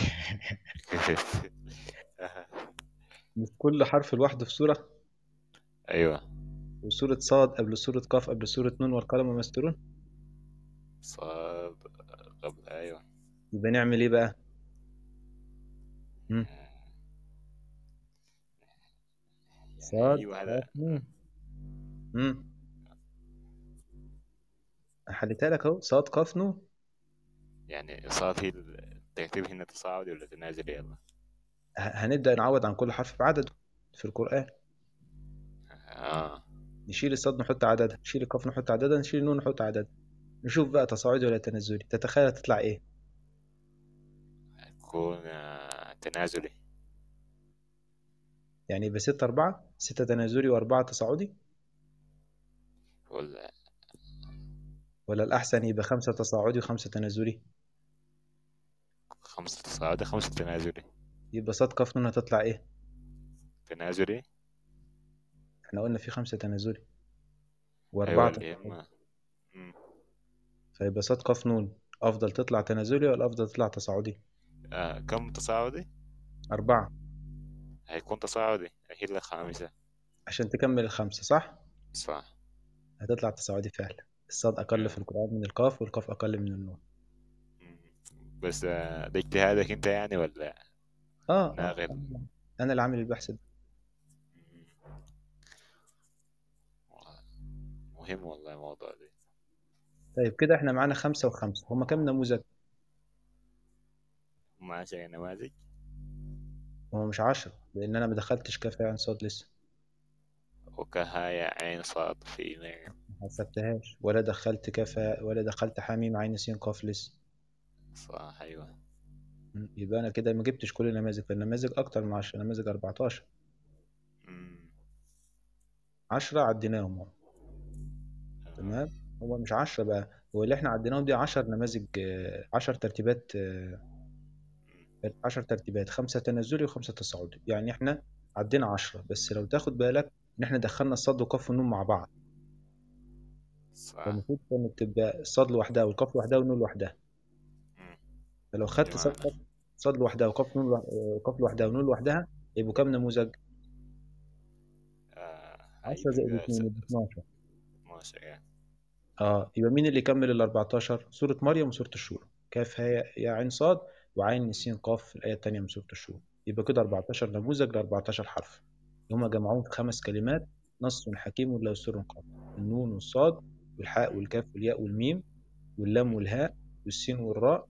أها. مش كل حرف لوحده في سورة أيوة وسورة صاد قبل سورة قاف قبل سورة نون والقلم وما يسطرون صاد قبل أيوة يبقى نعمل ايه بقى مم. صاد أيوة هذا قاف نون مم. حليتها لك اهو صاد قاف نون يعني صاد هي الترتيب هنا تصاعدي ولا تنازلي يلا ه- هنبدأ نعوض عن كل حرف بعدده في القرآن آه نشيل الصاد نحط عددها نشيل القاف نحط عددها نشيل النون نحط عددها نشوف بقى تصاعدي ولا تنازلي تتخيل تطلع ايه يكون آه، تنازلي يعني يبقى ستة أربعة ستة تنازلي وأربعة تصاعدي ولا ولا الأحسن يبقى خمسة تصاعدي وخمسة تنازلي خمسة تصاعدي خمسة تنازلي يبقى صاد قاف نون هتطلع ايه تنازلي احنا قلنا في خمسة تنازلي أيوة وأربعة اللي تصاعدي هم مم. فيبقى صاد قاف نون أفضل تطلع تنازلي ولا أفضل تطلع تصاعدي آه كم تصاعدي؟ أربعة هيكون تصاعدي هي اللي خامسة عشان تكمل الخمسة صح صح هتطلع تصاعدي فعلا الصاد أقل في مم. القرآن من القاف والقاف أقل من النون مم. بس آه، ده اجتهادك انت يعني ولا اه اه ناقل أنا اللي عامل البحث ده مم. مهم والله الموضوع ده طيب كده احنا معانا خمسة وخمسة هما كام نموذج؟ هم عشر نماذج هو مش عشرة لأن أنا ما دخلتش كاف عين صاد لسه وكهاية عين صاد في مريم ما حسبتهاش ولا دخلت كاف ولا دخلت حميم عين سين قاف لسه صح أيوة م، يبقى أنا كده ما جبتش كل النماذج فالنماذج أكتر من عشرة نماذج 14 مم. عشرة عديناهم اهو آه. تمام هو مش عشرة بقى هو اللي احنا عديناهم دي عشر نماذج آه، عشر ترتيبات آه، مم. عشر ترتيبات خمسة تنازلي وخمسة تصاعدي يعني احنا عدينا عشرة بس لو تاخد بالك ان احنا دخلنا الصاد والقاف والنون مع بعض صح فالمفروض كانت تبقى الصاد لوحدها والقاف لوحدها والنون لوحدها مم. فلو خدت صاد تمام قاف صاد لوحدها وقاف نون لوح- آه، قاف لوحدها ونون لوحدها يبقوا كام نموذج؟ آه. 10 زائد هيبقى 2 يبقى 12 12 يعني اه يبقى مين اللي يكمل ال 14 سورة مريم وسورة الشورى كاف هاء يا عين صاد وعين سين قاف في الآية التانية من سورة الشورى يبقى كده 14 نموذج ل 14 حرف هما جمعوهم في خمس كلمات نص حكيم لا يسر قاف النون والصاد والحاء والكاف والياء والميم واللام والهاء والسين والراء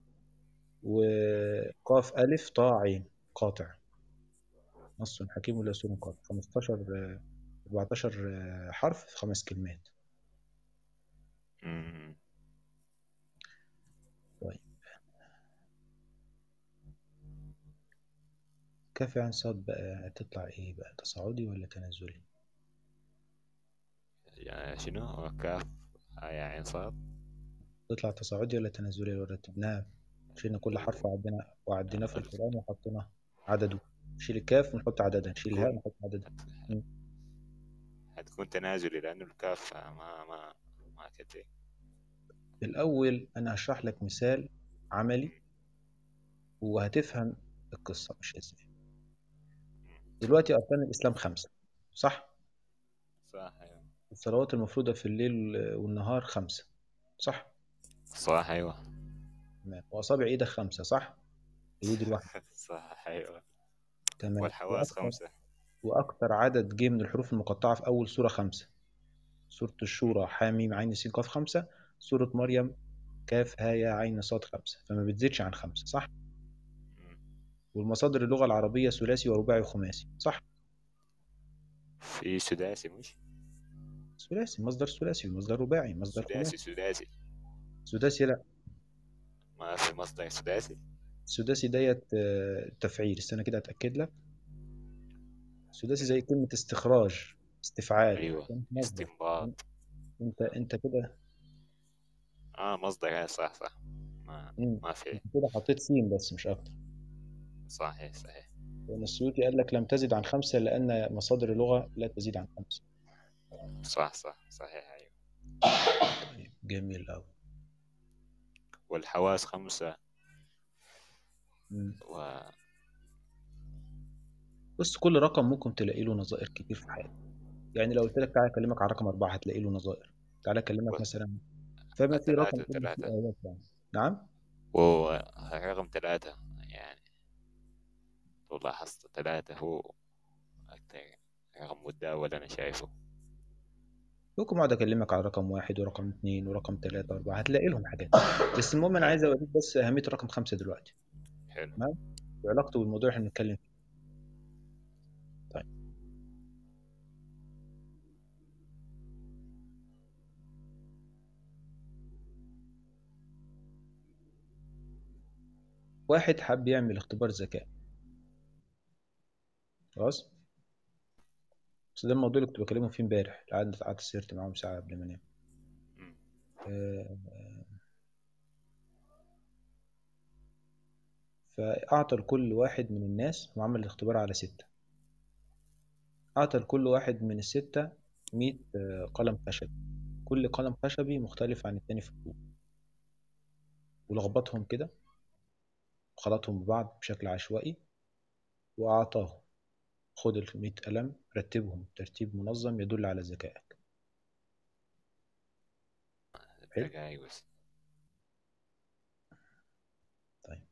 وقاف ألف طاء عين قاطع نص حكيم لا يسر قاف 15 آه، 14 آه، حرف في خمس كلمات مم. طيب كاف عين صاد بقى تطلع ايه بقى تصاعدي ولا تنازلي يعني شنو كاف آية عين صاد تطلع تصاعدي ولا تنازلي لو رتبناها شيلنا كل حرف وعدينا وعديناه في القرآن وحطينا عدده نشيل الكاف ونحط عددها نشيل الهاء هتكون ونحط عددها م. هتكون تنازلي لأنه الكاف ما ما ما كتير الأول أنا هشرح لك مثال عملي وهتفهم القصة مش ازاي دلوقتي أركان الإسلام خمسة صح؟ صح أيوة الصلوات المفروضة في الليل والنهار خمسة صح؟ صح أيوة تمام وأصابع إيدك خمسة صح؟ اليد الواحدة صح أيوة تمام والحواس وأكثر خمسة وأكثر عدد جه من الحروف المقطعة في أول سورة خمسة سورة الشورى حاميم عين سين قاف خمسة سورة مريم كاف ها يا عين صاد خمسة فما بتزيدش عن خمسة صح؟ مم. والمصادر اللغة العربية ثلاثي ورباعي وخماسي صح؟ في سداسي مش ثلاثي مصدر ثلاثي ومصدر رباعي مصدر سداسي خماسي سداسي سداسي لا ما في مصدر سداسي السداسي ديت آه، تفعيل استنى كده اتاكد لك السداسي زي كلمه استخراج استفعال أيوة كلمة مصدر استنباط انت انت كده اه مصدر هاي صح صح ما مم. ما في انت كده حطيت سين بس مش اكتر صحيح صحيح لأن السيوطي قال لك لم تزد عن خمسة لأن مصادر اللغة لا تزيد عن خمسة صح صح صحيح أيوه طيب جميل أوي والحواس خمسة مم. و بص كل رقم ممكن تلاقي له نظائر كتير في حياتك يعني لو قلت لك تعالى أكلمك عن رقم أربعة هتلاقي له نظائر تعالى أكلمك و- مثلا فما في رقم ثلاثة كده في ثلاثة آيات يعني نعم ورقم ثلاثة يعني لو لاحظت ثلاثة هو أكتر رقم متداول أنا شايفه ممكن اقعد اكلمك على رقم واحد ورقم اثنين ورقم ثلاثة واربعة هتلاقي لهم حاجات بس المهم انا عايز اوريك بس اهمية رقم خمسة دلوقتي حلو تمام وعلاقته بالموضوع اللي احنا بنتكلم فيه طيب واحد حب يعمل اختبار ذكاء خلاص بس ده الموضوع اللي كنت بكلمهم فيه امبارح قعدت قعدت سهرت معاهم ساعة قبل ما انام مم. آه، فأعطى لكل واحد من الناس وعمل الاختبار على ستة أعطى لكل واحد من الستة مية آه، قلم خشبي كل قلم خشبي مختلف عن التاني في الطول ولخبطهم كده وخلطهم ببعض بشكل عشوائي وأعطاهم خد المية قلم رتبهم ترتيب منظم يدل على ذكائك حلو دقايق بس طيب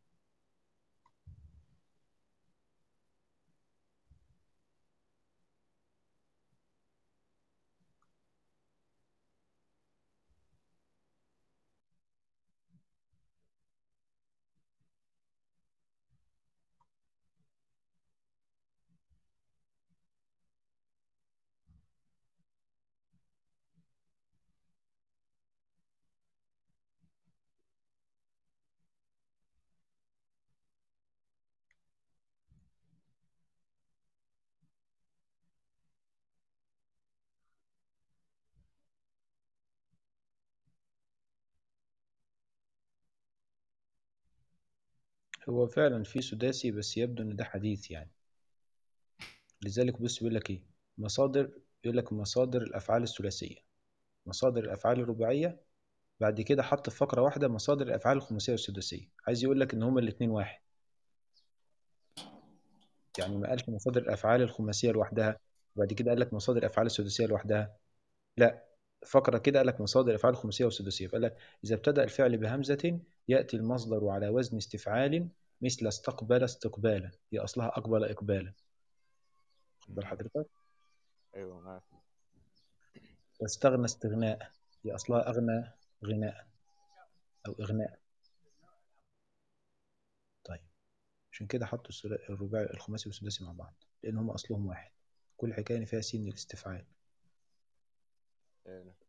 هو فعلا في سداسي بس يبدو ان ده حديث يعني لذلك بص بيقول لك ايه مصادر يقول لك مصادر الافعال الثلاثيه مصادر الافعال الرباعيه بعد كده حط في فقره واحده مصادر الافعال الخماسيه والسداسيه عايز يقول لك ان هما الاثنين واحد يعني ما قالش مصادر الافعال الخماسيه لوحدها وبعد كده قال لك مصادر الافعال السداسيه لوحدها لا فقره كده قال لك مصادر الافعال الخماسيه والسداسيه فقال لك اذا ابتدا الفعل بهمزه ياتي المصدر على وزن استفعال مثل استقبل استقبالا هي اصلها اقبل اقبالا خد بال مم. حضرتك أيوه معك واستغنى استغناء هي اصلها اغنى غناء او اغناء طيب عشان كده حطوا الثلا- الرباعي الخماسي والسداسي مع بعض لان هم اصلهم واحد كل حكايه إن فيها سين الاستفعال حلو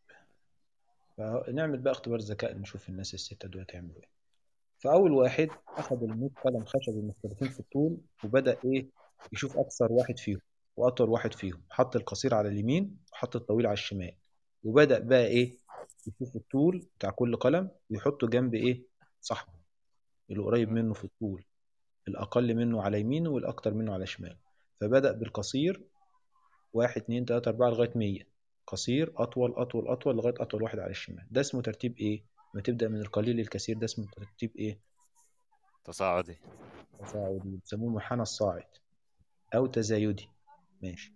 فنعمل بقى اختبار ذكاء نشوف الناس الستة دول هيعملوا ايه فأول واحد أخذ المية قلم خشبي مختلفين في الطول وبدأ إيه يشوف أقصر واحد فيهم وأطول واحد فيهم حط القصير على اليمين وحط الطويل على الشمال وبدأ بقى إيه يشوف الطول بتاع كل قلم ويحطه جنب إيه صاحبه اللي قريب منه في الطول الأقل منه على يمينه والأكتر منه على شماله فبدأ بالقصير واحد اتنين تلاتة أربعة لغاية مية قصير أطول أطول أطول لغاية أطول واحد على الشمال ده اسمه ترتيب إيه؟ ما تبدأ من القليل للكثير ده اسمه ترتيب إيه؟ تصاعدي تصاعدي بيسموه منحنى الصاعد أو تزايدي ماشي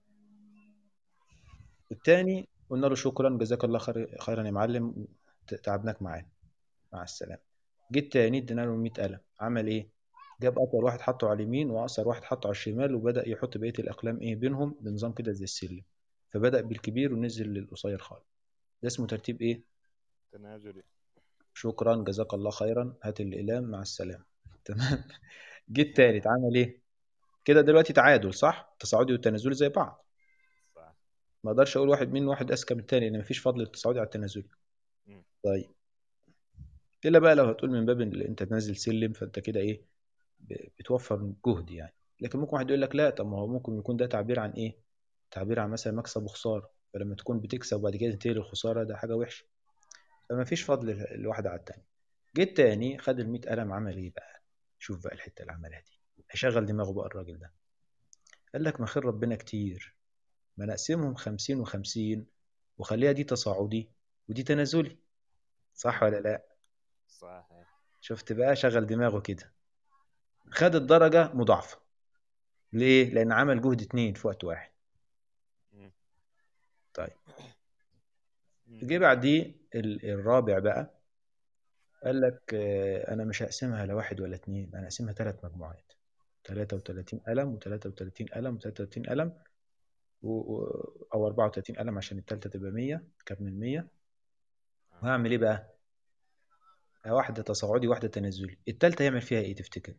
التاني قلنا له شكرا جزاك الله خير خيرا يا معلم ت- تعبناك معانا مع السلامة جه التاني ادينا له 100 قلم عمل ايه؟ جاب اطول واحد حطه على اليمين واقصر واحد حطه على الشمال وبدأ يحط بقية الاقلام ايه بينهم بنظام كده زي السلم فبدأ بالكبير ونزل للقصير خالص ده اسمه ترتيب ايه؟ تنازلي شكرا جزاك الله خيرا هات الإقلام مع السلامة تمام جه التالت عمل ايه؟ كده دلوقتي تعادل صح؟ التصاعدي والتنازلي زي بعض صح ما اقدرش اقول واحد مين واحد اذكى من التاني لان مفيش فضل للتصاعدي على التنازلي مم. طيب الا بقى لو هتقول من باب ان انت تنزل سلم فانت كده ايه ب- بتوفر جهد يعني لكن ممكن واحد يقول لك لا طب ما هو ممكن يكون ده تعبير عن ايه تعبير عن مثلا مكسب وخساره فلما تكون بتكسب وبعد كده تنتهي للخساره ده حاجه وحشه فما فيش فضل الواحد على التاني جه التاني خد ال 100 قلم عمل ايه بقى شوف بقى الحته اللي عملها دي هيشغل دماغه بقى الراجل ده قال لك ما خير ربنا كتير ما نقسمهم خمسين وخمسين وخليها دي تصاعدي ودي تنازلي صح ولا لا صحيح شفت بقى شغل دماغه كده خد الدرجة مضاعفة ليه؟ لأن عمل جهد اتنين في وقت واحد مم. طيب مم. جه بعديه ال- الرابع بقى قال لك آه، أنا مش هقسمها لواحد ولا اتنين أنا هقسمها ثلاث مجموعات 33 قلم و33 قلم و33 قلم و... و- أو 34 قلم عشان التالتة تبقى 100 كمل 100 وهعمل إيه بقى؟ واحدة تصاعدي واحدة تنازلي التالتة يعمل فيها إيه تفتكر؟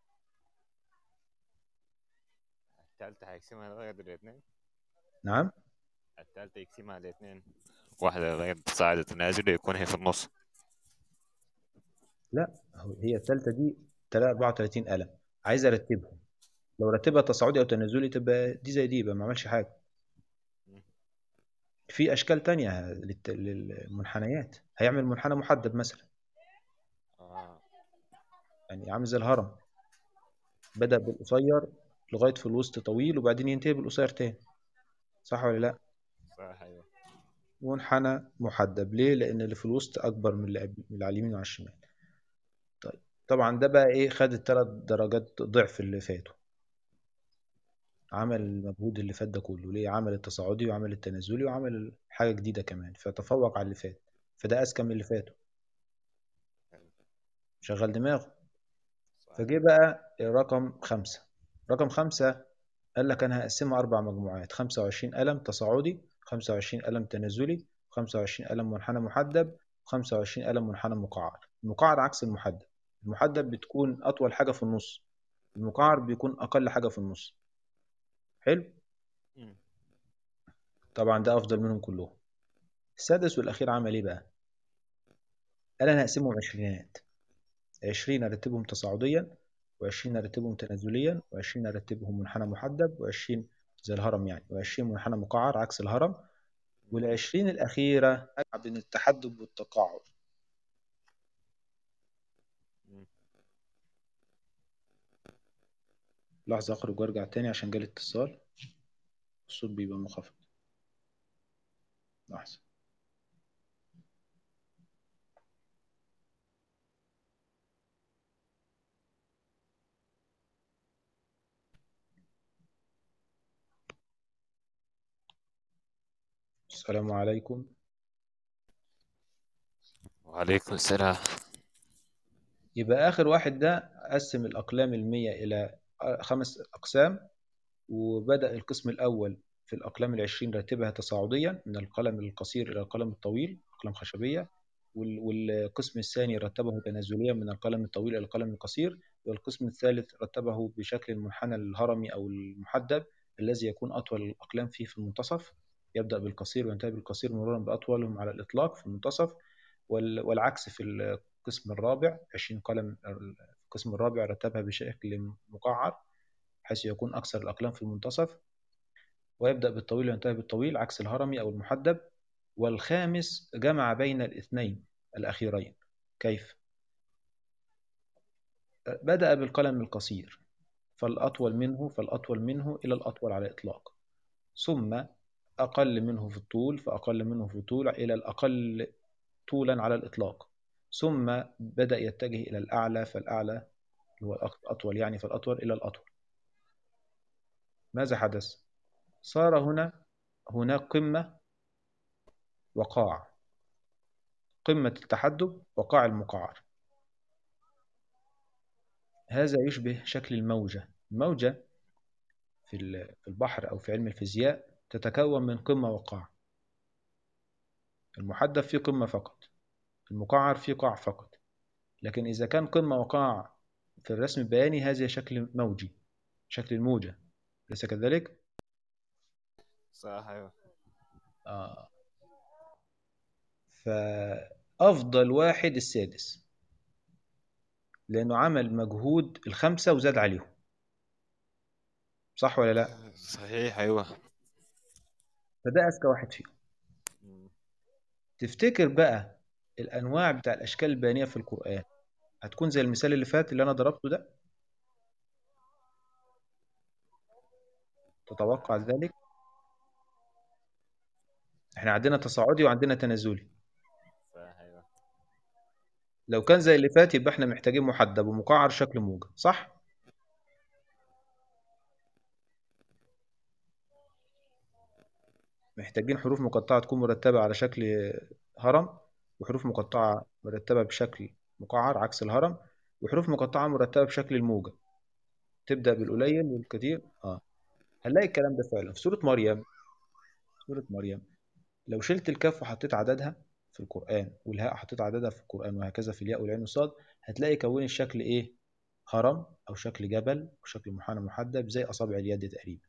التالتة هيقسمها لغاية الاثنين نعم؟ التالتة يقسمها الاثنين واحدة لغاية تصاعد تنازلي يكون هي في النص لا هو- هي التالتة دي 34 قلم عايز أرتبهم لو رتبها تصاعدي أو تنازلي تبقى دي زي دي يبقى ما عملش حاجة في أشكال تانية للت- للمنحنيات هيعمل منحنى محدب مثلا آه. يعني عامل زي الهرم بدأ بالقصير لغاية في الوسط طويل وبعدين ينتهي بالقصير تاني صح ولا لا؟ صح أيوة منحنى محدب ليه؟ لأن اللي في الوسط أكبر من اللي قبل- من اللي على اليمين وعلى الشمال طيب طبعا ده بقى إيه خد الثلاث درجات ضعف اللي فاتوا عمل المجهود اللي فات ده كله ليه عمل التصاعدي وعمل التنازلي وعمل حاجة جديدة كمان فتفوق على اللي فات فده أذكى من اللي فاتوا شغل دماغه فجه بقى رقم خمسة رقم خمسة قال لك أنا هقسمها أربع مجموعات 25 قلم تصاعدي 25 قلم تنازلي 25 قلم منحنى محدب 25 قلم منحنى مقعر المقعر عكس المحدب المحدب بتكون أطول حاجة في النص المقعر بيكون أقل حاجة في النص حلو مم. طبعا ده أفضل منهم كلهم السادس والأخير عمل إيه بقى؟ قال أنا هقسمهم عشرينات عشرين أرتبهم تصاعديا وعشرين أرتبهم تنازليا وعشرين أرتبهم منحنى محدب وعشرين زي الهرم يعني وعشرين منحنى مقعر عكس الهرم والعشرين الأخيرة أجمع بين التحدب والتقاعد مم. لحظة أخرج وأرجع تاني عشان جالي اتصال الصوت بيبقى منخفض لحظة السلام عليكم وعليكم السلام يبقى آخر واحد ده قسم الأقلام المية إلى خمس أقسام وبدأ القسم الأول في الأقلام العشرين رتبها تصاعديا من القلم القصير إلى القلم الطويل أقلام خشبية وال- والقسم الثاني رتبه تنازليا من القلم الطويل إلى القلم القصير والقسم الثالث رتبه بشكل المنحنى الهرمي أو المحدب الذي يكون أطول الأقلام فيه في المنتصف يبدأ بالقصير وينتهي بالقصير مرورا بأطولهم على الإطلاق في المنتصف وال- والعكس في القسم الرابع 20 قلم القسم الرابع رتبها بشكل مقعر حيث يكون أكثر الأقلام في المنتصف ويبدأ بالطويل وينتهي بالطويل عكس الهرمي أو المحدب والخامس جمع بين الاثنين الأخيرين كيف؟ بدأ بالقلم القصير فالأطول منه فالأطول منه إلى الأطول على الإطلاق ثم أقل منه في الطول فأقل منه في الطول إلى الأقل طولا على الإطلاق ثم بدأ يتجه إلى الأعلى فالأعلى اللي هو الأطول يعني فالأطول إلى الأطول ماذا حدث؟ صار هنا هناك قمة وقاع قمة التحدب وقاع المقعر هذا يشبه شكل الموجة الموجة في ال- في البحر أو في علم الفيزياء تتكون من قمة وقاع المحدب فيه قمة فقط المقعر فيه قاع فقط لكن إذا كان قمة وقاع في الرسم البياني هذا شكل موجي شكل الموجة أليس كذلك؟ صح أيوة آه. فأفضل واحد السادس لأنه عمل مجهود الخمسة وزاد عليهم صح ولا لا؟ صحيح أيوة فده أذكى واحد فيهم مم. تفتكر بقى الأنواع بتاع الأشكال البيانية في القرآن هتكون زي المثال اللي فات اللي أنا ضربته ده تتوقع ذلك احنا عندنا تصاعدي وعندنا تنازلي صح ايوه لو كان زي اللي فات يبقى احنا محتاجين محدب ومقعر شكل موجة صح محتاجين حروف مقطعة تكون مرتبة على شكل هرم وحروف مقطعة مرتبة بشكل مقعر عكس الهرم وحروف مقطعة مرتبة بشكل الموجة تبدأ بالقليل والكثير اه هنلاقي الكلام ده فعلا في سورة مريم سورة مريم لو شلت الكاف وحطيت عددها في القرآن والهاء حطيت عددها في القرآن وهكذا في الياء والعين والصاد هتلاقي كون الشكل ايه هرم او شكل جبل او شكل محنى محدب زي اصابع اليد تقريبا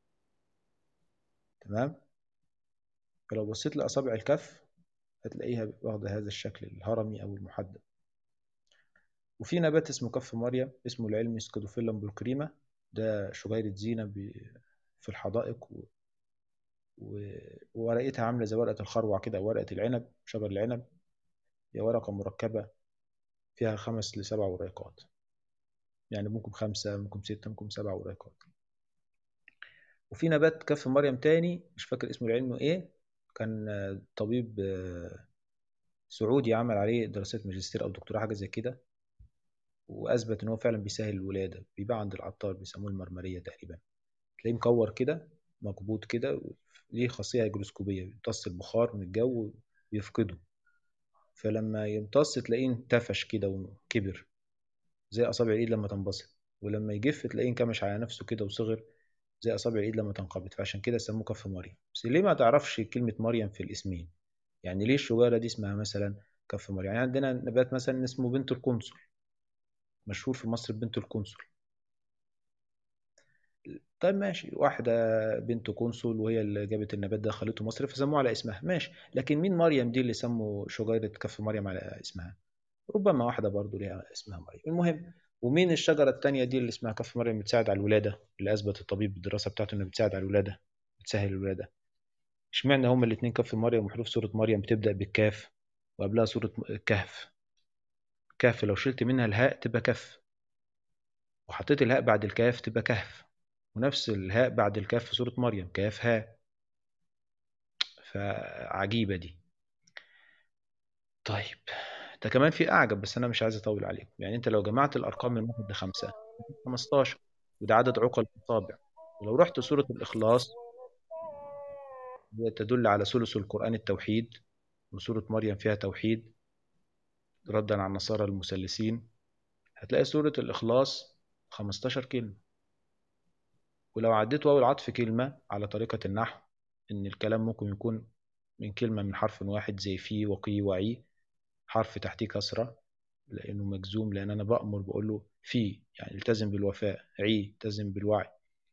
تمام فلو بصيت لأصابع الكف هتلاقيها واخدة هذا الشكل الهرمي أو المحدب وفي نبات اسمه كف مريم اسمه العلمي سكادوفيلم بالكريمة ده شجيرة زينة ب- في الحدائق و... و... وورقتها عاملة زي ورقة الخروع كده أو ورقة العنب شجر العنب هي ورقة مركبة فيها خمس لسبع ورقات يعني ممكن خمسة ممكن ستة ممكن سبع ورقات وفي نبات كف مريم تاني مش فاكر اسمه العلمي ايه كان آه، طبيب آه، سعودي عمل عليه دراسات ماجستير او دكتوراه حاجه زي كده واثبت ان هو فعلا بيسهل الولاده بيباع عند العطار بيسموه المرمريه تقريبا تلاقيه مكور كده مقبوض كده ليه خاصيه هيجروسكوبيه بيمتص البخار من الجو ويفقده فلما يمتص تلاقيه انتفش كده وكبر زي اصابع الايد لما تنبسط ولما يجف تلاقيه انكمش على نفسه كده وصغر زي اصابع الايد لما تنقبض فعشان كده سموه كف مريم بس ليه ما تعرفش كلمه مريم في الاسمين يعني ليه الشجره دي اسمها مثلا كف مريم يعني عندنا نبات مثلا اسمه بنت القنصل مشهور في مصر ببنت القنصل طيب ماشي واحدة بنت قنصل وهي اللي جابت النبات ده خلته مصر فسموه على اسمها ماشي لكن مين مريم دي اللي سموا شجيرة كف مريم على اسمها ربما واحدة برضو ليها اسمها مريم المهم ومين الشجرة التانية دي اللي اسمها كف مريم بتساعد على الولادة اللي أثبت الطبيب بالدراسة بتاعته إنها بتساعد على الولادة بتسهل الولادة اشمعنى هما الاتنين كف مريم وحروف سورة مريم بتبدأ بالكاف وقبلها سورة كهف كهف لو شلت منها الهاء تبقى كف وحطيت الهاء بعد الكاف تبقى كهف ونفس الهاء بعد الكاف في سورة مريم كاف هاء فعجيبة دي طيب ده كمان في أعجب بس أنا مش عايز أطول عليكم يعني أنت لو جمعت الأرقام من واحد لخمسة 15 وده عدد عقل الأصابع ولو رحت سورة الإخلاص هي تدل على ثلث القرآن التوحيد وسورة مريم فيها توحيد ردا على النصارى المثلثين هتلاقي سورة الإخلاص 15 كلمة ولو عديت واو العطف كلمة على طريقة النحو إن الكلام ممكن يكون من كلمة من حرف واحد زي في وقي وعي حرف تحتيه كسرة لأنه مجزوم لأن أنا بأمر بقول له في يعني التزم بالوفاء عي التزم بالوعي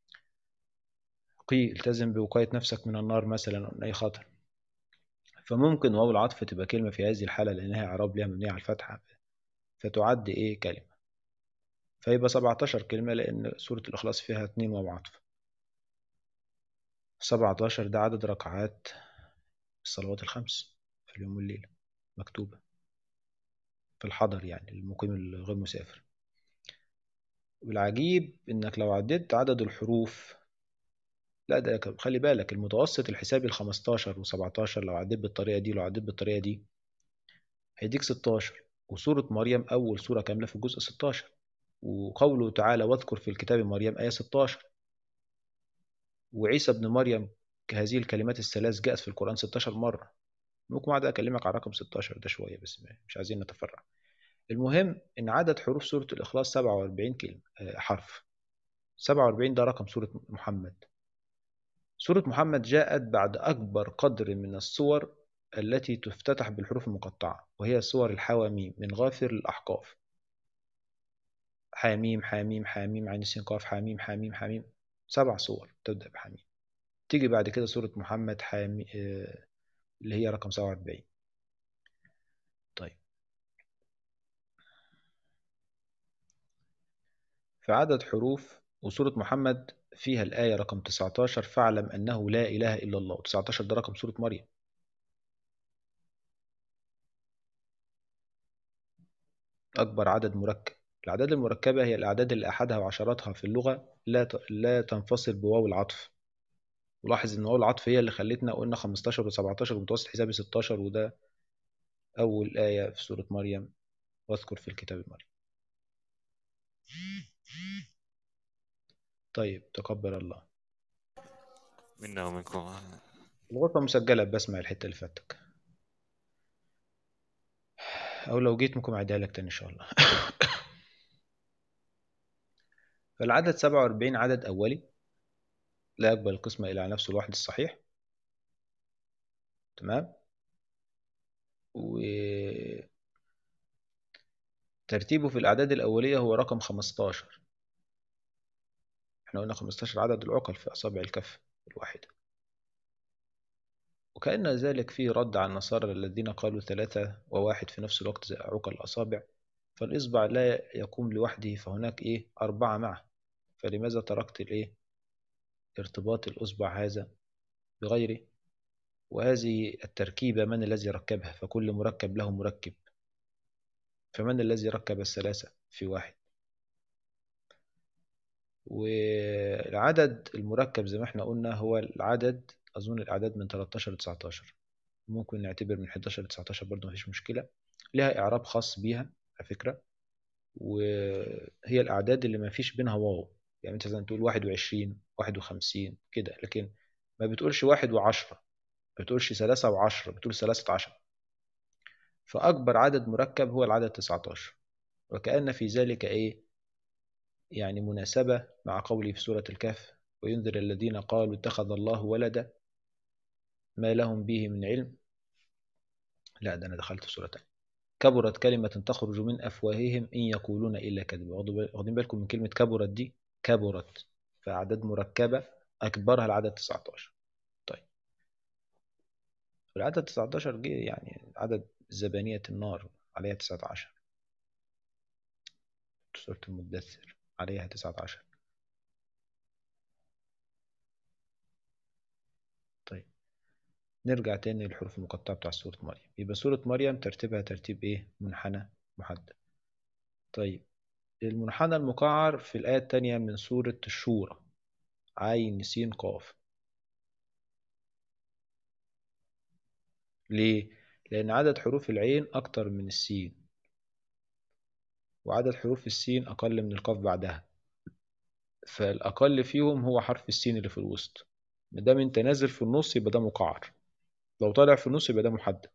قي التزم بوقاية نفسك من النار مثلا أو من أي خطر فممكن واو العطف تبقى كلمة في هذه الحالة لأنها إعراب ليها مبنية على الفتحة فتعد إيه كلمة فيبقى 17 كلمة لأن سورة الإخلاص فيها اتنين واو عطف 17 ده عدد ركعات الصلوات الخمس في اليوم والليلة مكتوبة في الحضر يعني المقيم الغير مسافر والعجيب إنك لو عديت عدد الحروف لا ده ك- خلي بالك المتوسط الحسابي ال 15 و 17 لو عديت بالطريقة دي لو عديت بالطريقة دي هيديك 16 وسورة مريم أول سورة كاملة في الجزء 16 وقوله تعالى واذكر في الكتاب مريم آية 16 وعيسى ابن مريم هذه الكلمات الثلاث جاءت في القرآن 16 مرة ممكن بعد أكلمك على رقم 16 ده شوية بس مش عايزين نتفرع المهم إن عدد حروف سورة الإخلاص 47 كلمة آه، حرف 47 ده رقم سورة محمد سورة محمد جاءت بعد أكبر قدر من الصور التي تفتتح بالحروف المقطعة وهي سور الحواميم من غافر الأحقاف حاميم حاميم حاميم عين سين قاف حاميم حاميم حاميم سبع صور تبدأ بحاميم تيجي بعد كده سورة محمد حامي آه، اللي هي رقم 47 طيب في عدد حروف وسورة محمد فيها الآية رقم 19 فاعلم أنه لا إله إلا الله 19 ده رقم سورة مريم أكبر عدد مركب الأعداد المركبة هي الأعداد اللي أحدها وعشراتها في اللغة لا ت- لا تنفصل بواو العطف ولاحظ ان هو العطف هي اللي خلتنا قلنا 15 و17 ومتوسط حسابي 16 وده اول آية في سورة مريم واذكر في الكتاب مريم طيب تقبل الله منا ومنكم الغرفة مسجلة بسمع الحتة اللي فاتك أو لو جيت ممكن أعيدها لك تاني إن شاء الله فالعدد 47 عدد أولي لا يقبل القسمة إلى على نفسه الواحد الصحيح تمام و ترتيبه في الأعداد الأولية هو رقم 15 احنا قلنا 15 عدد العقل في أصابع الكف الواحدة وكأن ذلك فيه رد على النصارى الذين قالوا ثلاثة وواحد في نفس الوقت زي عقل الأصابع فالإصبع لا يقوم لوحده فهناك إيه أربعة معه فلماذا تركت الإيه ارتباط الأصبع هذا بغيره وهذه التركيبة من الذي ركبها فكل مركب له مركب فمن الذي ركب الثلاثة في واحد والعدد المركب زي ما احنا قلنا هو العدد أظن الأعداد من 13 ل 19 ممكن نعتبر من 11 ل 19 برضه مفيش مشكلة لها إعراب خاص بيها على فكرة وهي الأعداد اللي مفيش بينها واو يعني أنت مثلا تقول 21 51 كده لكن ما بتقولش واحد وعشرة ما بتقولش ثلاثة وعشرة بتقول ثلاثة عشر فأكبر عدد مركب هو العدد 19 وكأن في ذلك إيه يعني مناسبة مع قوله في سورة الكهف وينذر الذين قالوا اتخذ الله ولدا ما لهم به من علم لا ده أنا دخلت في سورة تانية كبرت كلمة تخرج من أفواههم إن يقولون إلا كذبا واخدين بالكم من كلمة كبرت دي كبرت فأعداد مركبة أكبرها العدد 19 طيب العدد 19 جه يعني عدد زبانية النار عليها 19 سورة المدثر عليها 19 طيب نرجع تاني للحروف المقطعة بتاع سورة مريم يبقى سورة مريم ترتيبها ترتيب ايه منحنى محدد طيب المنحنى المقعر في الآية التانية من سورة الشورى عين سين قاف ليه؟ لأن عدد حروف العين أكتر من السين وعدد حروف السين أقل من القاف بعدها فالأقل فيهم هو حرف السين اللي في الوسط مادام انت نازل في النص يبقى ده مقعر لو طالع في النص يبقى ده محدد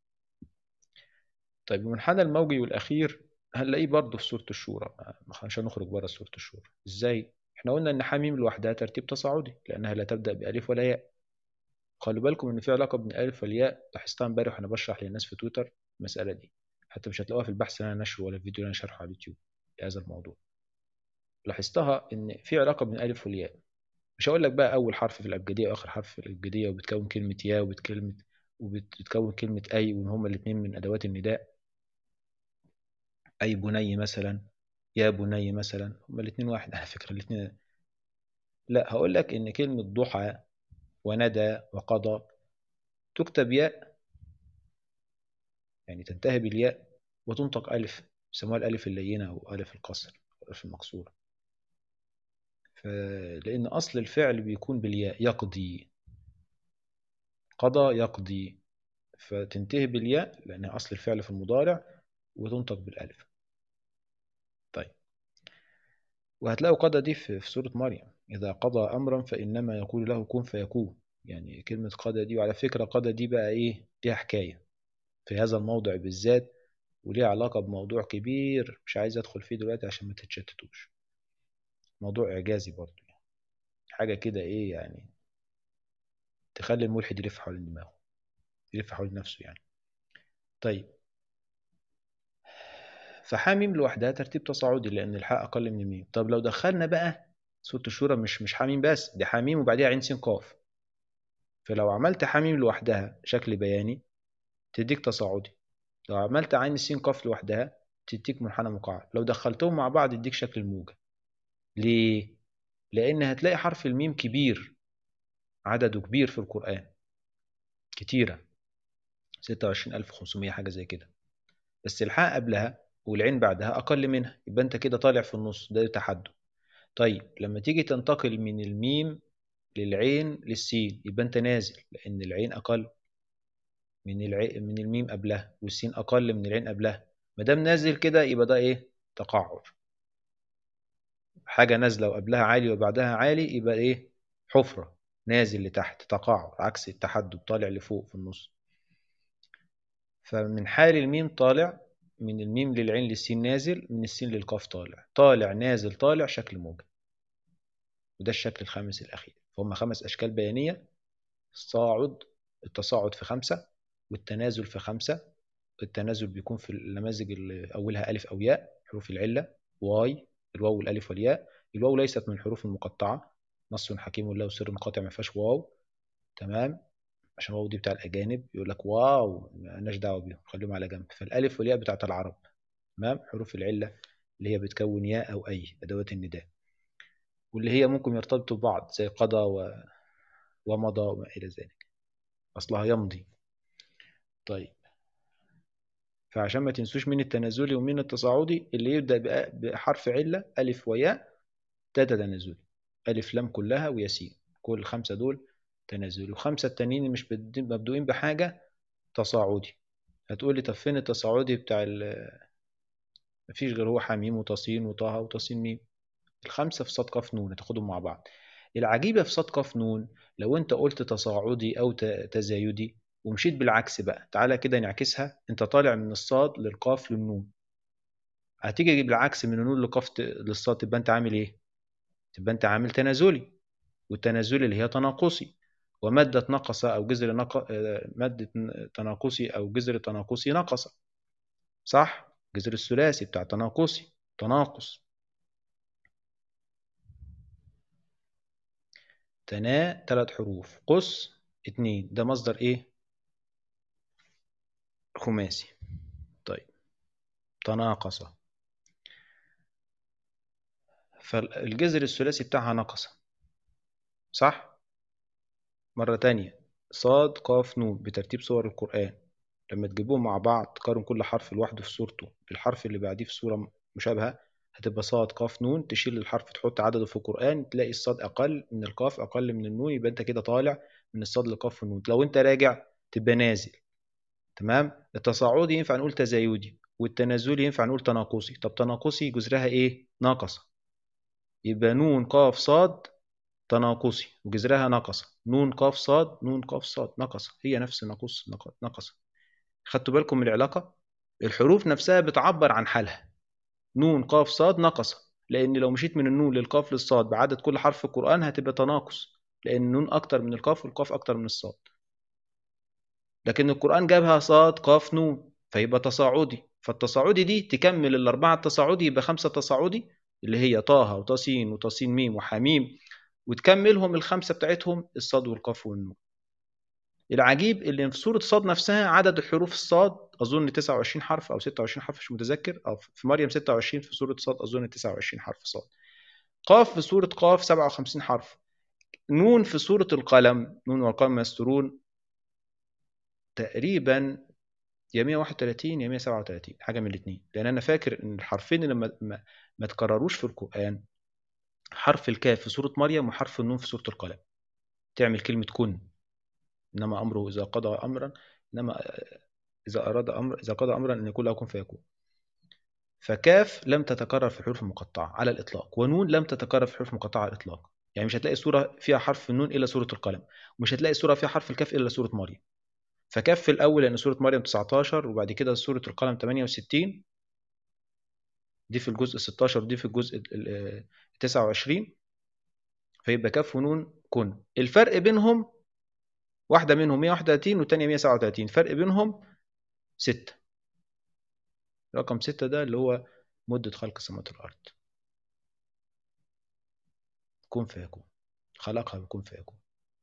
طيب المنحنى الموجي والأخير هنلاقيه برضه في سورة الشورى عشان نخرج بره سورة الشورى ازاي؟ احنا قلنا ان حميم لوحدها ترتيب تصاعدي لأنها لا تبدأ بألف ولا ياء خلوا بالكم ان في علاقة بين الألف والياء لاحظتها امبارح وانا بشرح للناس في تويتر المسألة دي حتى مش هتلاقوها في البحث اللي انا نشره ولا الفيديو اللي انا شارحه على اليوتيوب لهذا الموضوع لاحظتها ان في علاقة بين الألف والياء مش هقول لك بقى أول حرف في الأبجدية وآخر حرف في الأبجدية وبتكون كلمة يا وبتكلمة وبتكون كلمة أي وإن هما الاتنين من أدوات النداء أي بني مثلا يا بني مثلا هما الاتنين واحد على فكرة الاتنين لا هقول لك إن كلمة ضحى وندى وقضى تكتب ياء يعني تنتهي بالياء وتنطق ألف يسموها الألف اللينة أو ألف القصر أو ألف المقصورة لأن أصل الفعل بيكون بالياء يقضي قضى يقضي فتنتهي بالياء لأن أصل الفعل في المضارع وتنطق بالألف طيب وهتلاقوا قضى دي في سورة مريم إذا قضى أمرا فإنما يقول له كن فيكون يعني كلمة قضى دي وعلى فكرة قضى دي بقى إيه ليها حكاية في هذا الموضع بالذات وليها علاقة بموضوع كبير مش عايز أدخل فيه دلوقتي عشان ما تتشتتوش موضوع إعجازي برضه يعني. حاجة كده إيه يعني تخلي الملحد يلف حوالين دماغه يلف حوالين نفسه يعني طيب فحاميم لوحدها ترتيب تصاعدي لأن الحاء أقل من الميم طب لو دخلنا بقى سورة الشورى مش مش حاميم بس دي حاميم وبعديها عين سين قاف فلو عملت حاميم لوحدها شكل بياني تديك تصاعدي لو عملت عين سين قاف لوحدها تديك منحنى مقعر لو دخلتهم مع بعض يديك شكل الموجة ليه؟ لأن هتلاقي حرف الميم كبير عدده كبير في القرآن كتيرة 26500 حاجة زي كده بس الحاء قبلها والعين بعدها أقل منها يبقى أنت كده طالع في النص ده تحدد طيب لما تيجي تنتقل من الميم للعين للسين يبقى انت نازل لان العين اقل من العي... من الميم قبلها والسين اقل من العين قبلها ما دام نازل كده يبقى ده ايه تقعر حاجه نازله وقبلها عالي وبعدها عالي يبقى ايه حفره نازل لتحت تقعر عكس التحدب طالع لفوق في النص فمن حال الميم طالع من الميم للعين للسين نازل من السين للقاف طالع طالع نازل طالع شكل موجب وده الشكل الخامس الأخير فهم خمس أشكال بيانية الصاعد التصاعد في خمسة والتنازل في خمسة التنازل بيكون في النماذج اللي أولها ألف أو ياء حروف العلة واي الواو والألف والياء الواو ليست من الحروف المقطعة نص حكيم له سر قاطع ما فيهاش واو تمام عشان الواو دي بتاع الأجانب يقول لك واو مالناش دعوة بيهم خليهم على جنب فالألف والياء بتاعت العرب تمام حروف العلة اللي هي بتكون ياء أو أي أدوات النداء واللي هي ممكن يرتبطوا ببعض زي قضى و... ومضى وما إلى ذلك أصلها يمضي طيب فعشان ما تنسوش من التنازلي ومن التصاعدي اللي يبدأ بحرف علة ألف وياء ده تنازلي ألف لام كلها وياسين كل الخمسة دول تنازلي وخمسة التانيين مش مبدوئين بحاجة تصاعدي هتقول لي طب فين التصاعدي بتاع ال مفيش غير هو حميم وتصين وطه وتصين ميم الخمسة في صاد قاف نون هتاخدهم مع بعض العجيبة في صاد قاف نون لو انت قلت تصاعدي او تزايدي ومشيت بالعكس بقى تعالى كده نعكسها انت طالع من الصاد للقاف للنون هتيجي بالعكس من النون للقاف للصاد تبقى انت عامل ايه تبقى انت عامل تنازلي والتنازلي اللي هي تناقصي ومادة نقص أو جذر نق... مادة تناقصي أو جذر تناقصي نقص صح؟ جذر الثلاثي بتاع تناقصي تناقص تنا ثلاث حروف قص اتنين ده مصدر ايه؟ خماسي طيب تناقص فالجذر الثلاثي بتاعها نقص صح؟ مرة تانية صاد قاف نون بترتيب صور القرآن لما تجيبوهم مع بعض تقارن كل حرف لوحده في صورته بالحرف اللي بعديه في صورة مشابهة هتبقى صاد قاف نون تشيل الحرف تحط عدده في القرآن تلاقي الصاد أقل من القاف أقل من النون يبقى أنت كده طالع من الصاد للقاف والنون لو أنت راجع تبقى نازل تمام التصاعدي ينفع نقول تزايدي والتنازلي ينفع نقول تناقصي طب تناقصي جذرها إيه؟ ناقص يبقى نون قاف صاد تناقصي وجذرها نقص نون قاف صاد نون قاف صاد نقص هي نفس نقص نقص خدتوا بالكم من العلاقة الحروف نفسها بتعبر عن حالها نون قاف صاد نقص لأن لو مشيت من النون للقاف للصاد بعدد كل حرف في القرآن هتبقى تناقص لأن النون أكتر من القاف والقاف أكتر من الصاد لكن القرآن جابها صاد قاف نون فيبقى تصاعدي فالتصاعدي دي تكمل الأربعة التصاعدي يبقى خمسة تصاعدي اللي هي طه وتصين وتصين ميم وحميم وتكملهم الخمسة بتاعتهم الصاد والقاف والنون العجيب اللي في سورة صاد نفسها عدد الحروف الصاد أظن 29 حرف أو 26 حرف مش متذكر أو في مريم 26 في سورة صاد أظن 29 حرف صاد قاف في سورة قاف 57 حرف نون في سورة القلم نون والقلم يسترون تقريبا يا 131 يا 137 حاجة من الاثنين لأن أنا فاكر إن الحرفين اللي ما, ما, ما تكرروش في القرآن حرف الكاف في سورة مريم وحرف النون في سورة القلم تعمل كلمة كن إنما أمره إذا قضى أمرا إنما إذا أراد أمر إذا قضى أمرا أن يكون له كن فيكون فكاف لم تتكرر في الحروف المقطعة على الإطلاق ونون لم تتكرر في الحروف المقطعة على الإطلاق يعني مش هتلاقي سورة فيها حرف النون إلا سورة القلم ومش هتلاقي سورة فيها حرف الكاف إلا سورة مريم فكاف في الأول لأن سورة مريم 19 وبعد كده سورة القلم 68 دي في الجزء 16 ودي في الجزء 29 فيبقى كاف ونون كن الفرق بينهم واحدة منهم 131 والتانية 137 الفرق بينهم 6 رقم 6 ده اللي هو مدة خلق السماوات والأرض كن فيكون خلقها بكون فيكون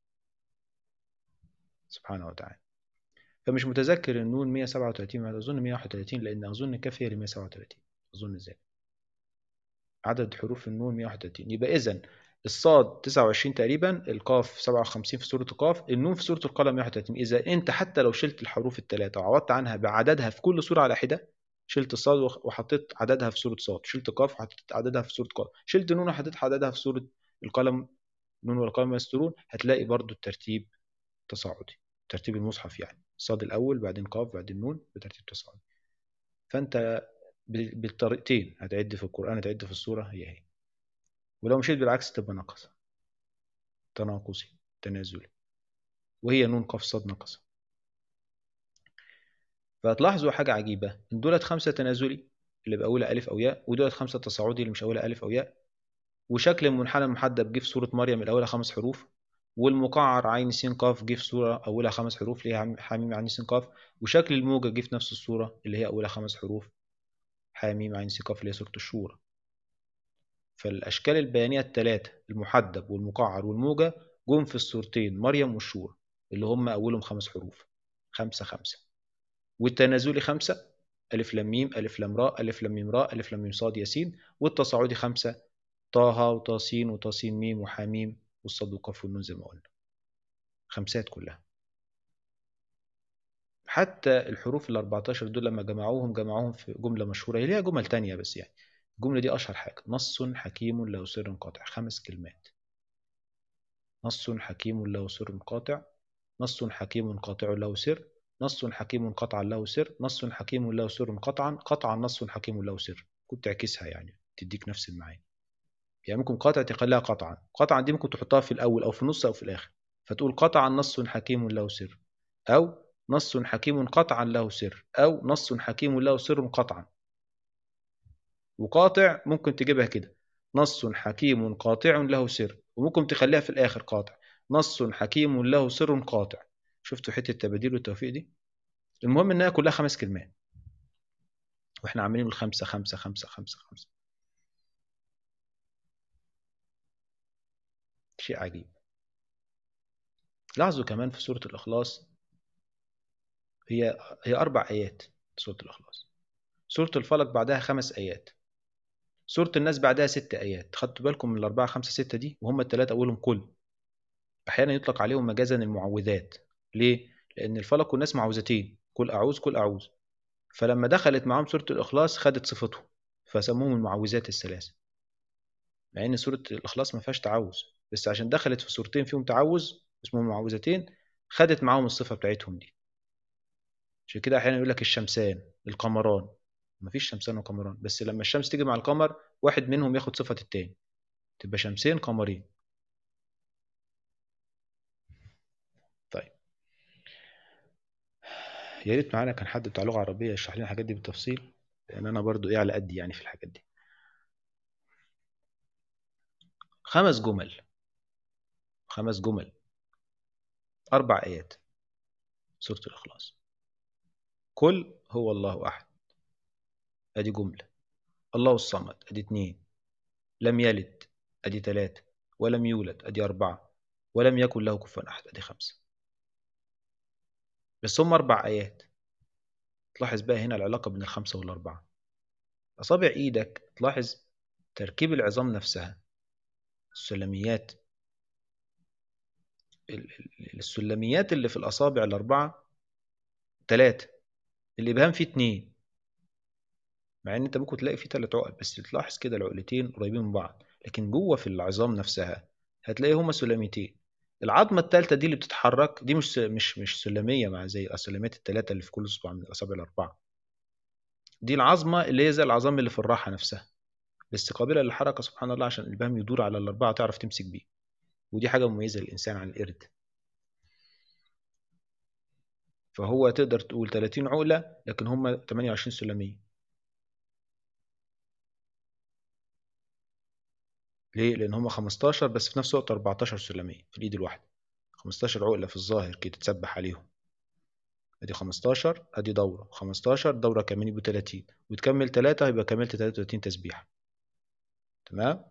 سبحانه وتعالى فمش متذكر النون 137 أظن 131 لأن أظن كاف هي ل 137 أظن ذلك عدد حروف النون 131 يبقى إذا الصاد 29 تقريبا القاف 57 في سورة القاف النون في سورة القلم 131 إذا أنت حتى لو شلت الحروف الثلاثة وعوضت عنها بعددها في كل سورة على حدة شلت الصاد وحطيت عددها في سورة صاد شلت قاف وحطيت عددها في سورة قاف شلت نون وحطيت عددها في سورة القلم نون والقلم يسطرون هتلاقي برضو الترتيب تصاعدي ترتيب المصحف يعني صاد الأول بعدين قاف بعدين نون بترتيب تصاعدي فأنت ب- بالطريقتين هتعد في القرآن هتعد في السورة هي هي ولو مشيت بالعكس تبقى نقص تناقصي تنازلي وهي نون قاف صاد نقص فهتلاحظوا حاجة عجيبة إن دولت خمسة تنازلي اللي بأولها ألف أو ياء ودولت خمسة تصاعدي اللي مش أولها ألف أو ياء وشكل المنحنى المحدب جه في سورة مريم الأولى خمس حروف والمقعر عين سين قاف جه في سورة أولها خمس حروف اللي هي عم- حميم عين سين قاف وشكل الموجة جه في نفس السورة اللي هي أولها خمس حروف حميم عين سين قاف اللي هي سورة الشورى فالأشكال البيانية الثلاثة المحدب والمقعر والموجة جم في السورتين مريم والشورى اللي هم أولهم خمس حروف خمسة خمسة والتنازلي خمسة ألف لام ميم ألف لام راء ألف لام ميم راء ألف لام ميم صاد ياسين والتصاعدي خمسة طه وطاسين وطاسين ميم وحاميم والصاد والقاف والنون زي ما قلنا خمسات كلها حتى الحروف ال 14 دول لما جمعوهم جمعوهم في جملة مشهورة هي ليها جمل تانية بس يعني الجملة دي أشهر حاجة نص حكيم له سر قاطع خمس كلمات نص حكيم له سر قاطع نص حكيم قاطع له سر نص حكيم قطعا له سر نص حكيم له سر قطعا قطعا نص حكيم له سر كنت تعكسها يعني تديك نفس المعاني يعني ممكن قاطع تخليها قطعا قطعا دي ممكن تحطها في الأول أو في النص أو في الآخر فتقول قطعا نص حكيم له سر أو نص حكيم قطعا له سر أو نص حكيم له سر قطعا وقاطع ممكن تجيبها كده نص حكيم قاطع له سر وممكن تخليها في الآخر قاطع نص حكيم له سر قاطع شفتوا حتة التباديل والتوفيق دي المهم إنها كلها خمس كلمات وإحنا عاملين الخمسة خمسة خمسة خمسة خمسة شيء عجيب لاحظوا كمان في سورة الإخلاص هي هي أربع آيات سورة الإخلاص سورة الفلق بعدها خمس آيات سورة الناس بعدها ست آيات خدتوا بالكم من الأربعة خمسة ستة دي وهم الثلاثة أولهم كل أحيانا يطلق عليهم مجازا المعوذات ليه؟ لأن الفلق والناس معوذتين كل أعوذ كل أعوذ فلما دخلت معاهم سورة الإخلاص خدت صفتهم فسموهم المعوذات الثلاثة مع إن سورة الإخلاص ما فيهاش تعوذ بس عشان دخلت في سورتين فيهم تعوذ اسمهم المعوذتين خدت معاهم الصفة بتاعتهم دي عشان كده أحيانا يقول لك الشمسان القمران مفيش شمسان وقمران بس لما الشمس تيجي مع القمر واحد منهم ياخد صفة التاني تبقى شمسين قمرين طيب يا ريت معانا كان حد بتاع لغة عربية يشرح لنا الحاجات دي بالتفصيل لأن أنا برضو إيه على قدي يعني في الحاجات دي خمس جمل خمس جمل أربع آيات سورة الإخلاص كل هو الله أحد أدي جملة الله الصمد أدي اتنين لم يلد أدي تلاتة ولم يولد أدي أربعة ولم يكن له كفوا أحد أدي خمسة بس هم أربع آيات تلاحظ بقى هنا العلاقة بين الخمسة والأربعة أصابع إيدك تلاحظ تركيب العظام نفسها السلميات ال- ال- السلميات اللي في الأصابع الأربعة تلاتة الإبهام فيه اتنين مع إن أنت ممكن تلاقي فيه تلات عقل بس تلاحظ كده العقلتين قريبين من بعض لكن جوه في العظام نفسها هتلاقي هما سلميتين العظمة التالتة دي اللي بتتحرك دي مش مش مش سلمية مع زي السلميات التلاتة اللي في كل أصبع من الأصابع الأربعة دي العظمة اللي هي زي العظام اللي في الراحة نفسها بس قابلة للحركة سبحان الله عشان الإبهام يدور على الأربعة تعرف تمسك بيه ودي حاجة مميزة للإنسان عن القرد فهو تقدر تقول 30 عقلة لكن هم 28 سلمية ليه؟ لأن هم 15 بس في نفس الوقت 14 سلمية في الإيد الواحدة 15 عقلة في الظاهر كده تسبح عليهم ادي 15 ادي دورة 15 دورة كمان يبقوا 30 وتكمل 3 يبقى كملت 33 تسبيحة تمام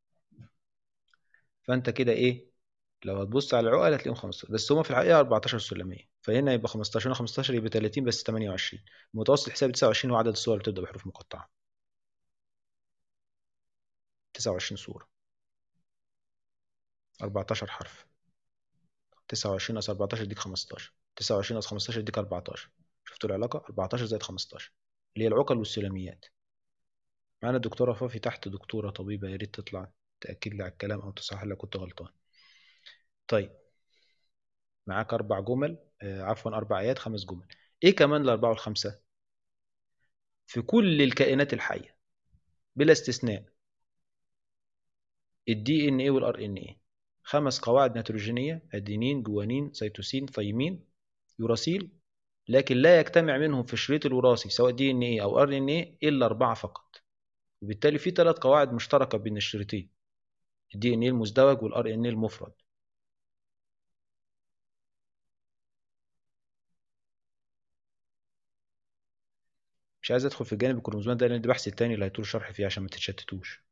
فانت كده ايه لو هتبص على العقل هتلاقيهم 15 بس هما في الحقيقة 14 سلمية فهنا يبقى 15 هنا 15 يبقى 30 بس 28 المتوسط الحسابي 29 هو عدد الصور اللي بتبدأ بحروف مقطعة 29 صورة 14 حرف 29 ناقص 14 يديك 15 29 ناقص 15 يديك 14 شفتوا العلاقة 14 زائد 15 اللي هي العقل والسلميات معانا الدكتورة فافي تحت دكتورة طبيبة يا ريت تطلع تأكد لي على الكلام أو تصحح لي لو كنت غلطان طيب معاك اربع جمل آه، عفوا اربع ايات خمس جمل ايه كمان الاربعه والخمسه في كل الكائنات الحيه بلا استثناء الدي ان ايه والار ان ايه خمس قواعد نيتروجينيه ادينين جوانين سيتوسين ثيمين يوراسيل لكن لا يجتمع منهم في الشريط الوراثي سواء دي ان ايه او ار ان ايه الا اربعه فقط وبالتالي في ثلاث قواعد مشتركه بين الشريطين الدي ان ايه المزدوج والار ان ايه المفرد مش عايز ادخل في جانب الكروموزومات ده لان ده بحث التاني اللي هيطول شرح فيه عشان ما تتشتتوش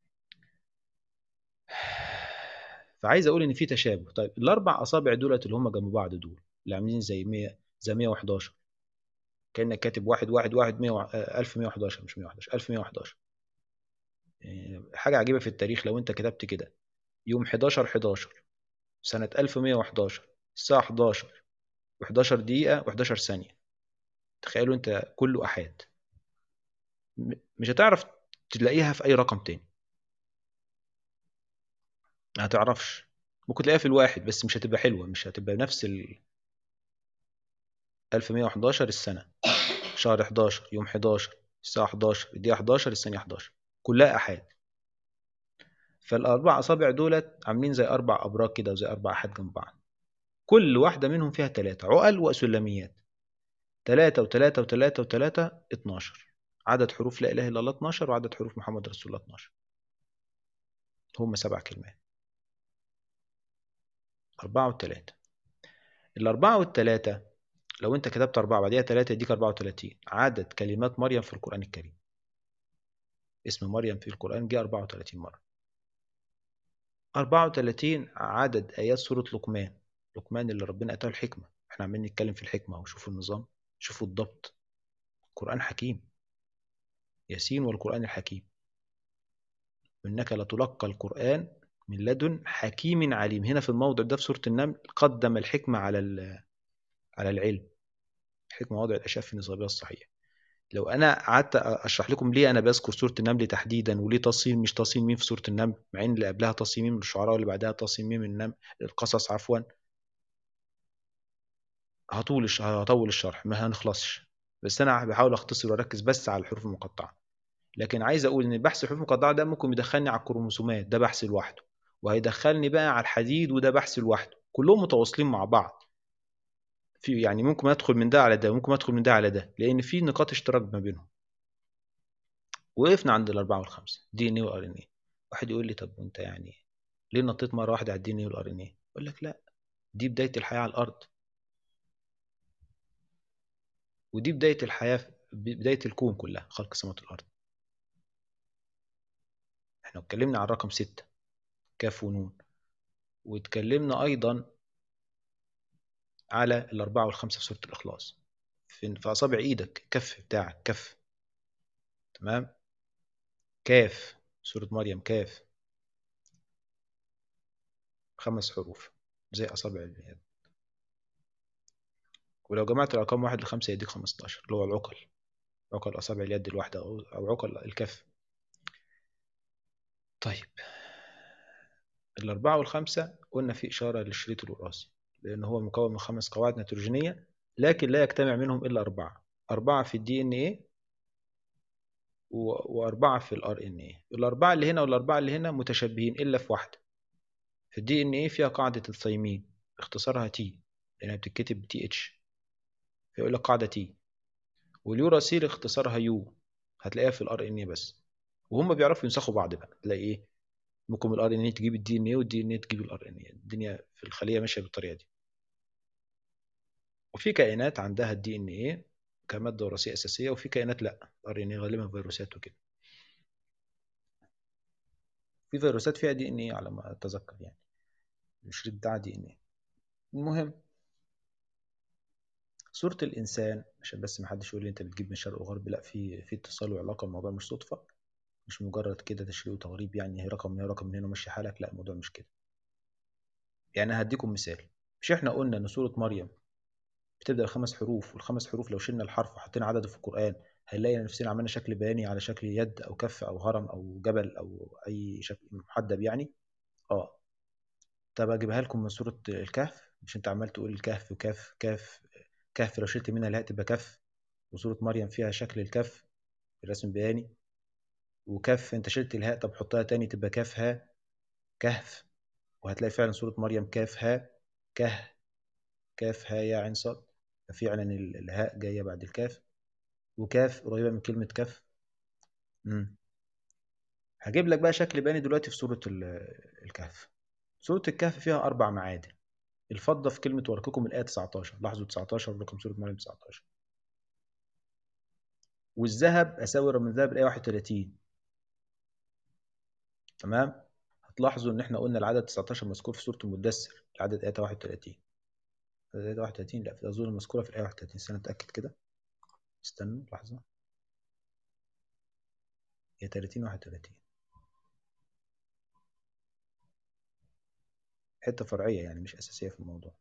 فعايز اقول ان في تشابه طيب الاربع اصابع دولت اللي هم جنب بعض دول اللي عاملين زي 100 زي 111 كانك كاتب واحد واحد واحد 100 1111 مش 111 1111 إيه، حاجه عجيبه في التاريخ لو انت كتبت كده يوم 11 11 سنه 1111 الساعه 11 و11 دقيقه و11 ثانيه تخيلوا انت كله احاد م- مش هتعرف تلاقيها في اي رقم تاني ما هتعرفش ممكن تلاقيها في الواحد بس مش هتبقى حلوه مش هتبقى نفس ال 1111 السنه شهر 11 يوم 11 الساعه 11 الدقيقه 11 الثانيه 11 كلها احاد فالاربع اصابع دولت عاملين زي اربع ابراج كده وزي اربع احاد جنب بعض كل واحده منهم فيها ثلاثه عقل وسلميات ثلاثة وثلاثة وثلاثة وثلاثة 12 عدد حروف لا إله إلا الله 12 وعدد حروف محمد رسول الله 12 هم سبع كلمات أربعة والثلاثة الأربعة والثلاثة لو أنت كتبت أربعة بعديها ثلاثة يديك 34 عدد كلمات مريم في القرآن الكريم اسم مريم في القرآن جه 34 مرة 34 عدد آيات سورة لقمان لقمان اللي ربنا أتاه الحكمة احنا عمالين نتكلم في الحكمة وشوفوا النظام شوفوا الضبط القرآن حكيم ياسين والقرآن الحكيم إنك لتلقى القرآن من لدن حكيم عليم هنا في الموضع ده في سورة النمل قدم الحكمة على ال- على العلم الحكمة وضع الأشياء في نصابها الصحيح لو أنا قعدت أشرح لكم ليه أنا بذكر سورة النمل تحديدا وليه تصين مش تصين ميم في سورة النمل مع إن اللي قبلها تصين ميم من الشعراء واللي بعدها تصين ميم من النمل القصص عفوا هطول الش- هطول الشرح ما هنخلصش بس أنا بحاول أختصر وأركز بس على الحروف المقطعة لكن عايز أقول إن بحث الحروف المقطعة ده ممكن يدخلني على الكروموسومات ده بحث لوحده وهيدخلني بقى على الحديد وده بحث لوحده كلهم متواصلين مع بعض في يعني ممكن ادخل من ده على ده ممكن ادخل من ده على ده لان في نقاط اشتراك ما بينهم وقفنا عند الاربعه والخمسه دي ان اي وار ان اي واحد يقول لي طب وانت يعني ليه نطيت مره واحده على الدي ان اي والار ان اي اقول لك لا دي بدايه الحياه على الارض ودي بدايه الحياه في- بدايه الكون كلها خلق السماوات والارض احنا اتكلمنا عن رقم ستة كاف ونون واتكلمنا ايضا على الاربعه والخمسه في سوره الاخلاص في في اصابع ايدك كف بتاعك كف تمام كاف سوره مريم كاف خمس حروف زي أصابع اليد ولو جمعت الأرقام واحد لخمسة يديك 15 اللي هو العقل عقل أصابع اليد الواحدة أو أو عقل الكف طيب الأربعة والخمسة قلنا في إشارة للشريط الوراثي لأن هو مكون من خمس قواعد نيتروجينية لكن لا يجتمع منهم إلا أربعة أربعة في الدي إن إيه وأربعة في الآر إن إيه الأربعة اللي هنا والأربعة اللي هنا متشابهين إلا في واحدة في الدي إن إيه فيها قاعدة الثيمين اختصارها تي لأنها بتتكتب تي اتش فيقول لك قاعدة تي واليوراسيل اختصارها يو هتلاقيها في الار ان اي بس وهم بيعرفوا ينسخوا بعض بقى تلاقي ايه ممكن الار ان اي تجيب الدي ان اي والدي ان اي تجيب الار ان اي الدنيا في الخليه ماشيه بالطريقه دي وفي كائنات عندها الدي ان اي كماده وراثيه اساسيه وفي كائنات لا الار ان اي غالبا فيروسات وكده في فيروسات فيها دي ان اي على ما اتذكر يعني الشريط بتاعها دي ان اي المهم صورة الإنسان عشان بس ما حدش يقول لي أنت بتجيب من الشرق وغرب لا في في اتصال وعلاقة الموضوع مش صدفة مش مجرد كده تشريح وتغريب يعني هي رقم من هنا رقم من هنا ومشي حالك لا الموضوع مش كده يعني هديكم مثال مش احنا قلنا ان سورة مريم بتبدأ بخمس حروف والخمس حروف لو شلنا الحرف وحطينا عدده في القرآن هنلاقي نفسنا عملنا شكل بياني على شكل يد أو كف أو هرم أو جبل أو أي شكل محدب يعني اه طب اجيبها لكم من سوره الكهف مش انت عمال تقول الكهف وكهف كهف كهف لو شلت منها الهاء تبقى كف وسوره مريم فيها شكل الكف الرسم بياني وكف انت شلت الهاء طب حطها تاني تبقى كاف ها كهف وهتلاقي فعلا سوره مريم كاف ها كه كاف ها يا عين صاد ففعلا ال- الهاء جايه بعد الكاف وكاف قريبه من كلمه كف مم. هجيب لك بقى شكل بياني دلوقتي في سوره ال- الكهف سوره الكهف فيها اربع معادن الفضه في كلمه ورككم الايه 19 لاحظوا 19 رقم سوره مريم 19 والذهب اساور من ذهب الايه 31 تمام هتلاحظوا ان احنا قلنا العدد 19 مذكور في سوره المدثر العدد ايه 31 العدد ايه 31 لا في اظن مذكوره في الايه 31 استنى اتاكد كده استنوا لحظه هي 30 31 حته فرعيه يعني مش اساسيه في الموضوع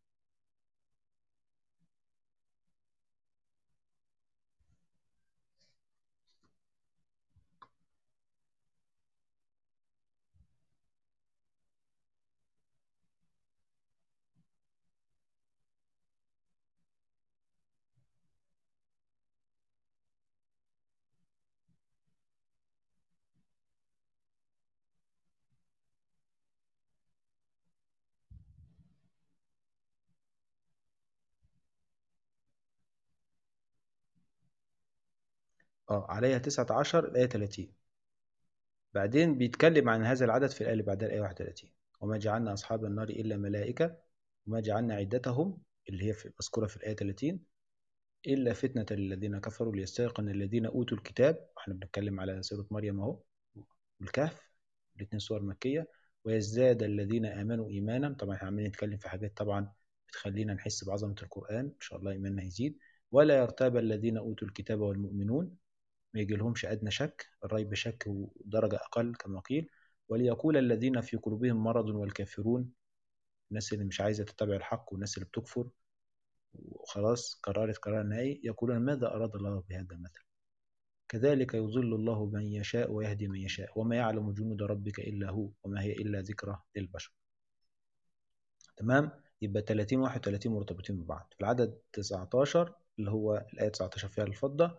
اه عليها 19 الايه 30 بعدين بيتكلم عن هذا العدد في الايه اللي بعدها الايه 31 وما جعلنا اصحاب النار الا ملائكه وما جعلنا عدتهم اللي هي في مذكوره في الايه 30 الا فتنه للذين كفروا ليستيقن الذين اوتوا الكتاب احنا بنتكلم على سوره مريم اهو والكهف الاثنين سور مكيه ويزداد الذين امنوا ايمانا طبعا احنا عمالين نتكلم في حاجات طبعا بتخلينا نحس بعظمه القران ان شاء الله ايماننا يزيد ولا يرتاب الذين اوتوا الكتاب والمؤمنون ما يجي لهمش أدنى شك الريب شك ودرجة أقل كما قيل وليقول الذين في قلوبهم مرض والكافرون الناس اللي مش عايزة تتبع الحق والناس اللي بتكفر وخلاص قررت قرار نهائي يقولون ماذا أراد الله بهذا مثلا كذلك يضل الله من يشاء ويهدي من يشاء وما يعلم جنود ربك إلا هو وما هي إلا ذكرى للبشر تمام يبقى 30 31 مرتبطين ببعض في العدد 19 اللي هو الآية 19 فيها الفضة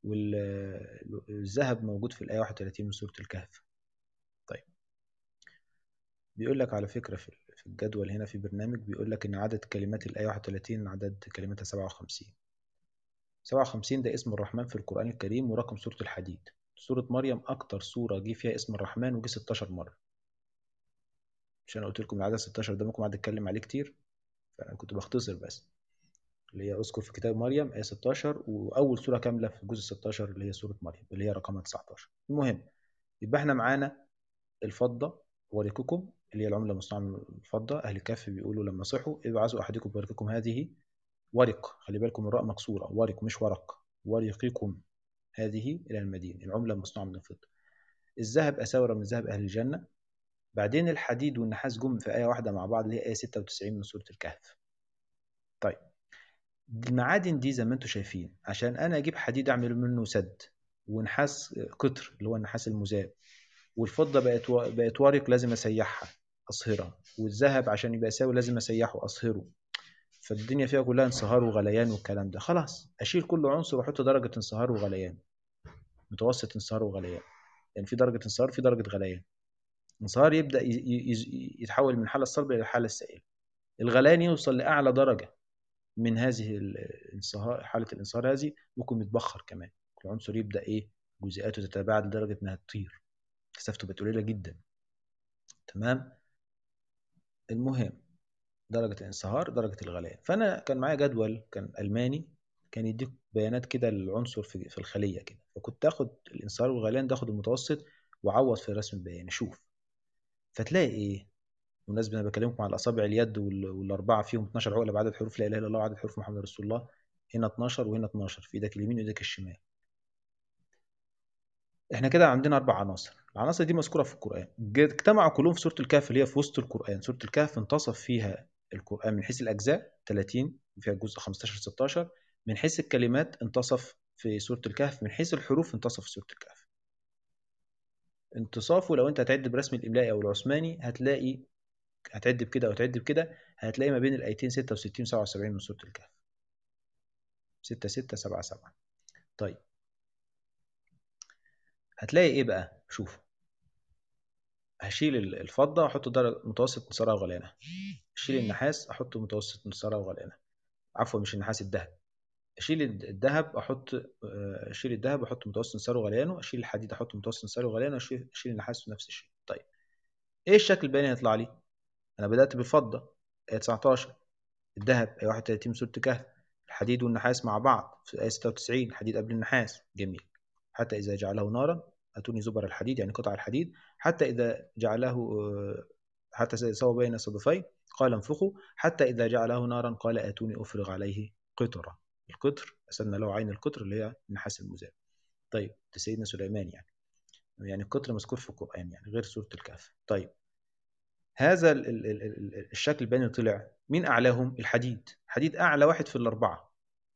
والذهب موجود في الآية 31 من سورة الكهف طيب بيقول لك على فكرة في في الجدول هنا في برنامج بيقول لك إن عدد كلمات الآية 31 عدد كلماتها 57 57 ده اسم الرحمن في القرآن الكريم ورقم سورة الحديد سورة مريم أكتر سورة جه فيها اسم الرحمن وجه 16 مرة مش أنا قلت لكم العدد 16 ده ممكن قاعد أتكلم عليه كتير فأنا كنت بختصر بس اللي هي اذكر في كتاب مريم آية 16 وأول سورة كاملة في الجزء 16 اللي هي سورة مريم اللي هي رقمها 19 المهم يبقى احنا معانا الفضة ورقكم اللي هي العملة المصنوعة من الفضة أهل الكهف بيقولوا لما صحوا ابعثوا أحدكم بورقكم هذه ورق خلي بالكم الراء مكسورة ورق مش ورق ورقكم هذه إلى المدينة العملة المصنوعة من الفضة الذهب أساور من ذهب أهل الجنة بعدين الحديد والنحاس جم في آية واحدة مع بعض اللي هي آية 96 من سورة الكهف طيب المعادن دي زي ما انتم شايفين عشان انا اجيب حديد اعمل منه سد ونحاس قطر اللي هو النحاس المذاب والفضه بقت و... بقت ورق لازم اسيحها اصهرها والذهب عشان يبقى يساوي لازم اسيحه اصهره فالدنيا فيها كلها انصهار وغليان والكلام ده خلاص اشيل كل عنصر واحط درجه انصهار وغليان متوسط انصهار وغليان يعني في درجه انصهار في درجه غليان انصهار يبدا ي... ي... يتحول من الحاله الصلبه الى الحاله السائله الغليان يوصل لاعلى درجه من هذه الانصهار حالة الانصهار هذه ممكن يتبخر كمان العنصر يبدأ إيه جزيئاته تتباعد لدرجة إنها تطير كثافته بقت قليلة جدا تمام المهم درجة الانصهار درجة الغليان فأنا كان معايا جدول كان ألماني كان يديك بيانات كده للعنصر في في الخلية كده فكنت آخد الانصهار والغليان ده آخد المتوسط وأعوض في الرسم البياني شوف فتلاقي إيه بالمناسبة أنا بكلمكم على أصابع اليد والأربعة فيهم 12 عقلة بعدد حروف لا إله إلا الله وعدد حروف محمد رسول الله هنا 12 وهنا 12 في إيدك اليمين وإيدك الشمال. إحنا كده عندنا أربع عناصر، العناصر دي مذكورة في القرآن، اجتمعوا كلهم في سورة الكهف اللي هي في وسط القرآن، سورة الكهف انتصف فيها القرآن من حيث الأجزاء 30 فيها الجزء 15 16 من حيث الكلمات انتصف في سورة الكهف من حيث الحروف انتصف في سورة الكهف. انتصافه لو أنت هتعد برسم الإملائي أو العثماني هتلاقي هتعد بكده او تعد بكده هتلاقي ما بين الايتين 66 و 77 من سوره الكهف 6 6 7 7 طيب هتلاقي ايه بقى شوف هشيل ال- الفضه احط درجه متوسط انصارها وغليانها اشيل النحاس احط متوسط انصارها وغليانها عفوا مش النحاس الذهب اشيل الد- الذهب احط آه، اشيل الذهب احط متوسط انصاره وغليانه اشيل الحديد احط متوسط انصاره وغليانه اشيل اشيل النحاس في نفس الشيء طيب ايه الشكل البياني اللي هيطلع لي انا بدات بالفضه ايه 19 الذهب ايه 31 من سوره الكهف الحديد والنحاس مع بعض في ايه 96 الحديد قبل النحاس جميل حتى اذا جعله نارا اتوني زبر الحديد يعني قطع الحديد حتى اذا جعله آه، حتى سوى بين صدفين قال انفخوا حتى اذا جعله نارا قال اتوني افرغ عليه قطرا القطر أسلنا له عين القطر اللي هي النحاس المذاب طيب ده سيدنا سليمان يعني يعني القطر مذكور في القرآن يعني غير سورة الكهف طيب هذا ال ال ال ال الشكل البياني طلع مين أعلاهم الحديد الحديد أعلى واحد في الأربعة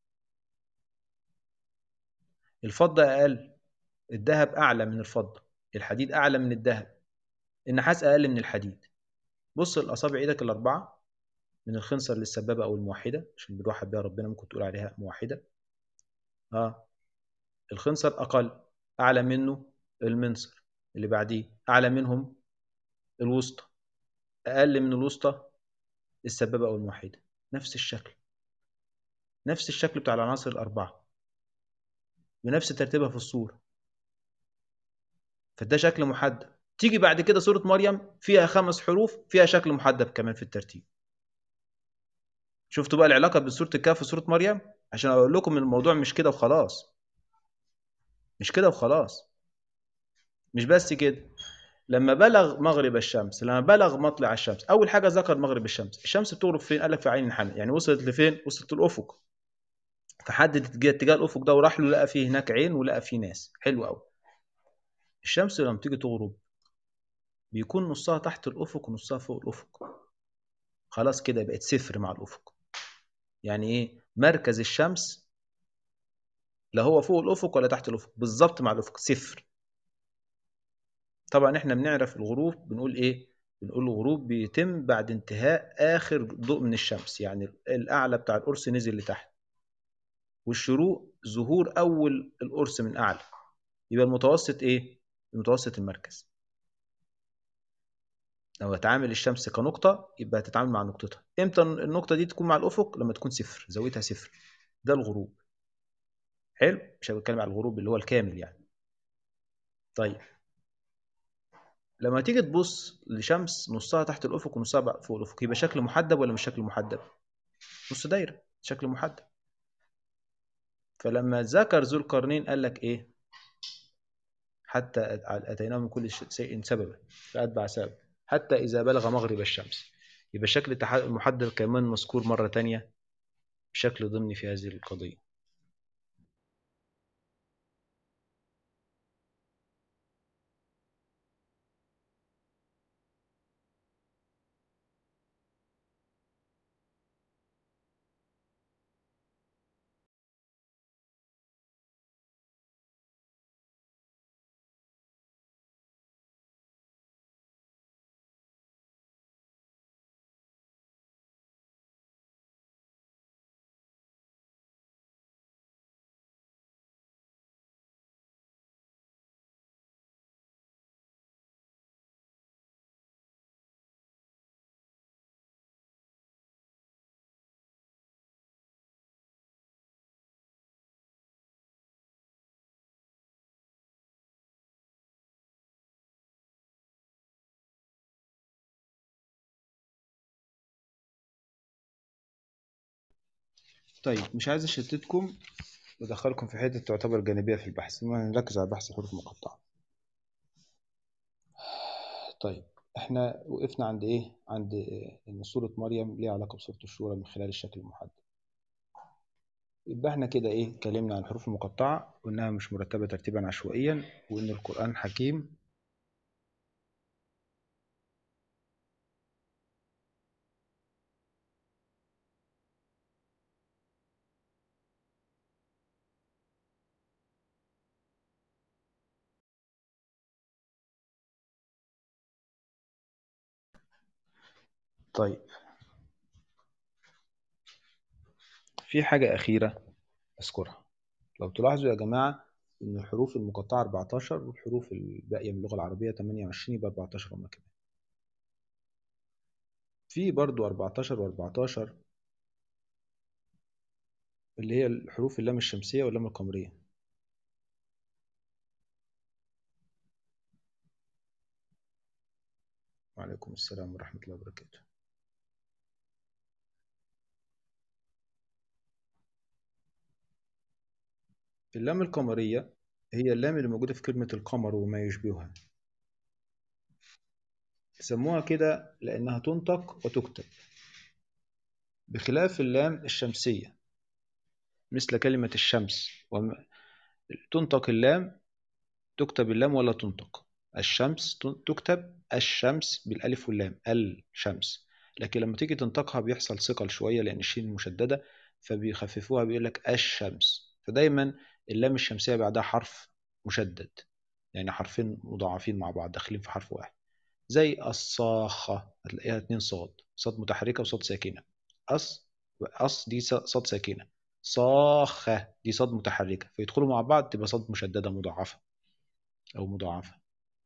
الفضة أقل الذهب أعلى من الفضة الحديد أعلى من الذهب النحاس أقل من الحديد بص الأصابع إيدك الأربعة من الخنصر للسبابة أو الموحدة عشان بنوحد بها ربنا ممكن تقول عليها موحدة اه الخنصر أقل أعلى منه المنصر اللي بعديه أعلى منهم الوسطى أقل من الوسطى السبابة أو الموحدة نفس الشكل نفس الشكل بتاع العناصر الأربعة بنفس ترتيبها في الصورة فده شكل محدد تيجي بعد كده سورة مريم فيها خمس حروف فيها شكل محدد كمان في الترتيب شفتوا بقى العلاقة بين سورة الكهف وسورة مريم عشان أقول لكم الموضوع مش كده وخلاص مش كده وخلاص مش بس كده لما بلغ مغرب الشمس لما بلغ مطلع الشمس اول حاجه ذكر مغرب الشمس الشمس بتغرب فين قال لك في عين الحمل يعني وصلت لفين وصلت الافق فحدد اتجاه اتجاه الافق ده وراح له لقى فيه هناك عين ولقى فيه ناس حلو قوي الشمس لما تيجي تغرب بيكون نصها تحت الافق ونصها فوق الافق خلاص كده بقت صفر مع الافق يعني ايه مركز الشمس لا هو فوق الافق ولا تحت الافق بالظبط مع الافق صفر طبعا احنا بنعرف الغروب بنقول ايه بنقول الغروب بيتم بعد انتهاء اخر ضوء من الشمس يعني الاعلى بتاع القرص نزل لتحت والشروق ظهور اول القرص من اعلى يبقى المتوسط ايه المتوسط المركز لو هتعامل الشمس كنقطه يبقى هتتعامل مع نقطتها امتى النقطه دي تكون مع الافق لما تكون صفر زاويتها صفر ده الغروب حلو مش بتكلم على الغروب اللي هو الكامل يعني طيب لما تيجي تبص لشمس نصها تحت الافق ونصها بقى فوق الافق يبقى شكل محدب ولا مش شكل محدب نص دايره شكل محدب فلما ذكر ذو القرنين قال لك ايه حتى اتيناه من كل شيء سببا فاتبع سبب حتى اذا بلغ مغرب الشمس يبقى شكل المحدد كمان مذكور مره تانية بشكل ضمني في هذه القضيه طيب مش عايز اشتتكم وادخلكم في حته تعتبر جانبيه في البحث المهم نركز على بحث الحروف المقطعه طيب احنا وقفنا عند ايه عند ان سوره مريم ليها علاقه بسوره الشورى من خلال الشكل المحدد يبقى احنا كده ايه اتكلمنا عن الحروف المقطعه وانها مش مرتبه ترتيبا عشوائيا وان القران حكيم طيب في حاجة أخيرة أذكرها لو تلاحظوا يا جماعة إن الحروف المقطعة 14 والحروف الباقية من اللغة العربية 28 يبقى 14 هما كمان في برضو 14 و14 اللي هي الحروف اللام الشمسية واللام القمرية وعليكم السلام ورحمة الله وبركاته اللام القمرية هي اللام اللي موجودة في كلمة القمر وما يشبهها سموها كده لأنها تنطق وتكتب بخلاف اللام الشمسية مثل كلمة الشمس وم... تنطق اللام تكتب اللام ولا تنطق الشمس تكتب الشمس بالألف واللام الشمس لكن لما تيجي تنطقها بيحصل ثقل شوية لأن الشين مشددة فبيخففوها بيقول لك الشمس فدايما اللام الشمسية بعدها حرف مشدد يعني حرفين مضاعفين مع بعض داخلين في حرف واحد زي الصاخة هتلاقيها اتنين صاد صاد متحركة وصاد ساكنة أص أص دي صاد ساكنة صاخة دي صاد متحركة فيدخلوا مع بعض تبقى صاد مشددة مضاعفة أو مضاعفة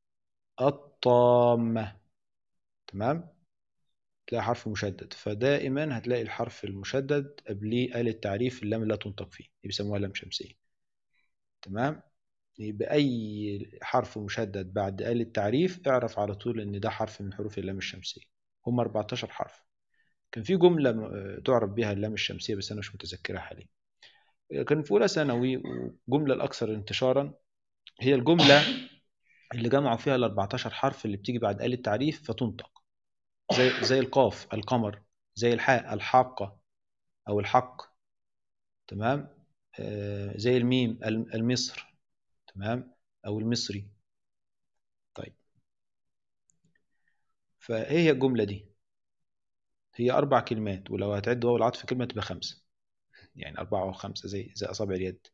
الطامة تمام تلاقي حرف مشدد فدائما هتلاقي الحرف المشدد قبليه آل التعريف اللام لا تنطق فيه دي بيسموها لام شمسية تمام يبقى أي حرف مشدد بعد آل التعريف اعرف على طول إن ده حرف من حروف اللام الشمسية هم 14 حرف كان في جملة تعرف بها اللام الشمسية بس أنا مش متذكرها حاليا كان في أولى ثانوي والجملة الأكثر انتشارا هي الجملة اللي جمعوا فيها ال 14 حرف اللي بتيجي بعد آل التعريف فتنطق زي زي القاف القمر زي الحاء الحاقة أو الحق تمام آه زي الميم المصر تمام أو المصري طيب فإيه هي الجملة دي هي أربع كلمات ولو هتعد واو العطف كلمة تبقى خمسة يعني أربعة أو خمسة زي زي أصابع اليد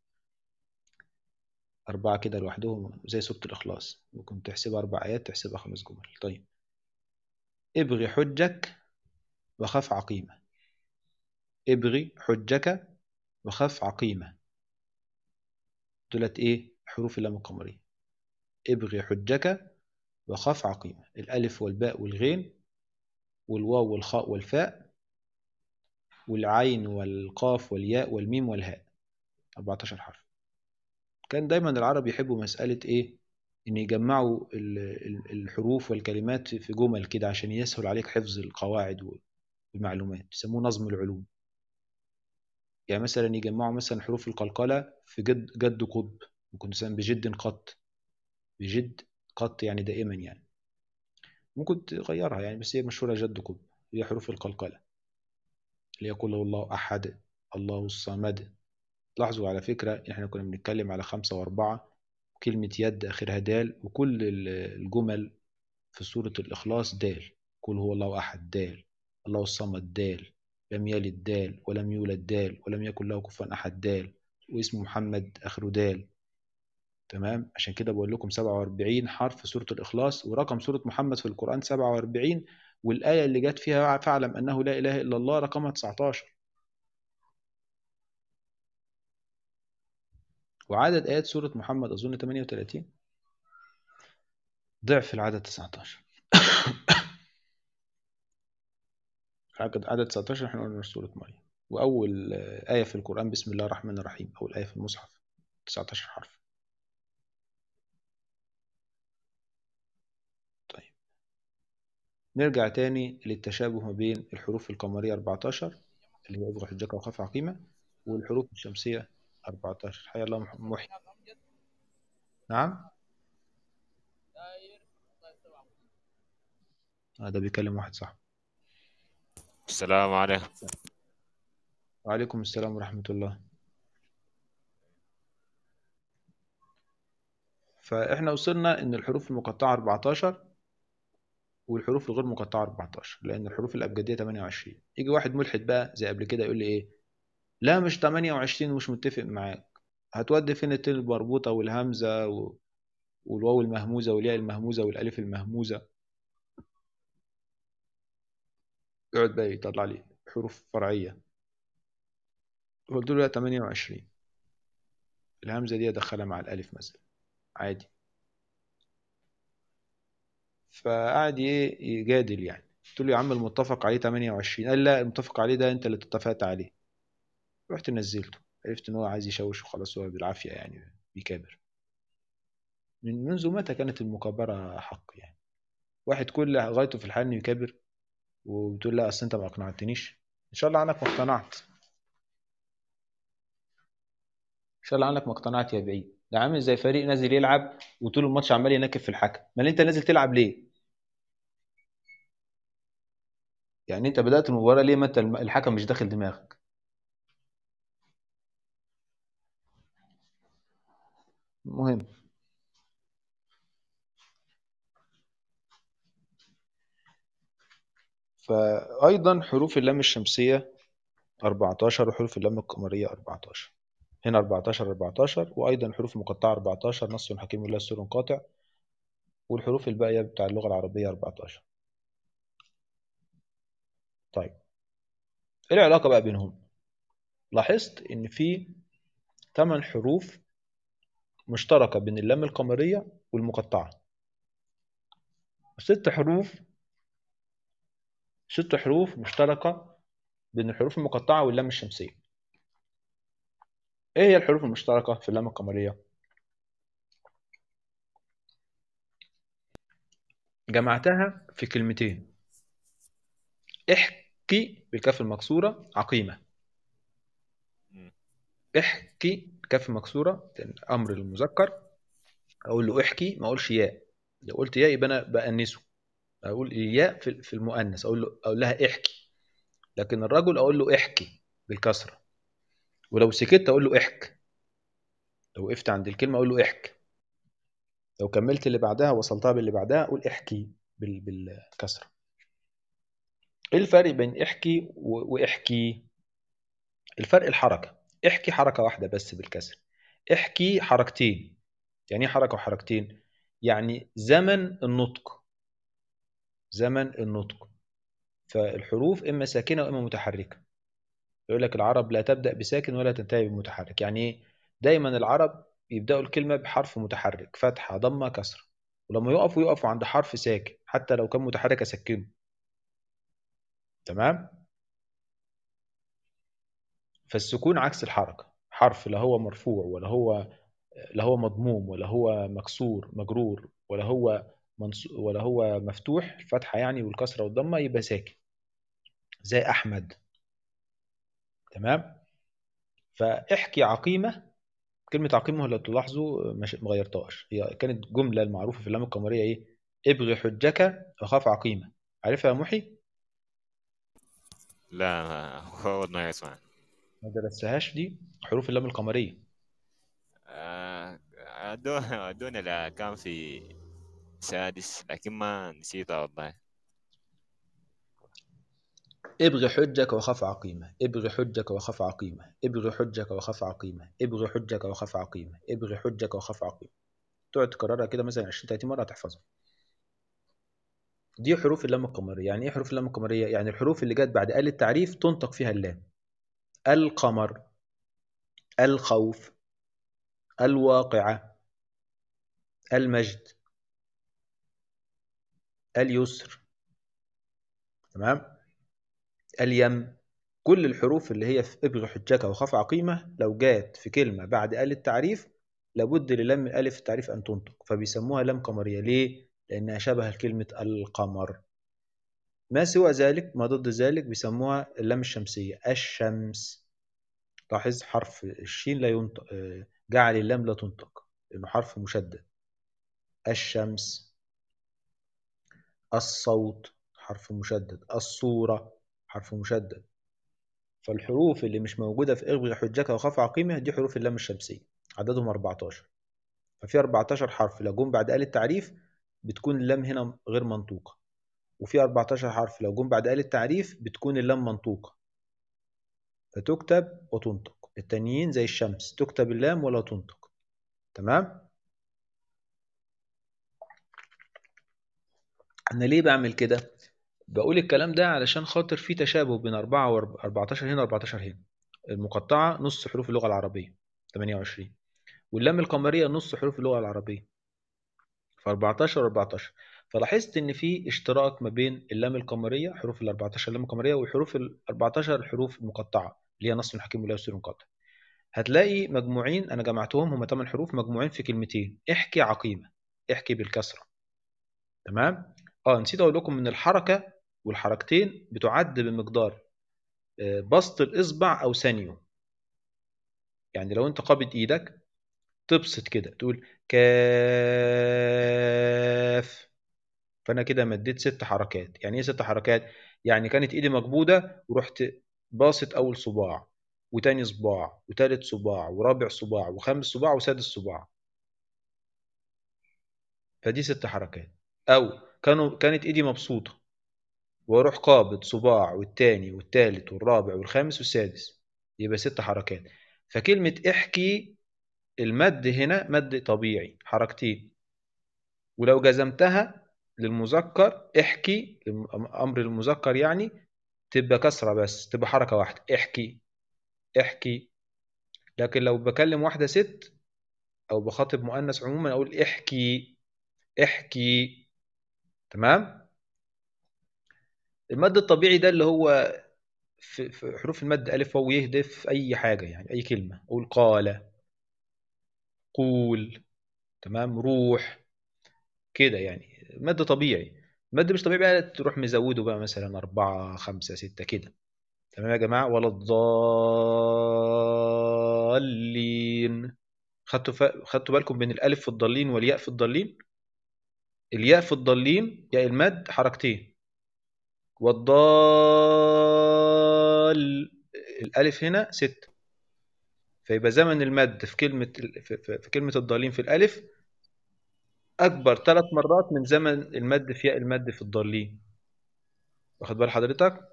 أربعة كده لوحدهم زي سورة الإخلاص ممكن تحسبها أربع آيات تحسبها خمس جمل طيب ابغي حجك وخف عقيمة ابغي حجك وخف عقيمة دولت إيه حروف اللام القمرية ابغي حجك وخف عقيمة الألف والباء والغين والواو والخاء والفاء والعين والقاف والياء والميم والهاء 14 حرف كان دايما العرب يحبوا مسألة إيه إن يجمعوا الحروف والكلمات في جمل كده عشان يسهل عليك حفظ القواعد والمعلومات يسموه نظم العلوم يعني مثلا يجمعوا مثلا حروف القلقلة في جد جد قطب ممكن مثلا بجد قط بجد قط يعني دائما يعني ممكن تغيرها يعني بس هي مشهورة جد قطب هي حروف القلقلة اللي يقول الله أحد الله الصمد لاحظوا على فكرة احنا كنا بنتكلم على خمسة وأربعة كلمة يد آخرها دال وكل الجمل في سورة الإخلاص دال قل هو الله أحد دال الله الصمد دال لم يلد دال ولم يولد دال ولم يكن له كفوا أحد دال واسم محمد آخره دال تمام عشان كده بقول لكم 47 حرف في سورة الإخلاص ورقم سورة محمد في القرآن 47 والآية اللي جت فيها فاعلم أنه لا إله إلا الله رقمها 19 وعدد آيات سورة محمد أظن 38 ضعف العدد 19 عدد عدد 19 احنا قلنا سورة مريم وأول آية في القرآن بسم الله الرحمن الرحيم أول آية في المصحف 19 حرف طيب نرجع تاني للتشابه ما بين الحروف القمرية 14 اللي هي أبغى حجك وخاف عقيمة والحروف الشمسية 14 حيا الله محي نعم هذا بيكلم واحد صاحبه السلام عليكم وعليكم السلام ورحمة الله فإحنا وصلنا إن الحروف المقطعة 14 والحروف الغير مقطعة 14 لأن الحروف الأبجدية 28 يجي واحد ملحد بقى زي قبل كده يقول لي إيه لا مش 28 ومش متفق معاك هتودي فين التين المربوطة والهمزة و... والواو المهموزة والياء المهموزة والألف المهموزة يقعد بقى يطلع لي حروف فرعية قلت له لا 28 الهمزة دي أدخلها مع الألف مثلا عادي فقعد ايه يجادل يعني قلت له يا عم المتفق عليه 28 قال لا المتفق عليه ده انت اللي اتفقت عليه رحت نزلته عرفت ان هو عايز يشوش وخلاص هو بالعافية يعني بيكابر من منذ متى كانت المكابرة حق يعني واحد كل غايته في الحال انه يكابر وبتقول لا اصل انت ما اقنعتنيش ان شاء الله عنك ما اقتنعت ان شاء الله عنك ما اقتنعت يا بعيد ده عامل زي فريق نازل يلعب وطول الماتش عمال ينكب في الحكم ما انت نازل تلعب ليه يعني انت بدأت المباراة ليه ما انت الم- الحكم مش داخل دماغك مهم فأيضا حروف اللام الشمسية 14 وحروف اللام القمرية 14 هنا 14 14 وأيضا حروف مقطعة 14 نص حكيم ولا سر قاطع والحروف الباقية بتاع اللغة العربية 14 طيب ايه العلاقة بقى بينهم لاحظت ان في 8 حروف مشتركة بين اللام القمرية والمقطعة ست حروف ست حروف مشتركة بين الحروف المقطعة واللام الشمسية ايه هي الحروف المشتركة في اللام القمرية جمعتها في كلمتين احكي بالكاف المكسورة عقيمة مم. احكي كاف مكسورة لأن أمر للمذكر أقول له احكي ما أقولش ياء لو قلت ياء يبقى أنا بأنسه أقول الياء في في المؤنث أقول له أقول لها احكي لكن الرجل أقول له احكي بالكسرة ولو سكت أقول له احك لو وقفت عند الكلمة أقول له احك لو كملت اللي بعدها وصلتها باللي بعدها أقول احكي بال- بالكسرة ايه الفرق بين احكي و- واحكي الفرق الحركة احكي حركة واحدة بس بالكسر احكي حركتين يعني ايه حركة وحركتين يعني زمن النطق زمن النطق فالحروف اما ساكنة واما متحركة يقول لك العرب لا تبدأ بساكن ولا تنتهي بمتحرك يعني ايه دايما العرب يبدأوا الكلمة بحرف متحرك فتحة ضمة كسرة ولما يقفوا يقفوا عند حرف ساكن حتى لو كان متحرك اسكنه تمام فالسكون عكس الحركة حرف لا هو مرفوع ولا هو لا هو مضموم ولا هو مكسور مجرور ولا هو منص... ولا هو مفتوح الفتحة يعني والكسرة والضمة يبقى ساكن زي أحمد تمام فاحكي عقيمة كلمة عقيمة لو تلاحظوا مش ما غيرتهاش هي كانت جملة المعروفة في اللام القمرية إيه ابغي حجك وخاف عقيمة عارفها يا محي لا ما هو أول ما يسمع ما درستهاش دي حروف اللام القمرية آه، أدونا أدونا لا كان في سادس لكن ما نسيتها والله ابغي حجك وخف عقيمة ابغي حجك وخف عقيمة ابغي حجك وخف عقيمة ابغي حجك وخف عقيمة ابغي حجك وخف عقيمة تقعد تكررها كده مثلا 20 30 مرة هتحفظها دي حروف اللام القمرية يعني ايه حروف اللام القمرية يعني الحروف اللي جت بعد آل التعريف تنطق فيها اللام القمر الخوف الواقعة المجد اليسر تمام اليم كل الحروف اللي هي في ابغ حجك وخف عقيمة لو جات في كلمة بعد آل التعريف لابد للام ألف التعريف أن تنطق فبيسموها لام قمرية ليه؟ لأنها شبه كلمة القمر ما سوى ذلك ما ضد ذلك بيسموها اللام الشمسية الشمس لاحظ حرف الشين لا ينطق آه، جعل اللام لا تنطق لأنه حرف مشدد الشمس الصوت حرف مشدد الصورة حرف مشدد فالحروف اللي مش موجودة في ابغي حجك وخف عقيمة دي حروف اللام الشمسية عددهم 14 ففي 14 حرف لو جم بعد آل التعريف بتكون اللام هنا غير منطوقة وفي 14 حرف لو جم بعد آل التعريف بتكون اللام منطوقة فتكتب وتنطق التانيين زي الشمس تكتب اللام ولا تنطق تمام أنا ليه بعمل كده بقول الكلام ده علشان خاطر في تشابه بين 4 و14 هنا و14 هنا المقطعة نص حروف اللغة العربية 28 واللام القمرية نص حروف اللغة العربية ف 14 و 14 فلاحظت ان في اشتراك ما بين اللام القمرية حروف ال 14 اللام القمرية وحروف ال 14 الحروف المقطعة اللي هي نص الحكيم ولا يسير قاطع هتلاقي مجموعين انا جمعتهم هم 8 حروف مجموعين في كلمتين احكي عقيمة احكي بالكسرة تمام اه نسيت اقول لكم ان الحركة والحركتين بتعد بمقدار آه، بسط الاصبع او ثانيه يعني لو انت قابض ايدك تبسط كده تقول كاف فانا كده مديت ست حركات يعني ايه ست حركات يعني كانت ايدي مقبوضه ورحت باسط اول صباع وتاني صباع وتالت صباع ورابع صباع وخامس صباع وسادس صباع فدي ست حركات او كانوا كانت ايدي مبسوطه واروح قابض صباع والتاني والتالت والرابع والخامس والسادس يبقى ست حركات فكلمة احكي المد هنا مد طبيعي حركتين ولو جزمتها للمذكر احكي امر المذكر يعني تبقى كسرة بس تبقى حركة واحدة احكي احكي لكن لو بكلم واحدة ست او بخاطب مؤنث عموما اقول احكي احكي تمام المد الطبيعي ده اللي هو في في حروف المد ألف واو ي د في أي حاجة يعني أي كلمة أقول قال قول تمام روح كده يعني مد طبيعي مد مش طبيعي بقى تروح مزوده بقى مثلا أربعة خمسة ستة كده تمام يا جماعة ولا الضالين خدتوا ف... خدتوا بالكم بين الألف في الضالين والياء في الضالين الياء في الضالين ياء المد حركتين والضال الألف هنا ستة فيبقى زمن المد في كلمة في في كلمة الضالين في الألف أكبر ثلاث مرات من زمن المد في ياء المد في الضالين واخد بال حضرتك؟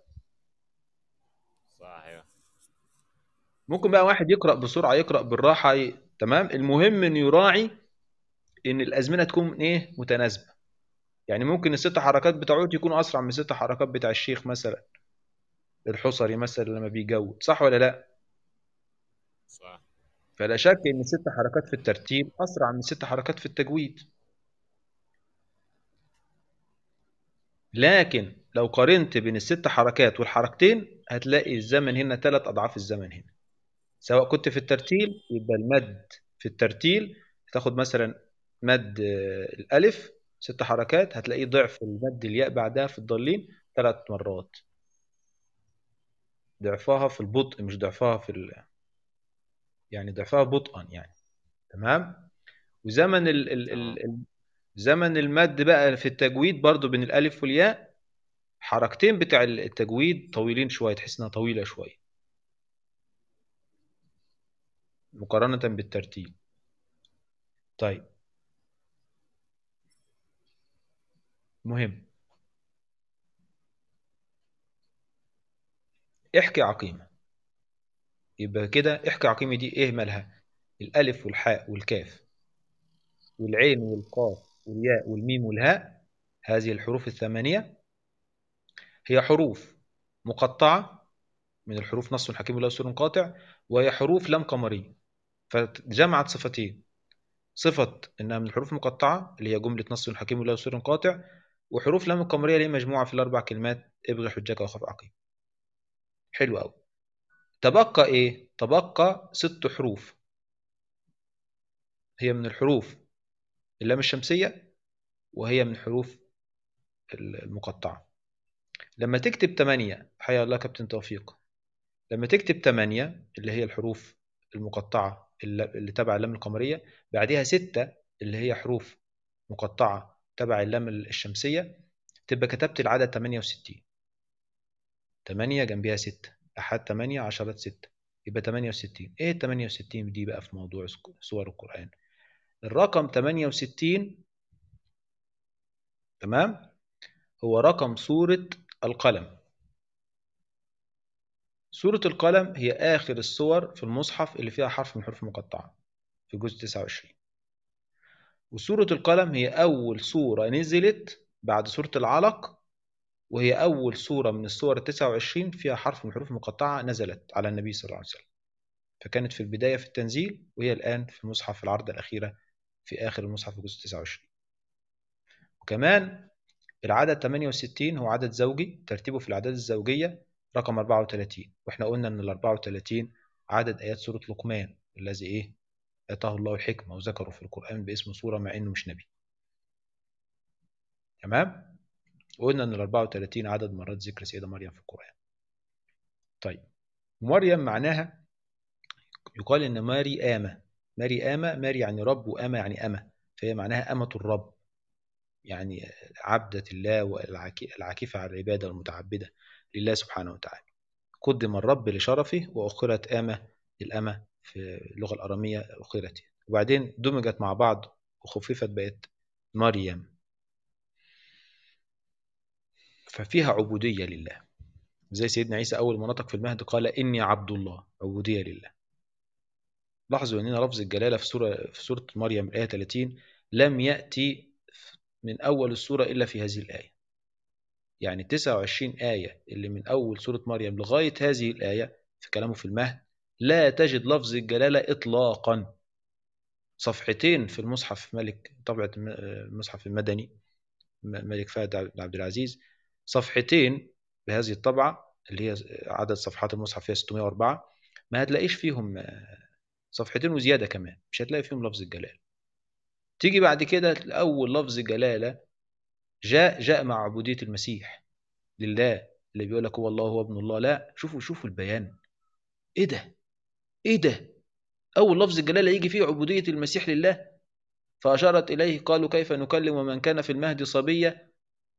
صح ايوه ممكن بقى واحد يقرأ بسرعة يقرأ بالراحة ي... تمام المهم إنه يراعي إن الأزمنة تكون إيه متناسبة يعني ممكن الست حركات بتاعته يكونوا أسرع من الست حركات بتاع الشيخ مثلا الحصري مثلا لما بيجود صح ولا لا؟ صح فلا شك ان الست حركات في الترتيب اسرع من الست حركات في التجويد لكن لو قارنت بين الست حركات والحركتين هتلاقي الزمن هنا ثلاث اضعاف الزمن هنا سواء كنت في الترتيل يبقى المد في الترتيل تاخد مثلا مد آه، الالف ست حركات هتلاقيه ضعف المد الياء بعدها في الضالين ثلاث مرات ضعفها في البطء مش ضعفها في ال... يعني ضعفها بطئا يعني تمام وزمن ال ال ال ال- زمن المد بقى في التجويد برضو بين الالف والياء حركتين بتاع التجويد طويلين شويه تحس انها طويله شويه مقارنه بالترتيب طيب مهم احكي عقيمه يبقى كده احكي عقيمه دي ايه مالها الالف والحاء والكاف والعين والقاف والياء والميم والهاء هذه الحروف الثمانيه هي حروف مقطعه من الحروف نص حكيم ولا سور قاطع وهي حروف لام قمريه فجمعت صفتين صفة إنها من الحروف المقطعة اللي هي جملة نص حكيم ولا سور قاطع وحروف لام القمرية اللي هي مجموعة في الأربع كلمات ابغي حجك وخف عقيم حلو أوي تبقى إيه؟ تبقى ست حروف هي من الحروف اللام الشمسية وهي من الحروف المقطعة لما تكتب 8 حيا الله كابتن توفيق لما تكتب 8 اللي هي الحروف المقطعة اللي اللي تبع اللام القمرية بعدها 6 اللي هي حروف مقطعة تبع اللام الشمسية تبقى كتبت العدد 68 8 جنبها 6 أحد 8 عشرات 6 يبقى 68 إيه ال 68 دي بقى في موضوع سور القرآن الرقم 68 تمام هو رقم سورة القلم سورة القلم هي آخر السور في المصحف اللي فيها حرف من حروف مقطعة في جزء 29 وسورة القلم هي أول سورة نزلت بعد سورة العلق وهي أول سورة من السور ال 29 فيها حرف من حروف مقطعة نزلت على النبي صلى الله عليه وسلم فكانت في البداية في التنزيل وهي الآن في مصحف العرض الأخيرة في آخر المصحف الجزء 29 وكمان العدد 68 هو عدد زوجي ترتيبه في الأعداد الزوجية رقم 34 واحنا قلنا ان ال 34 عدد آيات سورة لقمان الذي ايه آتاه الله الحكمة وذكره في القرآن باسم سورة مع انه مش نبي تمام وقلنا ان ال 34 عدد مرات ذكر سيدة مريم في القرآن طيب مريم معناها يقال ان ماري آمة ماري آمة ماري يعني رب وآمة يعني أمة فهي معناها أمة الرب يعني عبدة الله والعاكفة على العبادة المتعبدة لله سبحانه وتعالى قدم الرب لشرفه وأخرت آمة الأمة في اللغة الأرامية أخرت وبعدين دمجت مع بعض وخففت بقت مريم ففيها عبودية لله زي سيدنا عيسى أول ما نطق في المهد قال إني عبد الله عبودية لله لاحظوا أننا لفظ الجلالة في سورة في سورة مريم الآية 30 لم يأتي من أول السورة إلا في هذه الآية يعني 29 آية اللي من أول سورة مريم لغاية هذه الآية في كلامه في المهد لا تجد لفظ الجلالة إطلاقا صفحتين في المصحف ملك طبعة المصحف المدني ملك فهد بن عبد العزيز صفحتين بهذه الطبعة اللي هي عدد صفحات المصحف فيها 604 ما هتلاقيش فيهم صفحتين وزيادة كمان مش هتلاقي فيهم لفظ الجلالة تيجي بعد كده أول لفظ جلالة جاء جاء مع عبودية المسيح لله اللي بيقول لك هو الله هو ابن الله لا شوفوا شوفوا البيان ايه ده ايه ده اول لفظ الجلاله يجي فيه عبوديه المسيح لله فاشارت اليه قالوا كيف نكلم من كان في المهد صبيا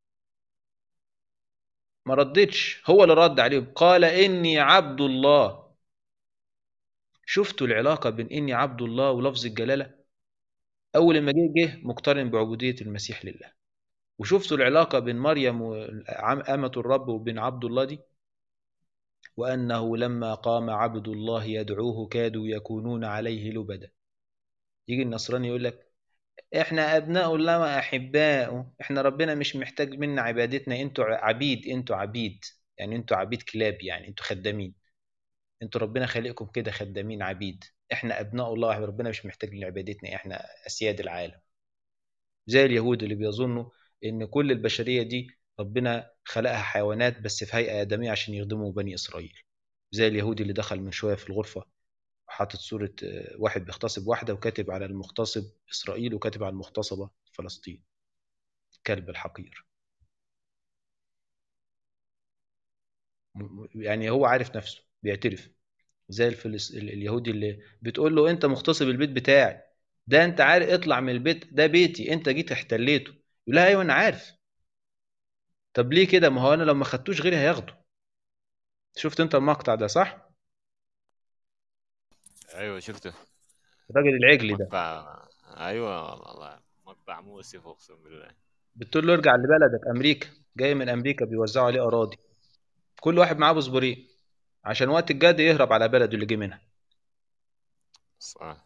ما ردتش هو اللي رد عليهم قال اني عبد الله شفتوا العلاقه بين اني عبد الله ولفظ الجلاله اول ما جه جه مقترن بعبوديه المسيح لله وشفتوا العلاقة بين مريم وأمة الرب وبين عبد الله دي وأنه لما قام عبد الله يدعوه كادوا يكونون عليه لبدا يجي النصراني يقول لك احنا ابناء الله واحباؤه احنا ربنا مش محتاج منا عبادتنا انتوا عبيد انتوا عبيد يعني انتوا عبيد كلاب يعني انتوا خدامين انتوا ربنا خالقكم كده خدامين عبيد احنا ابناء الله ربنا مش محتاج لعبادتنا احنا اسياد العالم زي اليهود اللي بيظنوا ان كل البشريه دي ربنا خلقها حيوانات بس في هيئه ادميه عشان يخدموا بني اسرائيل زي اليهودي اللي دخل من شويه في الغرفه وحاطط صوره واحد بيغتصب واحده وكاتب على المغتصب اسرائيل وكاتب على المغتصبه فلسطين كلب الحقير يعني هو عارف نفسه بيعترف زي الفلس... اليهودي اللي بتقول له انت مغتصب البيت بتاعي ده انت عارف اطلع من البيت ده بيتي انت جيت احتليته يقول لها ايوه انا عارف طب ليه كده ما هو انا لو ما خدتوش غيري هياخده شفت انت المقطع ده صح ايوه شفته الراجل العجلي ده مقطع ايوه والله مقطع مؤسف اقسم بالله بتقول له ارجع لبلدك امريكا جاي من امريكا بيوزعوا عليه اراضي كل واحد معاه بصبرين عشان وقت الجد يهرب على بلده اللي جه منها صح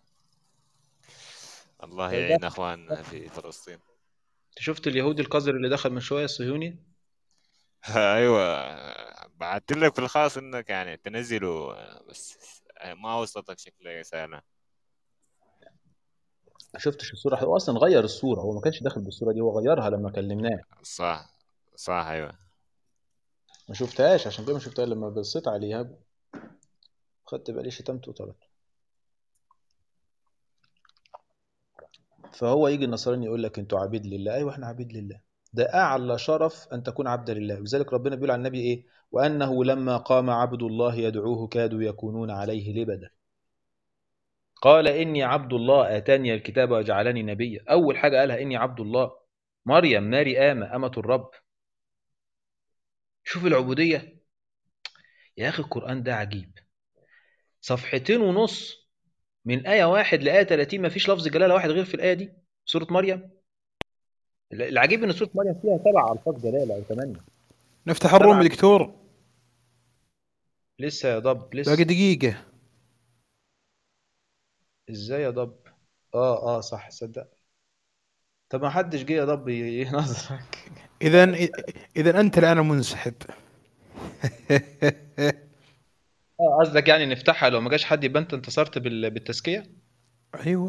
الله يعين اخواننا في فلسطين انت شفت اليهودي القذر اللي دخل من شويه الصهيوني ايوه بعت لك في الخاص انك يعني تنزله بس ما وصلتك شكله رساله ما شفتش الصوره هو اصلا غير الصوره هو ما كانش داخل بالصوره دي هو غيرها لما كلمناه صح صح ايوه ما شفتهاش عشان كده ما شفتها لما بصيت عليها خدت بالي شتمت وطردت فهو يجي النصراني يقول لك انتوا عبيد لله ايوه احنا عبيد لله ده اعلى شرف ان تكون عبدا لله ولذلك ربنا بيقول عن النبي ايه وانه لما قام عبد الله يدعوه كادوا يكونون عليه لبدا قال اني عبد الله اتاني الكتاب وجعلني نبيا اول حاجه قالها اني عبد الله مريم ماري آمة أمة الرب شوف العبودية يا أخي القرآن ده عجيب صفحتين ونص من آية واحد لآية 30 ما فيش لفظ جلالة واحد غير في الآية دي سورة مريم العجيب إن سورة مريم فيها سبع ألفاظ جلالة أو ثمانية نفتح الروم يا دكتور لسه يا ضب لسه باقي دقيقة ازاي يا ضب اه اه صح صدق طب ما حدش جه يا ضب ينظرك اذا اذا انت الان منسحب اه قصدك يعني نفتحها لو ما جاش حد يبقى انت انتصرت بال- بالتزكيه ايوه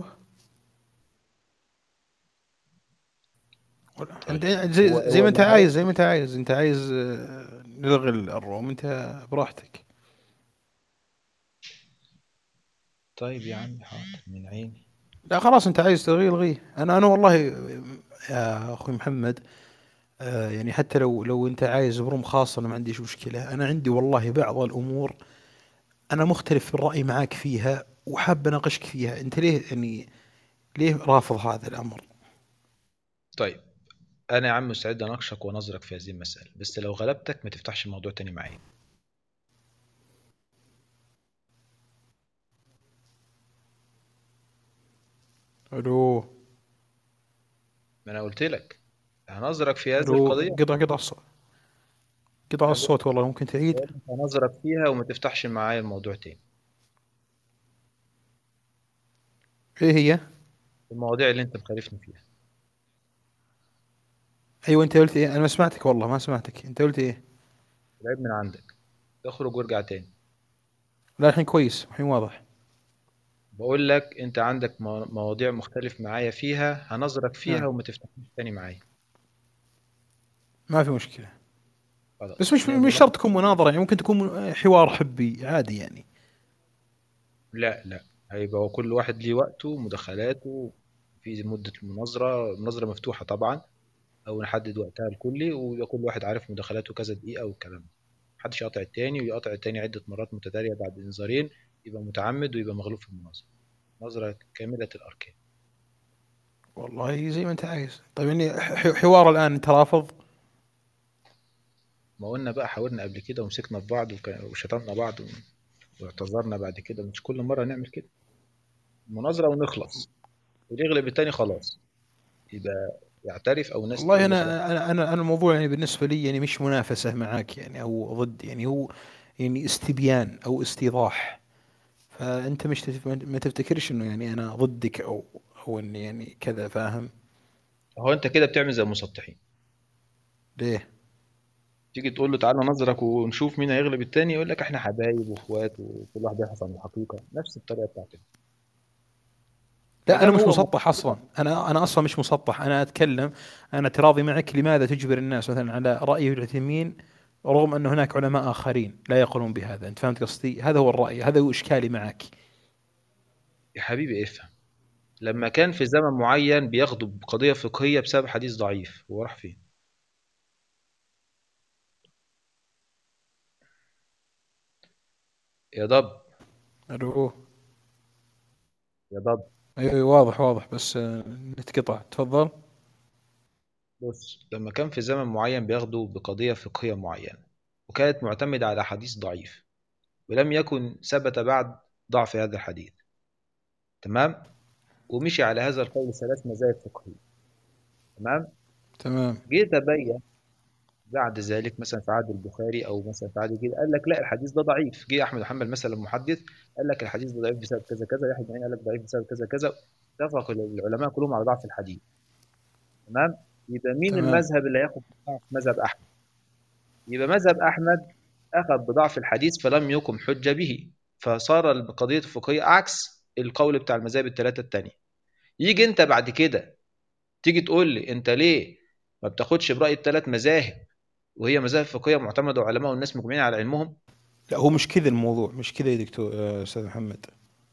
انت طيب زي, هو زي هو ما انت اللي عايز زي ما انت عايز انت عايز آه، نلغي الروم انت براحتك طيب يا عم حاضر من عيني لا خلاص انت عايز تلغيه الغيه انا انا والله يا اخوي محمد آه، يعني حتى لو لو انت عايز بروم خاص انا ما عنديش مشكله انا عندي والله بعض الامور انا مختلف في الراي معاك فيها وحاب اناقشك فيها انت ليه يعني ليه رافض هذا الامر طيب انا يا عم مستعد اناقشك وانظرك في هذه المساله بس لو غلبتك ما تفتحش الموضوع تاني معايا الو ما انا قلت لك هنظرك في هذه الو القضيه قطع قطع الصوت قطع الصوت والله ممكن تعيد هنظرك فيها وما تفتحش معايا الموضوع تاني ايه هي المواضيع اللي انت مخالفني فيها ايوه انت قلت ايه انا ما سمعتك والله ما سمعتك انت قلت ايه العيب من عندك اخرج وارجع تاني لا الحين كويس الحين واضح بقول لك انت عندك مو- مواضيع مختلف معايا فيها هنظرك فيها نعم. وما تفتحش تاني معايا ما في مشكله خلاص بس مش مش شرط تكون مناظره يعني ممكن تكون حوار حبي عادي يعني لا لا هيبقى هو كل واحد ليه وقته ومداخلاته في مدة المناظرة المناظرة مفتوحة طبعا أو نحدد وقتها الكلي ويبقى كل واحد عارف مداخلاته كذا دقيقة والكلام ده محدش يقاطع التاني ويقاطع التاني عدة مرات متتالية بعد إنذارين يبقى متعمد ويبقى مغلوب في المناظرة مناظرة كاملة الأركان والله زي ما انت عايز طيب يعني ح- حوار الان انت رافض ما قلنا بقى حاولنا قبل كده ومسكنا في بعض وك- وشتمنا بعض و- واعتذرنا بعد كده مش كل مرة نعمل كده مناظرة ونخلص اللي يغلب التاني خلاص يبقى يعترف أو الناس والله تقول له خلاص انا انا انا أنا الموضوع يعني بالنسبه لي يعني مش منافسه معاك يعني او ضد يعني هو يعني استبيان او استيضاح فانت مش تف- ما تفتكرش انه يعني انا ضدك او او اني يعني كذا فاهم هو أنت كده بتعمل زي المسطحين ليه تيجي تقول له تعالى نظرك ونشوف مين هيغلب التاني يقول لك احنا حبايب واخوات وكل واحد يبحث عن الحقيقة نفس الطريقة بتاعتنا لا ما انا دام مش هو مسطح اصلا انا انا اصلا مش مسطح انا اتكلم انا اعتراضي معك لماذا تجبر الناس مثلا على راي العثيمين رغم ان هناك علماء اخرين لا يقولون بهذا انت فهمت قصدي هذا هو الراي هذا هو اشكالي معك يا حبيبي افهم لما كان في زمن معين بياخدوا بقضية فقهية بسبب حديث ضعيف هو راح فين؟ يا ضب الو يا ضب ايوه أيوة، واضح واضح بس آه، نتقطع تفضل بص لما كان في زمن معين بياخدوا بقضية فقهية معينة وكانت معتمدة على حديث ضعيف ولم يكن ثبت بعد ضعف هذا الحديث تمام ومشي على هذا القول ثلاث مذاهب فقهية تمام تمام جه تبين بعد ذلك مثلا في عهد البخاري او مثلا في عهد كده قال لك لا الحديث ده ضعيف جه احمد محمد مثلا محدث قال لك الحديث ده ضعيف بسبب كذا كذا يحيى بن معين قال لك ضعيف بسبب كذا كذا اتفق العلماء كلهم على ضعف الحديث تمام يبقى مين تمام. المذهب اللي هياخد بضعف مذهب احمد يبقى مذهب احمد اخذ بضعف الحديث فلم يقم حجه به فصار القضيه الفقهيه عكس القول بتاع المذاهب الثلاثه الثانيه يجي انت بعد كده تيجي تقول لي انت ليه ما بتاخدش براي الثلاث مذاهب وهي مذاهب فقهيه معتمده وعلماء والناس مجمعين على علمهم لا هو مش كذا الموضوع مش كذا يا دكتور آه، استاذ محمد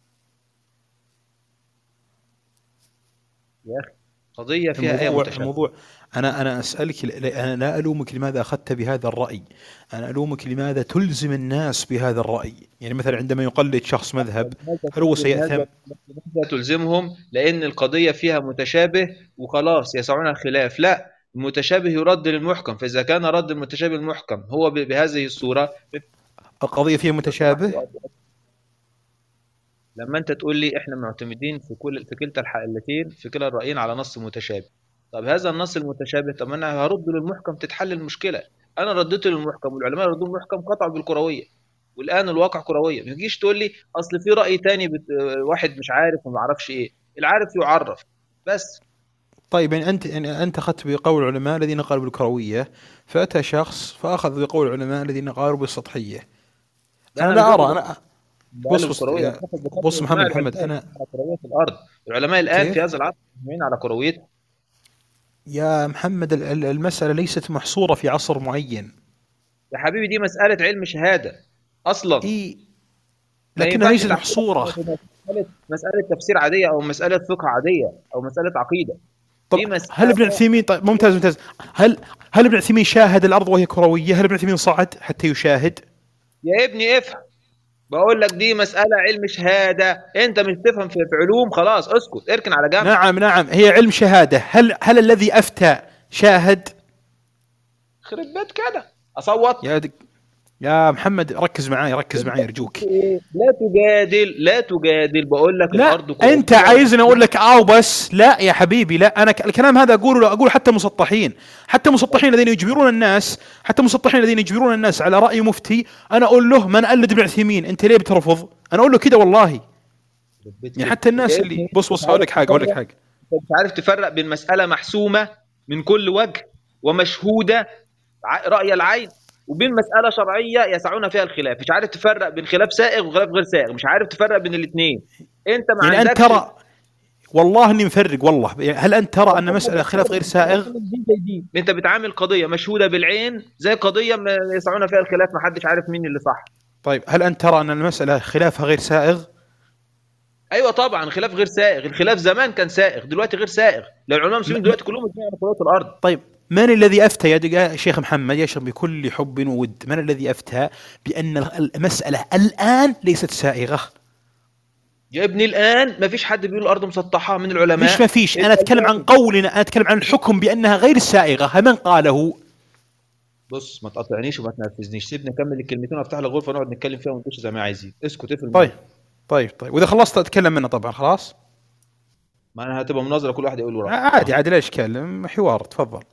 يا اخي قضيه فيها ايه الموضوع متشابهه الموضوع انا انا اسالك لا- انا لا الومك لماذا اخذت بهذا الراي انا الومك لماذا تلزم الناس بهذا الراي يعني مثلا عندما يقلد شخص مذهب هل هو سيأثم لماذا تلزمهم لان القضيه فيها متشابه وخلاص يسعون الخلاف لا المتشابه يرد للمحكم فاذا كان رد المتشابه المحكم هو ب- بهذه الصوره القضيه فيها متشابه لما انت تقول لي احنا معتمدين في كل في كلتا الحالتين في كلا الرايين على نص متشابه طب هذا النص المتشابه طب انا هرد للمحكم تتحل المشكله انا رديت للمحكم والعلماء ردوا للمحكم قطعوا بالكرويه والان الواقع كرويه ما تجيش تقول لي اصل في راي تاني بت... واحد مش عارف وما اعرفش ايه العارف يعرف بس طيب يعني انت يعني انت اخذت بقول العلماء الذين قالوا بالكرويه فاتى شخص فاخذ بقول العلماء الذين قالوا بالسطحيه لا انا انا لا مش ارى باخد انا بقول بص بص الكرويه يا- باخد بقول بص محمد العلماء محمد العلماء انا على كرويه الارض العلماء الان في كيف هذا العصر مجمعين على كرويه يا محمد ال- ال- المساله ليست محصوره في عصر معين يا حبيبي دي مساله علم شهاده اصلا اي ما لكنها ينفعش ليست تعتبرها محصوره في مساله مساله تفسير عاديه او مساله فقه عاديه او مساله عقيده طب دي هل ابن مساله عثيمين طيب ممتاز ممتاز هل هل ابن عثيمين شاهد الارض وهي كرويه؟ هل ابن عثيمين صعد حتى يشاهد؟ يا ابني افهم بقول لك دي مساله علم شهاده انت مش تفهم في في علوم خلاص اسكت اركن على جنب نعم نعم هي علم شهاده، هل هل الذي افتى شاهد؟ خرب بيت كده اصوت يا دك يا محمد ركز معي ركز معي ارجوك إيه؟ لا تجادل لا تجادل بقول لك لا الارض كرويه انت عايزني اقول لك اه وبس لا يا حبيبي لا انا ك- الكلام هذا اقوله اقول حتى مسطحين حتى مسطحين الذين يجبرون الناس حتى مسطحين الذين يجبرون الناس على راي مفتي انا اقول له من قلد ابن عثيمين انت ليه بترفض انا اقول له كده والله خرب بيت يعني كده حتى الناس يا اللي ابني بص انت بص هقول عارف لك حاجه اقول لك تفرق حاجه انت مش عارف تفرق بين مساله محسومه من كل وجه ومشهوده ع- راي العين وبين مساله شرعيه يسعون فيها الخلاف مش عارف تفرق بين خلاف سائغ وخلاف غير سائغ مش عارف تفرق بين الاثنين انت ما يعني انت عندكش ترى والله اني مفرق والله يعني هل انت ترى ان مساله خلاف غير سائغ دي زي دي انت بتعامل قضيه مشهوده بالعين زي قضيه ما يسعون فيها الخلاف ما حدش عارف مين اللي صح طيب هل انت ترى ان المساله خلافها غير سائغ ايوه طبعا خلاف غير سائغ الخلاف زمان كان سائغ دلوقتي غير سائغ لو العلماء المسلمين م- دلوقتي كلهم مجمعين على كرويه الارض طيب من الذي افتى يا دق- يا شيخ محمد يا شيخ بكل حب وود من الذي افتى بان المساله الان ليست سائغه يا ابني الان ما فيش حد بيقول الارض مسطحه من العلماء مش ما فيش انا اتكلم عن قولنا انا اتكلم عن الحكم بانها غير سائغه من قاله بص ما تقاطعنيش وما تنرفزنيش سيبني اكمل الكلمتين وافتح لك غرفه نقعد نتكلم فيها ونخش زي ما عايزين اسكت اقفل طيب المايك. طيب طيب واذا خلصت اتكلم منه طبعا خلاص ما انا هتبقى مناظره كل واحد يقول وراه عادي عادي لا اشكال حوار تفضل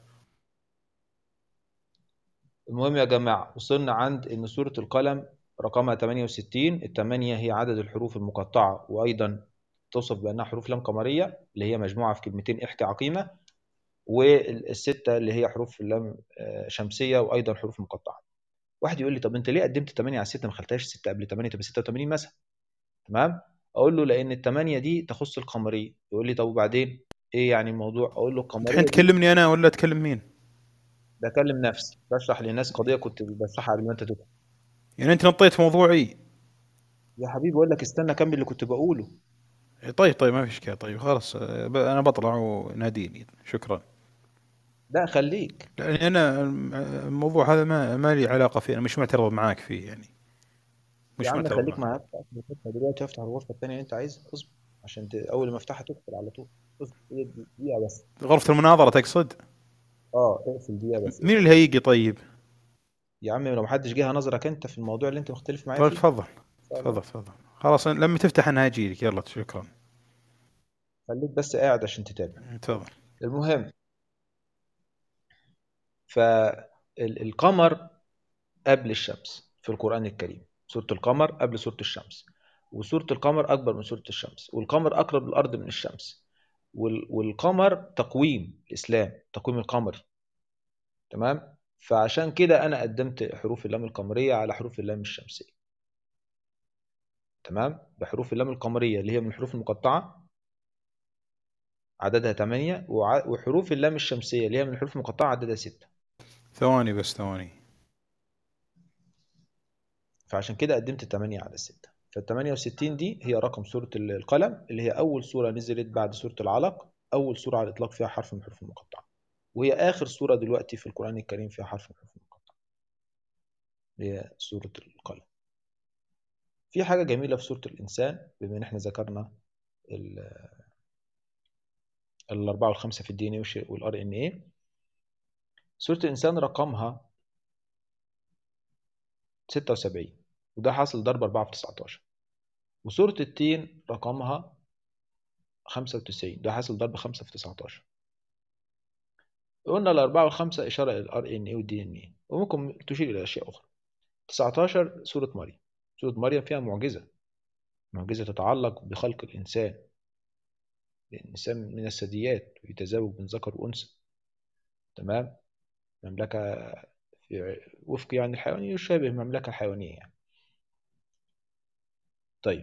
المهم يا جماعه وصلنا عند ان سوره القلم رقمها 68 الثمانيه هي عدد الحروف المقطعه وايضا توصف بانها حروف لام قمريه اللي هي مجموعه في كلمتين احكي عقيمه والسته اللي هي حروف لام آه، شمسيه وايضا حروف مقطعه واحد يقول لي طب انت ليه قدمت 8 على 6 ما خلتهاش 6 قبل 8 تبقى 86 مثلا تمام اقول له لان الثمانيه دي تخص القمريه يقول لي طب وبعدين ايه يعني الموضوع اقول له القمريه الحين دي تكلمني انا ولا تكلم مين بكلم نفسي بشرح للناس قضيه كنت بشرحها قبل ما انت تدخل يعني انت نطيت موضوعي يا حبيبي بقول لك استنى اكمل اللي كنت بقوله طيب طيب ما في اشكال طيب خلاص آه، ب- انا بطلع وناديني شكرا لا خليك لان انا الم- الموضوع هذا ما ما لي علاقه فيه انا مش معترض معاك فيه يعني مش يا عم معترض خليك معاك معاك دلوقتي افتح الغرفه الثانيه اللي انت عايزها اصبر عشان ت... اول ما افتحها تدخل على طول اصبر هي دقيقه بس غرفه المناظره تقصد اه اقفل دقيقه بس مين اللي هيجي طيب يا عم لو محدش جه نظرك انت في الموضوع اللي انت مختلف معايا طيب فيه تفضل تفضل تفضل خلاص أنا لما تفتح انا هاجي لك يلا شكرا خليك بس قاعد عشان تتابع تفضل المهم فالقمر قبل الشمس في القرآن الكريم سورة القمر قبل سورة الشمس وسورة القمر أكبر من سورة الشمس والقمر أقرب للأرض من الشمس وال- والقمر تقويم الإسلام تقويم القمري تمام فعشان كده أنا قدمت حروف اللام القمرية على حروف اللام الشمسية تمام بحروف اللام القمرية اللي هي من الحروف المقطعة عددها 8 وع- وحروف اللام الشمسية اللي هي من الحروف المقطعة عددها 6 ثواني بس ثواني فعشان كده قدمت 8 على 6 فال 68 دي هي رقم سورة ال- القلم اللي هي أول سورة نزلت بعد سورة العلق أول سورة على الإطلاق فيها حرف من الحروف المقطعة وهي آخر سورة دلوقتي في القرآن الكريم فيها حرف من الحروف المقطعة اللي هي سورة القلم في حاجة جميلة في سورة الإنسان بما إن إحنا ذكرنا ال- الأربعة والخمسة في الدي إن إيه والآر إن إيه سورة الإنسان رقمها 76 وده حاصل ضرب 4 في 19 وسورة التين رقمها 95 ده حاصل ضرب 5 في 19 قلنا الأربعة والخمسة إشارة إلى الار ان اي والدي ان اي وممكن تشير إلى أشياء أخرى 19 سورة مريم سورة مريم فيها معجزة معجزة تتعلق بخلق الإنسان الإنسان من الثدييات ويتزوج من ذكر وأنثى تمام مملكة في وفق يعني الحيوان يشابه المملكة الحيوانية يعني طيب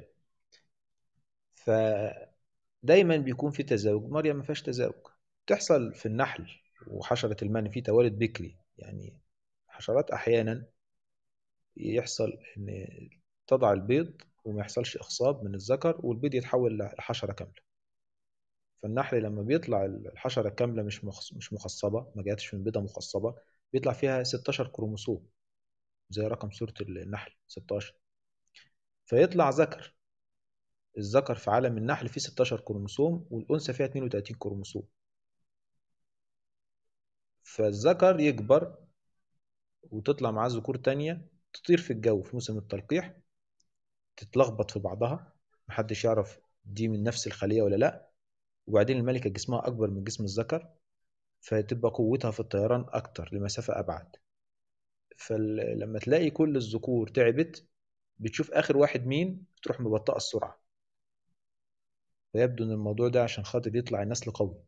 فدايما بيكون في تزاوج مريم ما فيهاش تزاوج تحصل في النحل وحشرة المن في توالد بكري يعني حشرات أحيانا يحصل إن تضع البيض وما يحصلش إخصاب من الذكر والبيض يتحول لحشرة كاملة فالنحل لما بيطلع الحشرة الكاملة مش مخص- مش مخصبة ما جاتش من بيضة مخصبة بيطلع فيها 16 كروموسوم زي رقم صورة النحل 16 فيطلع ذكر الذكر في عالم النحل فيه 16 كروموسوم والأنثى فيها 32 كروموسوم فالذكر يكبر وتطلع معاه ذكور تانية تطير في الجو في موسم التلقيح تتلخبط في بعضها محدش يعرف دي من نفس الخلية ولا لا وبعدين الملكة جسمها أكبر من جسم الذكر فتبقى قوتها في الطيران أكتر لمسافة أبعد فلما تلاقي كل الذكور تعبت بتشوف آخر واحد مين تروح مبطئة السرعة فيبدو إن الموضوع ده عشان خاطر يطلع النسل قوي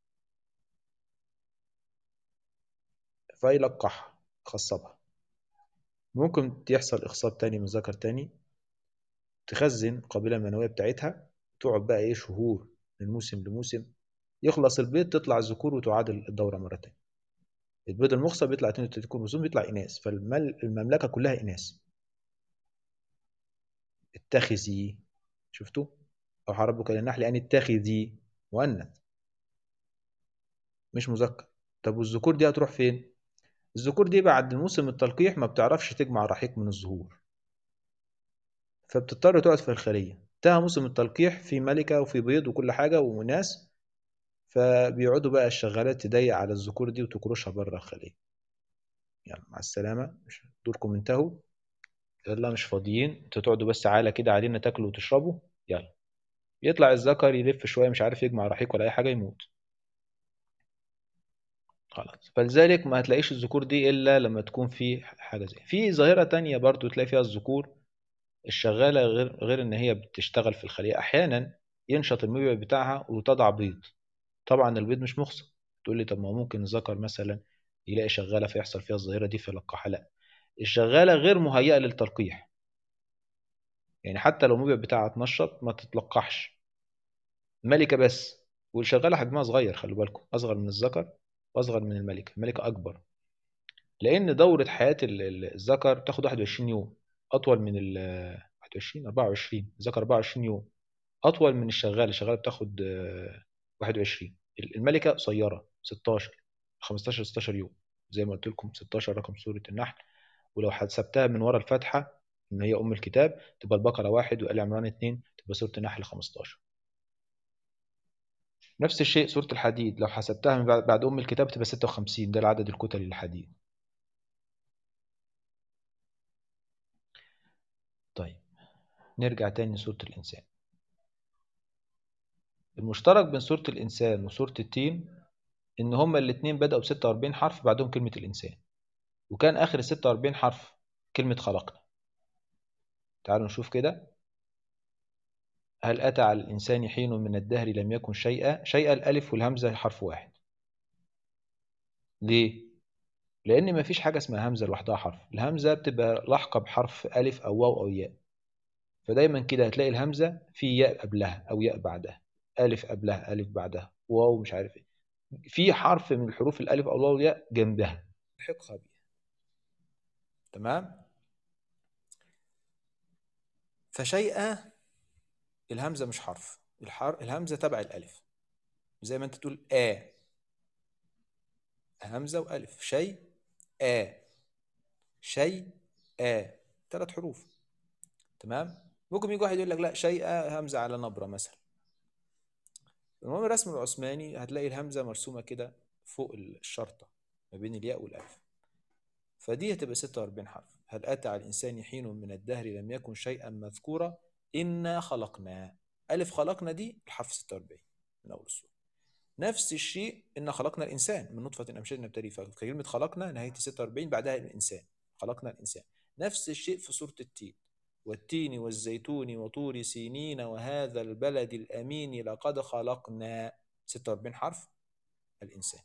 فيلقحها يخصبها ممكن يحصل إخصاب تاني من ذكر تاني تخزن القابلة المنوية بتاعتها تقعد بقى إيه شهور من موسم لموسم يخلص البيض تطلع الذكور وتعاد الدورة مرة تانية البيض المخصب بيطلع 32 كروموسوم بيطلع إناث فالمملكة كلها إناث اتخذي شفتوا أوحى ربك للنحل أن اتخذي مؤنث مش مذكر طب والذكور دي هتروح فين؟ الذكور دي بعد موسم التلقيح ما بتعرفش تجمع رحيق من الزهور فبتضطر تقعد في الخلية انتهى موسم التلقيح في ملكة وفي بيض وكل حاجة وناس فبيقعدوا بقى الشغالات تضيق على الذكور دي وتكرشها بره الخلية يلا مع السلامة مش دوركم انتهوا يلا مش فاضيين انتوا تقعدوا بس عالة كده علينا تاكلوا وتشربوا يلا يطلع الذكر يلف شوية مش عارف يجمع رحيق ولا أي حاجة يموت خلاص فلذلك ما هتلاقيش الذكور دي إلا لما تكون في حاجة زي في ظاهرة تانية برضو تلاقي فيها الذكور الشغالة غير غير إن هي بتشتغل في الخلية أحيانا ينشط المبيض بتاعها وتضع بيض طبعا البيض مش مخصب تقول لي طب ما ممكن الذكر مثلا يلاقي شغالة فيحصل فيها الظاهرة دي فيلقحها لا الشغالة غير مهيئة للتلقيح يعني حتى لو المبيض بتاعها اتنشط ما تتلقحش ملكة بس والشغالة حجمها صغير خلوا بالكم أصغر من الذكر وأصغر من الملكة الملكة أكبر لأن دورة حياة ال- ال- الذكر تاخد 21 يوم أطول من ال 21 24 الذكر 24 يوم أطول من الشغالة الشغالة بتاخد آه، 21 الملكة قصيرة 16 15 16 يوم زي ما قلت لكم 16 رقم سورة النحل ولو حسبتها من ورا الفاتحة إن هي أم الكتاب تبقى البقرة واحد وآل عمران اتنين تبقى سورة النحل 15 نفس الشيء سورة الحديد لو حسبتها من بعد بعد أم الكتاب تبقى 56 ده العدد الكتلي للحديد طيب نرجع تاني لسورة الإنسان المشترك بين سورة الإنسان وسورة التين إن هما الاتنين بدأوا ب 46 حرف بعدهم كلمة الإنسان وكان آخر ال 46 حرف كلمة خلقنا تعالوا نشوف كده هل أتى على الإنسان حين من الدهر لم يكن شيئا شيئا الألف والهمزة حرف واحد ليه؟ لأن مفيش حاجة اسمها همزة لوحدها حرف الهمزة بتبقى لاحقة بحرف ألف أو واو أو ياء فدايما كده هتلاقي الهمزة في ياء قبلها أو ياء بعدها ألف قبلها ألف بعدها واو مش عارف إيه في حرف من الحروف الألف أو الواو والياء جنبها الحقها بيها تمام فشيئا الهمزة مش حرف الحر... الهمزة تبع الألف زي ما أنت تقول آ همزة وألف شيء آ شيء آ ثلاث حروف تمام ممكن يجي واحد يقول لك لا شيء همزة على نبرة مثلا المهم الرسم العثماني هتلاقي الهمزة مرسومة كده فوق الشرطة ما بين الياء والألف فدي هتبقى 46 حرف هل أتى على الإنسان حين من الدهر لم يكن شيئا مذكورا إنا خلقنا ألف خلقنا دي الحرف 46 من أول السورة نفس الشيء إن خلقنا الإنسان من نطفة أمشاج نبتلي فكلمة خلقنا نهاية 46 بعدها الإنسان خلقنا الإنسان نفس الشيء في سورة التين والتين والزيتون وطور سينين وهذا البلد الأمين لقد خلقنا 46 حرف الإنسان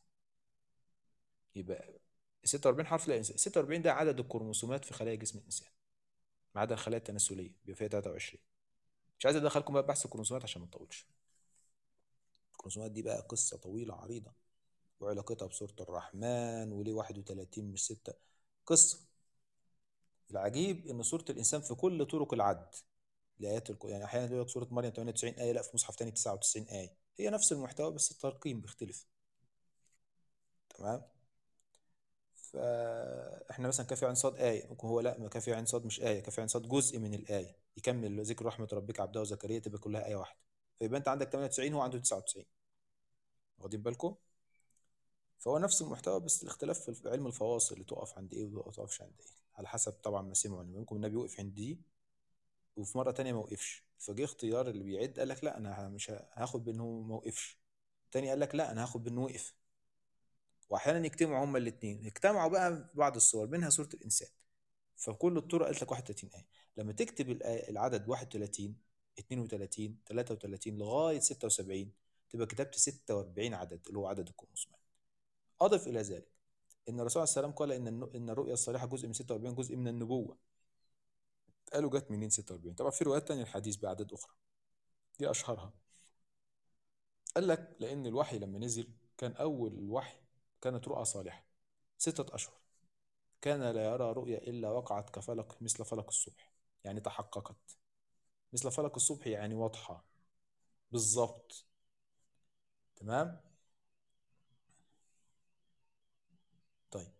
يبقى 46 حرف للإنسان 46 ده عدد الكروموسومات في خلايا جسم الإنسان ما عدا الخلايا التناسلية بيبقى فيها 23 مش عايز أدخلكم بقى بحث الكروموسومات عشان ما نطولش الكروموسومات دي بقى قصة طويلة عريضة وعلاقتها بسورة الرحمن وليه 31 مش 6 قصة العجيب ان سورة الانسان في كل طرق العد لايات الك... يعني احيانا يقول لك سورة مريم 98 آية لا في مصحف تاني 99 آية هي نفس المحتوى بس الترقيم بيختلف تمام فاحنا مثلا كافي عن صاد آية ممكن هو لا ما كافي عن صاد مش آية كافي عن صاد جزء من الآية يكمل ذكر رحمة ربك عبده وزكريا تبقى كلها آية واحدة فيبقى انت عندك 98 هو عنده 99 واخدين بالكم فهو نفس المحتوى بس الاختلاف في علم الفواصل اللي تقف عند ايه وما تقفش عند ايه على حسب طبعا ما سمعوا يعني ممكن النبي وقف عند دي وفي مره تانية ما وقفش فجه اختيار اللي بيعد قال لك لا انا مش هاخد بانه ما وقفش تاني قال لك لا انا هاخد بانه وقف واحيانا يجتمعوا هما الاثنين اجتمعوا بقى في بعض الصور منها سوره الانسان فكل الطرق قالت لك 31 ايه لما تكتب العدد 31 32 33 لغايه 76 تبقى كتبت 46 عدد اللي هو عدد الكروموسومات أضف إلى ذلك إن الرسول عليه السلام قال إن إن الرؤيا الصالحة جزء من 46 جزء من النبوة. قالوا جت منين 46 طبعا في روايات تانية الحديث بأعداد أخرى. دي أشهرها. قال لك لأن الوحي لما نزل كان أول الوحي كانت رؤى صالحة ستة أشهر. كان لا يرى رؤيا إلا وقعت كفلق مثل فلق الصبح يعني تحققت. مثل فلق الصبح يعني واضحة بالظبط. تمام؟ طيب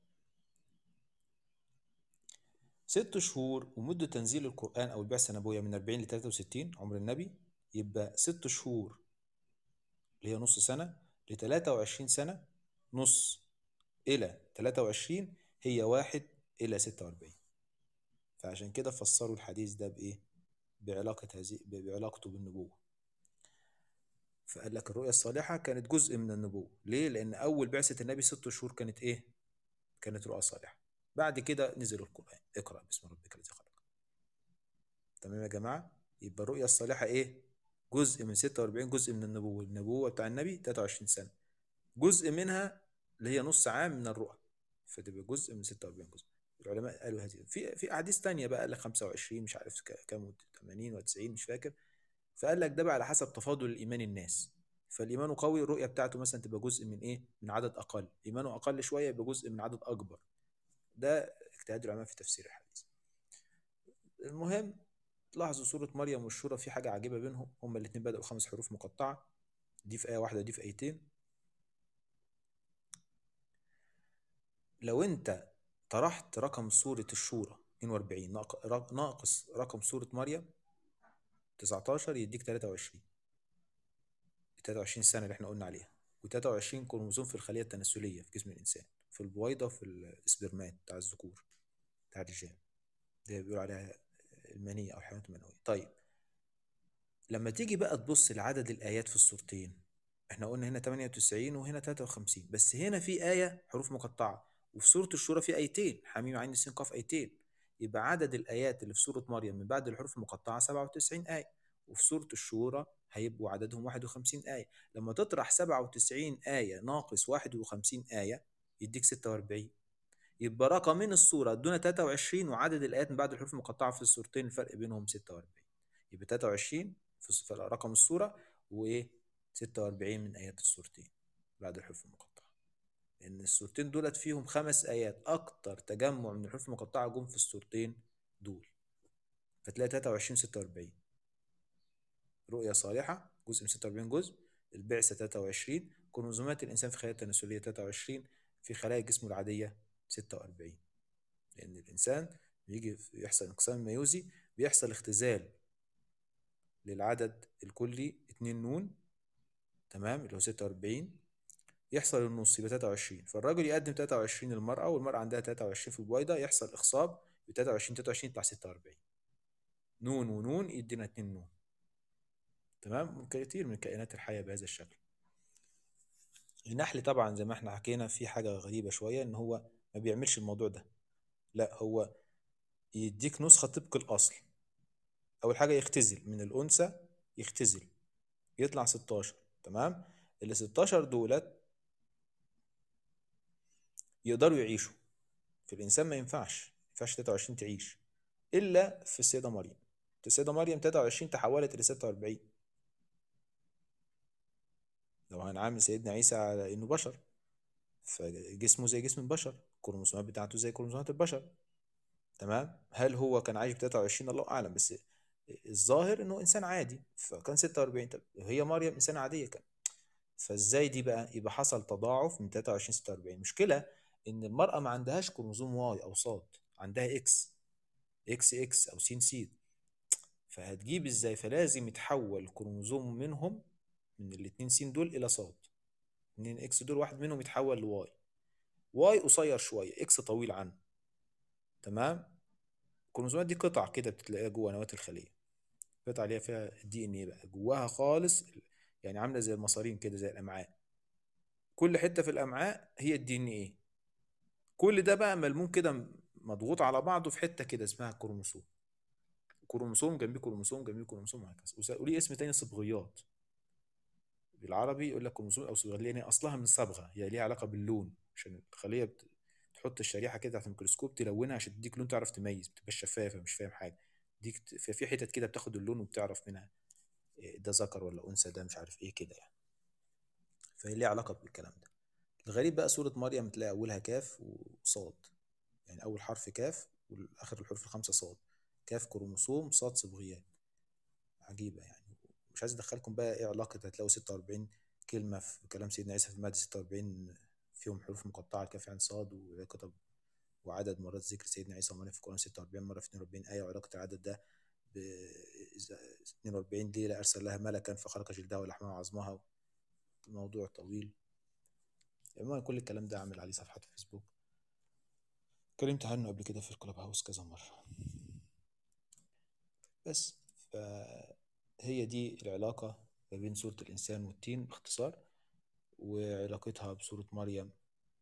ست شهور ومدة تنزيل القرآن أو البعثة النبوية من 40 ل 63 عمر النبي يبقى ست شهور اللي هي نص سنة ل 23 سنة نص إلى 23 هي واحد إلى 46 فعشان كده فسروا الحديث ده بإيه؟ بعلاقة هذه بعلاقته بالنبوة فقال لك الرؤيا الصالحة كانت جزء من النبوة ليه؟ لأن أول بعثة النبي ست شهور كانت إيه؟ كانت رؤى صالحة بعد كده نزل القرآن اقرأ باسم ربك الذي خلق تمام يا جماعة يبقى الرؤيا الصالحة ايه جزء من 46 جزء من النبوة النبوة بتاع النبي 23 سنة جزء منها اللي هي نص عام من الرؤى فتبقى جزء من 46 جزء العلماء قالوا هذه في في احاديث تانية بقى قال لك 25 مش عارف كام 80 و90 مش فاكر فقال لك ده بقى على حسب تفاضل الايمان الناس فالايمان قوي الرؤيه بتاعته مثلا تبقى جزء من ايه من عدد اقل ايمانه اقل شويه يبقى جزء من عدد اكبر ده اجتهاد العلماء في تفسير الحديث المهم تلاحظوا سورة مريم والشورى في حاجة عجيبة بينهم هما الاتنين بدأوا خمس حروف مقطعة دي في آية واحدة دي في آيتين لو أنت طرحت رقم سورة الشورى 42 ناقص رقم سورة مريم 19 يديك 23 23 سنة اللي احنا قلنا عليها و23 كروموسوم في الخلية التناسلية في جسم الإنسان في البويضة في الإسبرمات بتاع الذكور بتاع الرجال ده بيقول عليها المنية أو الحيوانات المنوية طيب لما تيجي بقى تبص لعدد الآيات في الصورتين احنا قلنا هنا 98 وهنا 53 بس هنا في آية حروف مقطعة وفي سورة الشورى في آيتين حميم عين السين قاف آيتين يبقى عدد الآيات اللي في سورة مريم من بعد الحروف المقطعة 97 آية وفي سورة الشورى هيبقوا عددهم 51 آية لما تطرح 97 آية ناقص 51 آية يديك 46 يبقى رقمين الصورة ادونا 23 وعدد الآيات من بعد الحروف المقطعة في الصورتين الفرق بينهم 46 يبقى 23 في رقم الصورة وإيه 46 من آيات الصورتين بعد الحروف المقطعة لأن الصورتين دولت فيهم خمس آيات أكتر تجمع من الحروف المقطعة جم في الصورتين دول فتلاقي 23 46 رؤية صالحة جزء من 46 جزء البعثة 23 كروموزومات الإنسان في خلايا التناسلية 23 في خلايا جسمه العادية 46 لأن الإنسان بيجي يحصل انقسام ميوزي بيحصل اختزال للعدد الكلي 2 نون تمام اللي هو 46 يحصل النص يبقى 23 فالراجل يقدم 23 للمرأة والمرأة عندها 23 في البويضة يحصل إخصاب ب 23 23 يطلع 46 نون ونون يدينا 2 نون تمام كثير من الكائنات الحية بهذا الشكل النحل طبعا زي ما احنا حكينا في حاجة غريبة شوية ان هو ما بيعملش الموضوع ده لا هو يديك نسخة طبق الأصل اول حاجه يختزل من الانثى يختزل يطلع 16 تمام ال 16 دولت يقدروا يعيشوا في الانسان ما ينفعش ما ينفعش 23 تعيش الا في السيده مريم السيده مريم 23 تحولت الى 46 لو هنعامل سيدنا عيسى على انه بشر فجسمه زي جسم البشر الكروموسومات بتاعته زي كروموسومات البشر تمام هل هو كان عايش ب 23 الله اعلم بس الظاهر انه انسان عادي فكان 46 طب هي مريم انسانه عاديه كان فازاي دي بقى يبقى حصل تضاعف من 23 46 مشكله ان المراه ما عندهاش كروموسوم واي او صاد عندها اكس اكس اكس او سين سيد فهتجيب ازاي فلازم يتحول كروموسوم منهم من الاتنين سين دول الى صاد اتنين اكس دول واحد منهم يتحول لواي واي قصير شويه اكس طويل عنه تمام الكروموسومات دي قطع كده بتلاقيها جوه نواه الخليه قطع اللي هي فيها دي ان ايه بقى جواها خالص يعني عامله زي المصارين كده زي الامعاء كل حته في الامعاء هي الدي ان ايه كل ده بقى ملموم كده مضغوط على بعضه في حته كده اسمها كروموسوم كروموسوم جنبيه كروموسوم جنبيه كروموسوم وهكذا وليه اسم تاني صبغيات بالعربي يقول لك كروموسوم او صبغه لان اصلها من صبغه هي ليها علاقه باللون عشان الخليه بت... تحط الشريحه كده تحت الميكروسكوب تلونها عشان تديك لون تعرف تميز بتبقى شفافه مش فاهم حاجه ديك في حتت كده بتاخد اللون وبتعرف منها ده ذكر ولا انثى ده مش عارف ايه كده يعني فهي ليها علاقه بالكلام ده الغريب بقى سوره مريم تلاقي اولها كاف وصاد يعني اول حرف كاف واخر الحروف الخمسه صاد كاف كروموسوم صاد صبغيات عجيبه يعني مش عايز ادخلكم بقى ايه علاقه هتلاقوا 46 كلمه في كلام سيدنا عيسى في الماده 46 فيهم حروف مقطعه كاف عين صاد وكتب وعدد مرات ذكر سيدنا عيسى ومريم في القرآن 46 مرة في 42 آية وعلاقة العدد ده ب 42 ليلة أرسل لها ملكا فخلق جلدها ولحمها وعظمها موضوع طويل عموما كل الكلام ده عامل عليه صفحة في فيسبوك اتكلمت عنه قبل كده في الكلاب هاوس كذا مرة بس فهي دي العلاقة ما بين سورة الإنسان والتين باختصار وعلاقتها بسورة مريم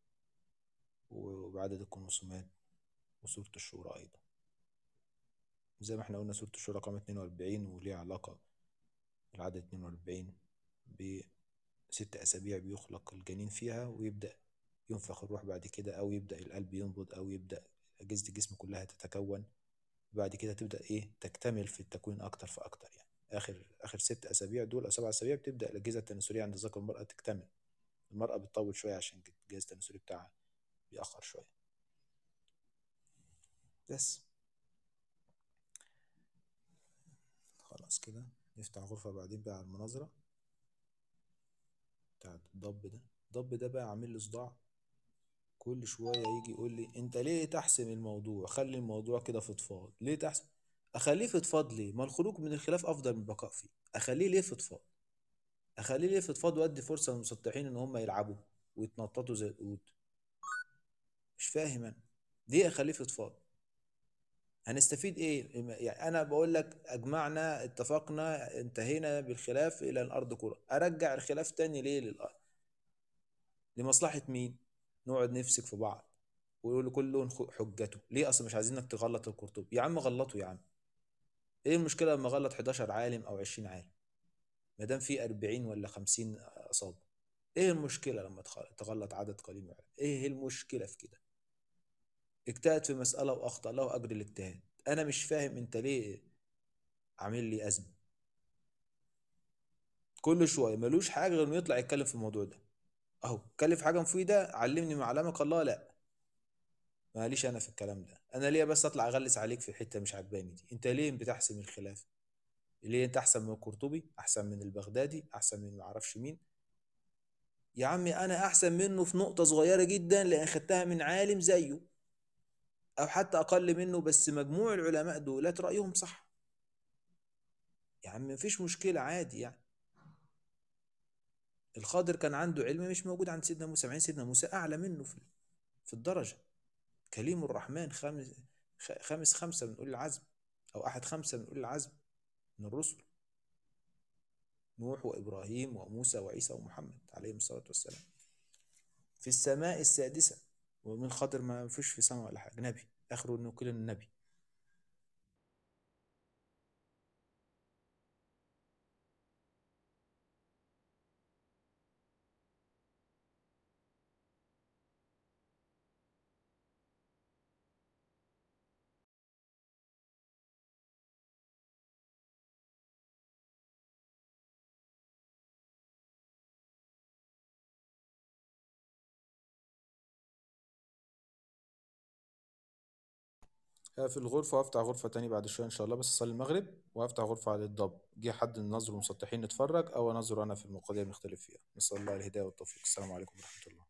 وبعدد الكروموسومات وسورة الشورى أيضا زي ما احنا قلنا سورة الشورى رقم 42 وليها علاقة العدد 42 بست أسابيع بيخلق الجنين فيها ويبدأ ينفخ الروح بعد كده أو يبدأ القلب ينبض أو يبدأ أجهزة الجسم كلها تتكون بعد كده تبدأ إيه تكتمل في التكوين أكتر فأكتر يعني آخر آخر ست أسابيع دول أو سبع أسابيع بتبدأ الأجهزة التناسلية عند الذكر والمرأة تكتمل المرأة بتطول شوية عشان الجهاز التناسلي بتاعها بيأخر شوية بس خلاص كده نفتح غرفة بعدين بقى على المناظرة بتاعت الضب ده الضب ده بقى عامل لي صداع كل شوية يجي يقول لي انت ليه تحسم الموضوع خلي الموضوع كده فضفاض ليه تحسم اخليه فضفاض ليه ما الخروج من الخلاف افضل من البقاء فيه اخليه ليه فضفاض اخليه ليه فضفاض وادي فرصة للمسطحين ان هم يلعبوا ويتنططوا زي القرود مش فاهم انا ليه اخليه فضفاض هنستفيد ايه يعني انا بقول لك اجمعنا اتفقنا انتهينا بالخلاف الى الارض كره ارجع الخلاف تاني ليه للارض لمصلحه مين نقعد نفسك في بعض ويقول كل لون حجته ليه اصلا مش عايزينك تغلط القرطبي يا عم غلطه يا عم ايه المشكله لما غلط 11 عالم او 20 عالم ما دام في 40 ولا 50 اصابه ايه المشكله لما تغلط عدد قليل من العلماء ايه المشكله في كده اجتهد في مسألة وأخطأ له أجر الاجتهاد أنا مش فاهم أنت ليه عامل لي أزمة كل شوية ملوش حاجة غير إنه يطلع يتكلم في الموضوع ده أهو اتكلم في حاجة مفيدة علمني معلمك الله لا ماليش أنا في الكلام ده أنا ليه بس أطلع أغلس عليك في الحتة مش عجباني دي أنت ليه بتحسم الخلاف ليه أنت أحسن من القرطبي أحسن من البغدادي أحسن من معرفش مين يا عمي أنا أحسن منه في نقطة صغيرة جدا لأن خدتها من عالم زيه او حتى اقل منه بس مجموع العلماء دولت رايهم صح يا عم مفيش مشكله عادي يعني الخضر كان عنده علم مش موجود عند سيدنا موسى مع سيدنا موسى اعلى منه في في الدرجه كليم الرحمن خامس خامس خمسه من اولي العزم او احد خمسه من اولي العزم من الرسل نوح وابراهيم وموسى وعيسى ومحمد عليهم الصلاه والسلام في السماء السادسه ومن خاطر ما فيش في سماء ولا حاجه نبي اخره انه كل النبي هقفل الغرفة وأفتح غرفة تاني بعد شوية إن شاء الله بس أصلي المغرب وأفتح غرفة على الضب جه حد ننظر مسطحين نتفرج أو أنظر أنا في المقضية اللي نختلف فيها نسأل الله الهداية والتوفيق السلام عليكم ورحمة الله